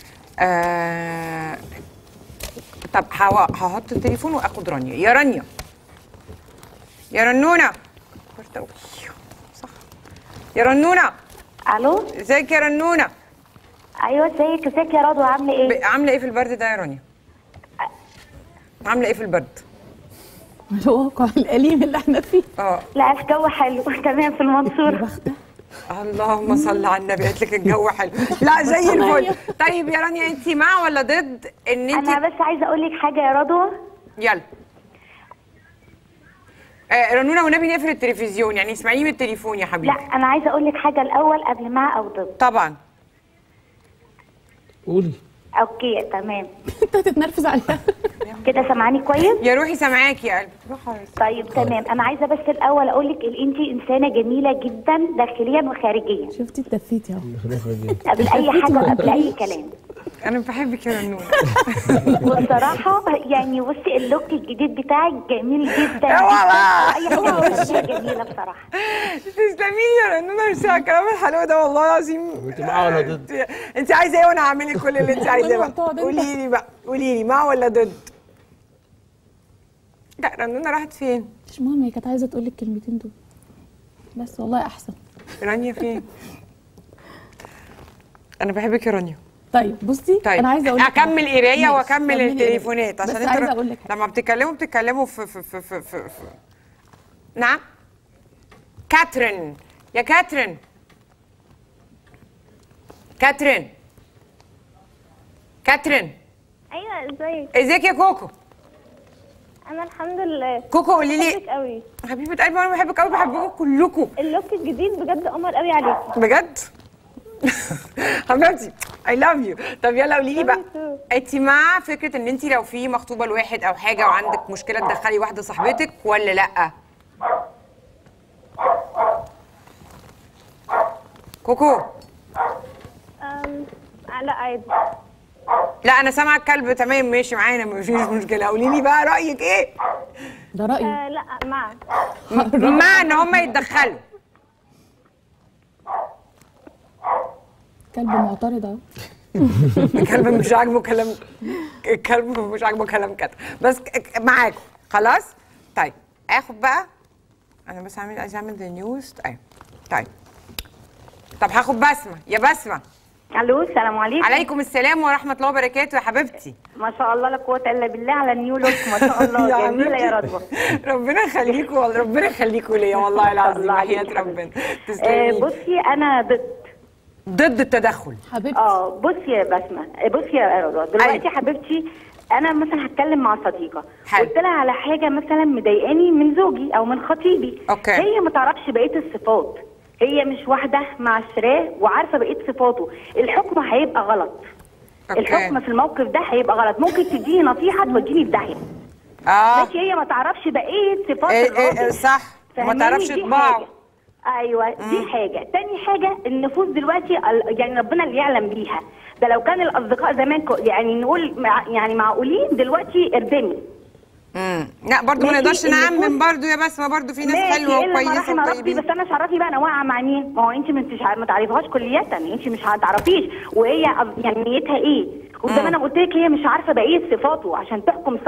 آه طب هوا- هحط التليفون واخد رانيا يا رانيا يا رنونه كبرت أوي. صح يا رنونه الو ازيك يا رنونه ايوه ازيك ازيك يا رضوى عامله ايه ب- عامله ايه في البرد ده يا رانيا عامله ايه في البرد الواقع الأليم اللي احنا فيه اه لا الجو حلو تمام في المنصوره اللهم صل على النبي قالت لك الجو حلو لا زي الفل طيب يا رانيا انت مع ولا ضد ان انت انا بس عايزه اقول لك حاجه يا رضوى يلا آه رنونه والنبي نقفل التلفزيون يعني اسمعيني من التليفون يا حبيبي لا انا عايزه اقول لك حاجه الاول قبل مع او ضد طبعا قولي اوكي تمام انت هتتنرفز عليها كده سامعاني كويس يا روحي سامعاكي يا قلبي طيب تمام انا عايزه بس الاول اقول لك انت انسانه جميله جدا داخليا وخارجيا شفتي اتدفيتي اهو قبل اي حاجه وقبل اي كلام انا بحبك يا رنونه والصراحه يعني بصي اللوك الجديد بتاعك جميل جدا يا والله. اي حاجه بتعمليها جميله بصراحه تسلمي يا رنونه مش على الكلام الحلو ده والله العظيم انت معاه ولا ضد؟ انت- انت عايزه ايه وانا هعمل لك كل اللي انت عايزاه بقى تقعد انت. قولي لي بقى قولي لي مع ولا ضد لا رنونه راحت فين مش مهم هي كانت عايزه تقول لك الكلمتين دول بس والله احسن رانيا فين انا بحبك يا رانيا طيب بصي طيب انا عايزه اقول لك اكمل قرايه ماشي، واكمل كملي التليفونات قراية. عشان بس انت عايزه اقول لك حاجة. لما بتتكلموا بتتكلموا في في في في, في, في. نعم كاترين يا كاترين كاترين كاترين ايوه ازيك ازيك يا كوكو انا الحمد لله كوكو قولي لي بحبك قوي حبيبه قلبي انا بحبك قوي بحبكم كلكم اللوك الجديد بجد قمر قوي عليكي بجد حبيبتي اي لاف يو طب يلا قولي لي بقى انت مع فكره ان انت لو في مخطوبه لواحد او حاجه وعندك مشكله تدخلي واحده صاحبتك ولا لا كوكو أم... لا عادي لا انا سامعه الكلب تمام ماشي معانا مفيش مشكله قولي لي بقى رايك ايه ده رايي آه لا مع مع ان هم يتدخلوا كلب معترض اهو الكلب مش عاجبه كلام الكلب مش عاجبه كلام كده بس ك- ك- معاكم خلاص طيب اخد بقى انا بس عامل عايز اعمل ذا نيوز ايوه طيب طب هاخد بسمه يا بسمه الو السلام عليكم عليكم السلام ورحمه الله وبركاته يا حبيبتي ما شاء الله لا قوه الا بالله على النيو لوك ما شاء الله جميله يا رضوى ربنا يخليكوا والله ربنا يخليكوا ليا والله العظيم وحياه ربنا آه تسلمي بصي انا ضد ضد التدخل حبيبتي اه بصي يا بسمه آه، بصي يا رضوى دلوقتي حبيبتي انا مثلا هتكلم مع صديقه قلت لها على حاجه مثلا مضايقاني من زوجي او من خطيبي أوكي. هي ما تعرفش بقيه الصفات هي مش واحده معاشراه وعارفه بقيه صفاته الحكم هيبقى غلط أوكي. الحكم في الموقف ده هيبقى غلط ممكن تديني نصيحه توديني في داهيه اه ماشي هي ما تعرفش بقيه صفات إيه إيه الراجل صح وما فهماني؟ تعرفش دي طباعه حاجة. ايوه دي حاجه تاني حاجه النفوس دلوقتي ال- يعني ربنا اللي يعلم بيها ده لو كان الاصدقاء زمان كو- يعني نقول مع يعني معقولين دلوقتي اردمي امم لا برضو ما ماشي، نقدرش نعمم النفوس- برضو يا بسمه برضو في ناس ماشي، حلوه إلا ما وكويسه رحم ربي وطيبين بس انا مش عرفني بقى انا واقعه مع مين ما هو انت ما انتش ما تعرفيهاش كلية انت مش هتعرفيش وهي أص- يعني نيتها ايه وزي ما انا قلت لك هي مش عارفه بقيه صفاته عشان تحكم صح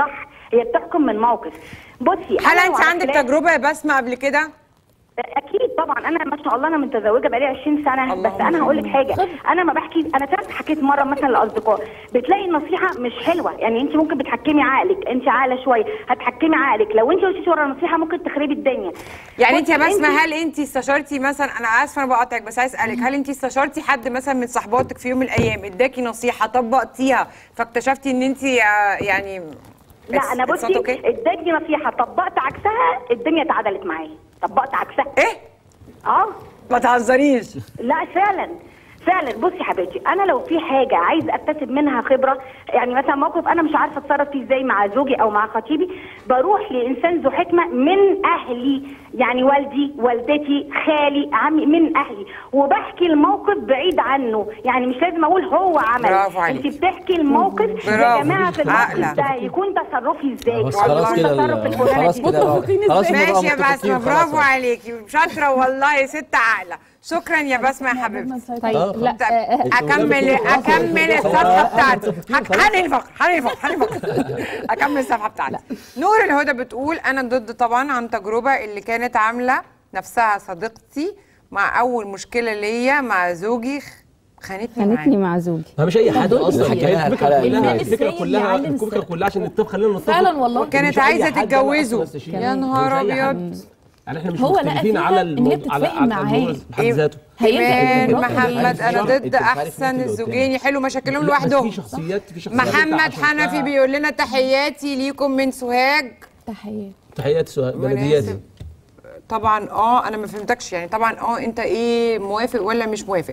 هي بتحكم من موقف بصي هل أنا انت وعلى عندك خلاف- تجربه يا بسمه قبل كده اكيد طبعا انا ما شاء الله انا متزوجه بقالي 20 سنه بس انا هقول لك حاجه انا ما بحكي انا ساعات حكيت مره مثلا لاصدقاء بتلاقي النصيحه مش حلوه يعني انت ممكن بتحكمي عقلك انت عاقله شويه هتحكمي عقلك لو انت مشيتي ورا النصيحه ممكن تخربي الدنيا يعني انت يا بصي، بسمه هل انت استشرتي مثلا انا اسفه انا بقاطعك بس عايز اسالك هل انت استشرتي حد مثلا من صحباتك في يوم من الايام اداكي نصيحه طبقتيها فاكتشفتي ان انت يعني لا انا it's not بصي okay؟ ادتني نصيحه طبقت عكسها الدنيا اتعدلت معايا طبقت عكسها ايه اه ما تهزريش لا فعلا فعلا بصي حبيبتي انا لو في حاجه عايز اكتسب منها خبره يعني مثلا موقف انا مش عارفه اتصرف فيه ازاي مع زوجي او مع خطيبي بروح لانسان ذو حكمه من اهلي يعني والدي والدتي خالي عمي من اهلي وبحكي الموقف بعيد عنه يعني مش لازم اقول هو عمل برافو عليك. انت بتحكي الموقف يا برافو. جماعه في الموقف عقلة. ده يكون تصرفي ازاي خلاص خلاص يكون كده تصرف ال- الفلانة خلاص دي. كده خلاص ماشي الموضوع يا متفقين بسمه خلاص. برافو عليكي شاطره والله يا ست عاقله شكرا يا بسمه يا حبيبتي طيب لا طب اكمل اكمل الصفحه بتاعتي هنقل الفقر هنقل الفقر هنقل الفقر اكمل الصفحه بتاعتي نور الهدى بتقول انا ضد طبعا عن تجربه اللي كانت عامله نفسها صديقتي مع اول مشكله ليا مع زوجي خانتني خانتني معاه مع زوجي ما مش اي حد دول اصلا كتير. هي الفكره الحلقة كلها دي. الفكره إزاي كلها يعلم الفكره كلها عشان نتفق خلينا نتفق فعلا والله. مش كانت أي عايزة حد بقى تتجوزه. أصلاً استشير. يا نهار مش أي حد. أبيض. يعني احنا مش هو لقى مختلفين فيها على إن هي الموضوع على بتتفاهم على معاه. الموضوع بحد إيه؟ ذاته إيمان الراجل محمد انا الشرع، ضد أنت مش عارف احسن مين اللي الزوجين يحلوا مشاكلهم لا، بس لوحدهم في شخصيات في شخصيات محمد عشان حنفي كده- بيقول لنا تحياتي ليكم من سوهاج تحيات تحياتي سؤال بلدياتي طبعا اه انا ما فهمتكش يعني طبعا اه انت ايه موافق ولا مش موافق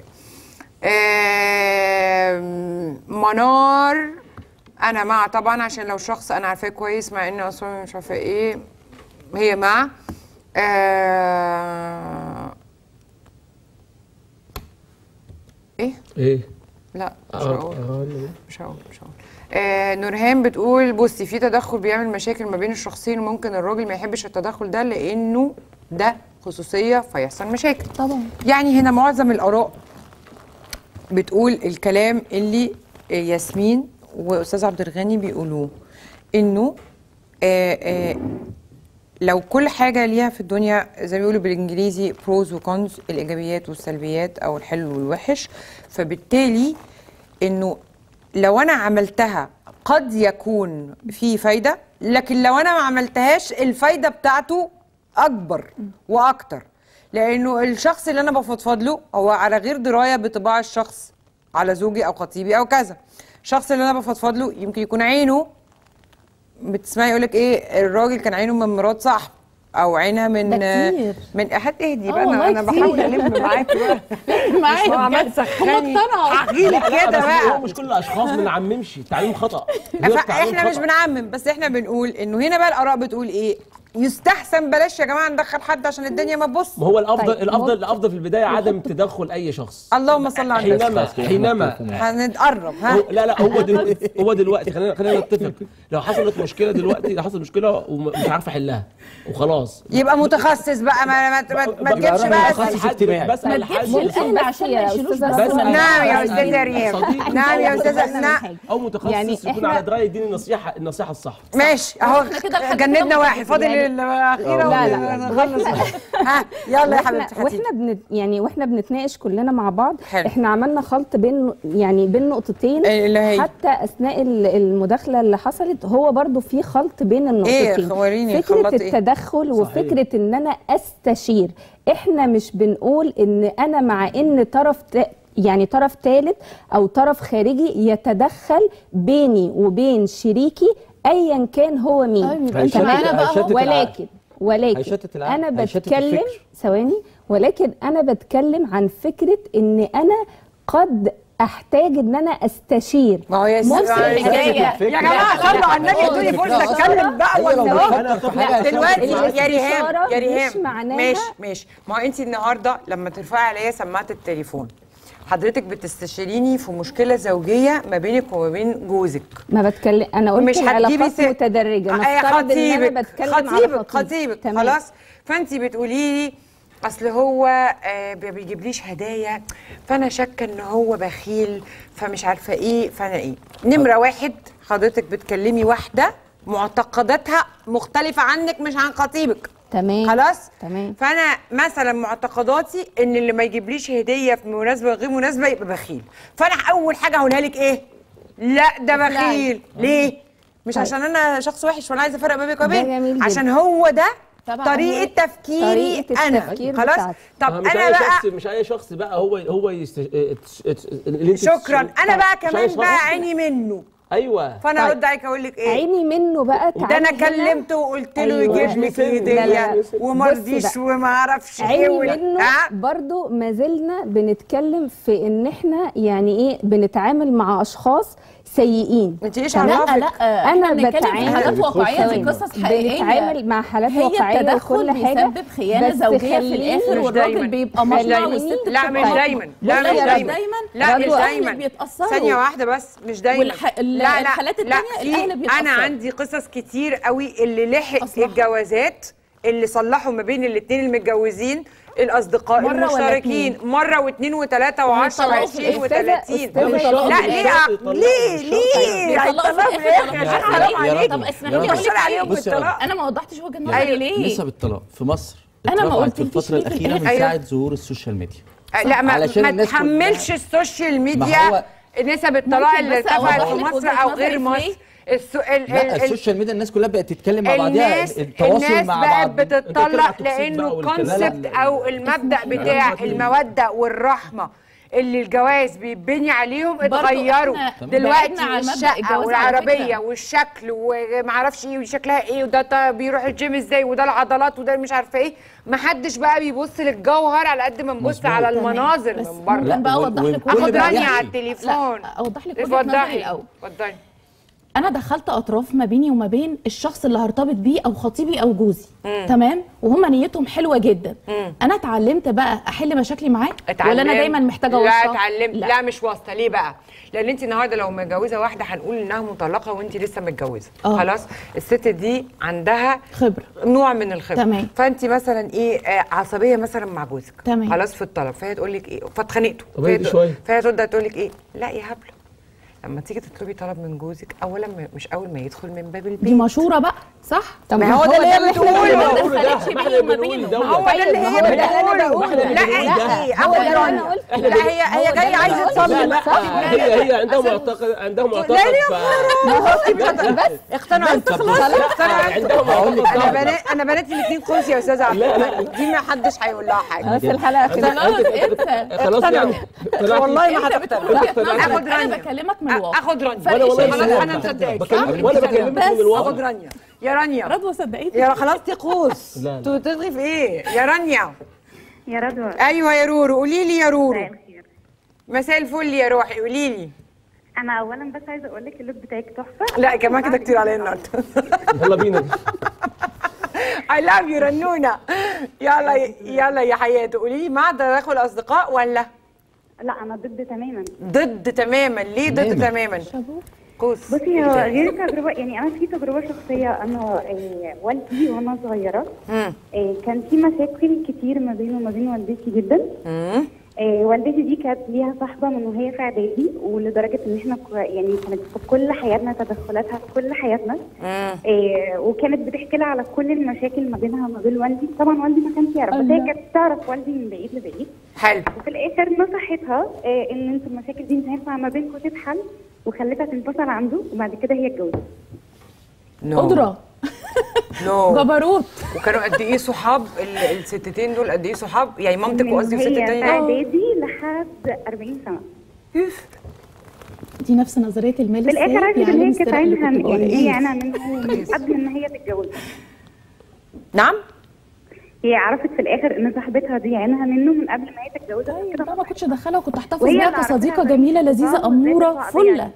آم، منار انا مع طبعا عشان لو شخص انا عارفاه كويس مع اني اصلا مش عارفه ايه هي مع آه ايه ايه لا مش آه، هقول آه، مش هقول مش هقول آه نورهان بتقول بصي في تدخل بيعمل مشاكل ما بين الشخصين وممكن الراجل ما يحبش التدخل ده لانه ده خصوصيه فيحصل مشاكل طبعا يعني هنا معظم الاراء بتقول الكلام اللي آه، ياسمين واستاذ عبد الغني بيقولوه انه آه آه لو كل حاجه ليها في الدنيا زي ما بيقولوا بالانجليزي بروز وكونز الايجابيات والسلبيات او الحلو والوحش فبالتالي انه لو انا عملتها قد يكون في فايده لكن لو انا ما عملتهاش الفايده بتاعته اكبر واكتر لانه الشخص اللي انا بفضفض له هو على غير درايه بطباع الشخص على زوجي او خطيبي او كذا الشخص اللي انا بفضفض له يمكن يكون عينه بتسمعي يقول لك ايه الراجل كان عينه من مرات صاحب او عينها من ده كتير. من احد اهدي آه بقى انا والله انا كتير. بحاول الم معاكي بقى معايا مش هو عمال بجد. تسخني هم اقتنعوا. هحكي لك لا، لا، كده بس بقى هو مش كل الاشخاص ما نعممش التعليم خطا بيقول التعليم احنا مش خطأ. بنعمم بس احنا بنقول انه هنا بقى الاراء بتقول ايه يستحسن بلاش يا جماعه ندخل حد عشان الدنيا ما تبص ما هو الافضل طيب، الافضل ممكن. الافضل في البدايه عدم تدخل اي شخص اللهم صل على النبي حينما حينما هنتقرب ها هو لا لا هو دلوقتي هو دلوقتي خلينا خلينا نتفق لو حصلت مشكله دلوقتي لو حصلت مشكله ومش عارف احلها وخلاص يبقى متخصص بقى ما ما, ما, ما تجيبش بقى متخصص اجتماعي بس ما تجيبش الاهل عشان ما يشيلوش بس نعم يا استاذه ريم نعم يا استاذه نعم او متخصص يعني يكون إحنا- على درايه يديني النصيحه النصيحه الصح ماشي اهو إحنا كده لحد جندنا كده واحد فاضل يعني- الاخيره لا لا نخلص ها يلا يا واحنا, حبيبتي هاتي. واحنا بنت يعني واحنا بنتناقش كلنا مع بعض حلو. احنا عملنا خلط بين يعني بين نقطتين اللي هي؟ حتى اثناء ال- المداخله اللي حصلت هو برضو في خلط بين النقطتين خبريني فكره خلطت إيه؟ التدخل وفكره ان انا استشير احنا مش بنقول ان انا مع ان طرف ت... يعني طرف ثالث او طرف خارجي يتدخل بيني وبين شريكي ايا كان هو مين طيب، يبقى أنت تمام؟ معانا بقى أهو. ولكن ولكن هيشتت العقل، انا هيشتت بتكلم الفكر. ثواني ولكن انا بتكلم عن فكره ان انا قد احتاج ان انا استشير ما هو يا ممكن سيدي الحكاية- يا جماعه صلوا على النبي ادوني فرصه اتكلم بقى هي لو ولا بتفكر في حاجة دلوقتي هيشتغل. يا ريهام يا الاستشارة ريهام مش معناها- ماشي ماشي ما هو انت النهارده لما ترفعي عليا سماعه التليفون حضرتك بتستشيريني في مشكله زوجيه ما بينك وما بين جوزك ما بتكلم انا قلت مش هتجيبي العلاقات س- متدرجه آه، نفترض ان انا خطيبك بتكلم على خطيبك خطيب. خطيبك تمام. خلاص فانت بتقولي لي اصل هو آه، ما بيجيبليش هدايا فانا شاكه ان هو بخيل فمش عارفه ايه فانا ايه نمره واحد حضرتك بتكلمي واحده معتقداتها مختلفه عنك مش عن خطيبك تمام خلاص تمام فانا مثلا معتقداتي ان اللي ما يجيبليش هديه في مناسبه غير مناسبه يبقى بخيل فانا اول حاجه هقولها لك ايه لا ده بخيل ليه مش طيب. عشان انا شخص وحش ولا عايزه افرق ما بينك ده وبين جميل جدا. عشان هو ده طبعا طريقه هو- تفكيري طريقة انا التفكير خلاص بتاعتي. طب مش انا اي بقى شخص مش اي شخص بقى هو هو يست... اللي انت شكرا انا بقى مش أي كمان شخص. بقى عيني منه ايوه فانا طيب. ارد عليك اقول لك ايه عيني منه بقى ده انا تعالي هنا. كلمته وقلت له أيوة. يجيب لك لا، هديه لا. وما بص رضيش بقى. وما اعرفش ايه عيني ولا- منه ها؟ برضو ما زلنا بنتكلم في ان احنا يعني ايه بنتعامل مع اشخاص سيئين انت ايش تمام؟ عرفك؟ لا لا انا احنا بنتكلم في بتعامل حالات واقعيه ثواني. دي قصص حقيقيه بنتعامل مع حالات هي واقعيه التدخل وكل حاجه بيسبب خيانه بس زوجيه في خليني- الاخر مش والراجل دايما. بيبقى مش مصنع دايما. والست لا بتبقى مش دايما لا بصي مش يا دايما دايما لا مش برضو أهل دايما بيتأثروا. ثانية واحدة بس مش دايما والح- ال- لا لا الحالات لا التانية في الأهل بيتأثروا. أنا عندي قصص كتير قوي اللي لحق أصلح. الجوازات اللي صلحوا ما بين الاتنين المتجوزين الأصدقاء مرة ولا المشتركين اتنين؟ مرة واثنين وثلاثة وعشرة ويطلقوا في وعشرين الآخر. وثلاثين أستاذة- أستاذة لا ياسمين. ليه يطلقوا. ليه ليه بيطلقوا هيطلقوا في في الآخر الآخر طب حرام يا عليك طب اسمحي يا لي رب. اقول لك عليهم بصي يا رب. بالطلاق انا ما وضحتش وجهه نظري أيوة. ليه نسب الطلاق في مصر أنا ما اترفعت في قلتلكيش الفترة ليه في الأخيرة من الآخر. ساعة ظهور السوشيال ميديا لا ما, علشان ما الناس تحملش كلها- السوشيال ما ميديا هو- نسب الطلاق ممكن اللي بس أوضح ارتفعت في لك مصر وجهة او نظري غير في مصر ليه؟ السو... ال... ال... لا ال... السوشيال ميديا الناس كلها بقت تتكلم مع بعضها الناس التواصل الناس مع بقت بعض بتتطلق لانه الكونسبت او المبدا بتاع الموده والرحمه اللي الجواز بيتبني عليهم برضو اتغيروا إحنا دلوقتي بعدنا عن مبدأ الشقه الجواز على والعربيه فكرة. والشكل ومعرفش ايه وشكلها ايه وده تا- بيروح الجيم ازاي وده العضلات وده مش عارفه ايه محدش بقى بيبص للجوهر على قد ما نبص مظبوط. على تمام. المناظر بس من بره ممكن بقى اوضح لك والكل وجهة اخد بقى رانيا يحكي. على التليفون لا اوضح لك وجهه نظري اتفضلي الاول اتفضلي انا دخلت اطراف ما بيني وما بين الشخص اللي هرتبط بيه او خطيبي او جوزي تمام وهم نيتهم حلوه جدا انا اتعلمت بقى احل مشاكلي معاه ولا انا دايما محتاجه لا اوصل اتعلمت لا. لا مش واسطه ليه بقى لان انت النهارده لو متجوزه واحده هنقول انها مطلقه وانت لسه متجوزه آه. خلاص الست دي عندها خبره نوع من الخبره تمام. فانت مثلا ايه آه، عصبيه مثلا مع جوزك تمام. خلاص في الطلب فهي تقول لك ايه فاتخانقتوا طب فهي اهدي تق- شوية. فهي تبدا تقول لك ايه لا يا هبله لما تيجي تطلبي طلب من جوزك اولا م- مش اول ما يدخل من باب البيت دي مشوره بقى صح طب ما هو ده اللي هي بتقوله ما بنقوله ده، دخلتش ما احنا بيني وما بنقول بينه ده. ما هو ده اللي هي ما هو ده اللي أنا بتقوله بقوله. لا لا، ايه هو اخد ده اللي أنا رانيا قلته. لا هي هي جايه عايزه لا تصلي لا هي هي عندها معتقد عندها معتقد لا ليه ف- ما هو مش هت- بس اقتنعوا انتوا خلاص اقتنعوا عندها انتوا معتقد انا صعب. بنات انا بناتي الاثنين خلص يا استاذه عبد لا، لا. دي ما حدش هيقول لها حاجه بس الحلقه كده خلاص انسى خلاص يعني طلعت- والله ما انت بتقول هتقتنع وجهة اخد نظرك انا رانيا بكلمك من الواقع اخد رانيا فرق والله خلاص ما انا مصدقك بكلم- وانا بكلمك من اخد الواقع رانيا يا رانيا رضوى صدقيني يا خلاص تقوس لا، لا. انتوا تلغي في ايه يا رانيا يا رضوى ايوه يا رورو قولي لي يا رورو مساء الخير. مساء الفل يا روحي قولي لي انا اولا بس عايزه اقول لك اللوك بتاعك تحفه لا كمان كده كتير علينا النهارده يلا بينا I love you رنونه يلا يلا يا حياتي قولي لي مع تداخل اصدقاء ولا لا انا ضد تماما ضد تماما ليه ضد تماما قوس بصي هو غير تجربه يعني انا في تجربه شخصيه انا آه، والدي وانا صغيره مم. آه، كان في مشاكل كتير ما بينه وما بين والدتي جدا مم. آه، والدتي دي كانت ليها صاحبه من وهي في اعدادي ولدرجه ان احنا كو- يعني كانت في كل حياتنا تدخلاتها في كل حياتنا مم. آه، وكانت بتحكي لها على كل المشاكل ما بينها وما بين والدي طبعا والدي ما كانش يعرف بس هي الله. كانت تعرف والدي من بعيد لبعيد حلو وفي الاخر نصحتها آه، ان انتوا المشاكل دي مش هينفع ما بينكم تتحل وخلتها تنفصل عنده وبعد كده هي اتجوزت نو قدره نو جبروت وكانوا قد ايه صحاب ال- الستتين دول قد ايه صحاب يعني مامتك من وقصدي والست هي التانية في ده اعدادي لحد 40 سنه دي نفس نظريه المال في الاخر السائد عرفت يعلم ان هي كانت السرقة اللي عينها كنت بقولها. يعني هي عينها منه من قبل ان هي تتجوز نعم هي عرفت في الاخر ان صاحبتها دي عينها منه من قبل ما هي تتجوزها طيب كده ده ما كنتش ادخلها وكنت احتفظ وهي بيها اللي كصديقه عرفتها جميله زي لذيذه النظام اموره وزي القضية فله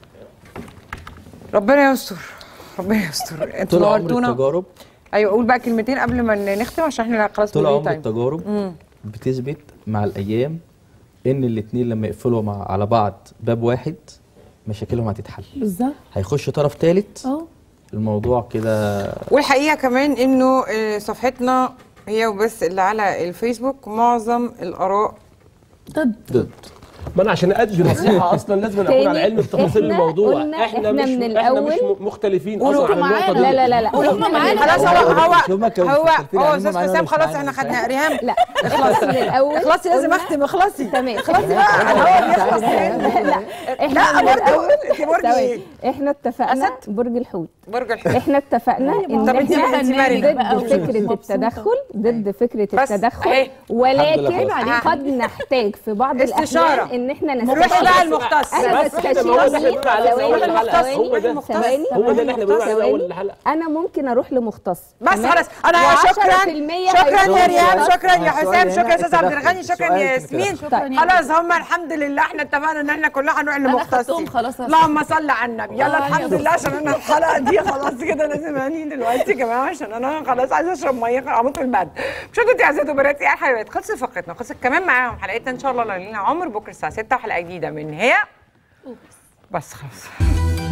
ربنا يستر ربنا يستر انتوا طول عمر نورتونا التجارب ايوه قول بقى كلمتين قبل ما نختم عشان احنا خلاص طول بنقول عمر تايم. التجارب مم. بتثبت مع الايام ان الاتنين لما يقفلوا مع على بعض باب واحد مشاكلهم هتتحل بالظبط هيخش طرف ثالث اه الموضوع كده والحقيقه كمان انه آه، صفحتنا هي وبس اللي على الفيسبوك معظم الاراء ضد ضد ما انا عشان ادي نصيحه اصلا لازم اكون تاني، على علم بتفاصيل إحنا الموضوع قلنا إحنا مش من احنا مش الأول- مختلفين قولوا اصلا عن النقطه دي لا لا لا لا قولوا إحنا معانا. من خلاص هو الأول- هو هما كانوا هو مختلفين هو عنهم، استاذ معانا حسام مش خلاص معانا، احنا مش خدنا عارف. ريهام لا اخلصي من الاول اخلصي لازم قلنا- اختم اخلصي تمام اخلصي بقى الهوا بيخلص لا احنا لا من برضه الأول انت برج ثواني. ايه؟ احنا اتفقنا برج الحوت برج الحوت احنا اتفقنا ان طب انت احنا انت مرنة بقى ضد فكره التدخل ضد فكره بس التدخل اهي. الحمد ولكن لله خلاص. قد نحتاج في بعض استشارة. الاحيان ان احنا نروح نستشير بقى المختص. انا بس إحنا بستشير ما هو ده مين اللي بنقول عليه في أول ثواني الحلقة. ثواني هو ده. ثواني هو ده اللي احنا بنقول عليه في اول ثواني. الحلقه انا ممكن اروح لمختص بس تمام؟ خلاص انا و10% شكرا شكرا هيكون يا ريهام مختص. شكرا يا آه، حسام سؤال شكرا يا هنا استاذ عبد التدخل. الغني شكرا سؤال يا في ياسمين التدخل. خلاص هم الحمد لله احنا اتفقنا ان احنا كلنا هنروح لمختص خدتهم خلاص يا اللهم صل على النبي يلا آه، الحمد يلا. لله عشان انا الحلقه دي خلاص كده لازم انهي دلوقتي يا جماعه عشان انا خلاص عايزه اشرب ميه اموت من البرد مشاهدوا انتوا عزيزي وبناتي يا الحلوات خلصت فقرتنا خلصت كمان معاهم حلقتنا ان شاء الله لينا عمر بكره الساعه 6 وحلقه جديده من هي بس خلاص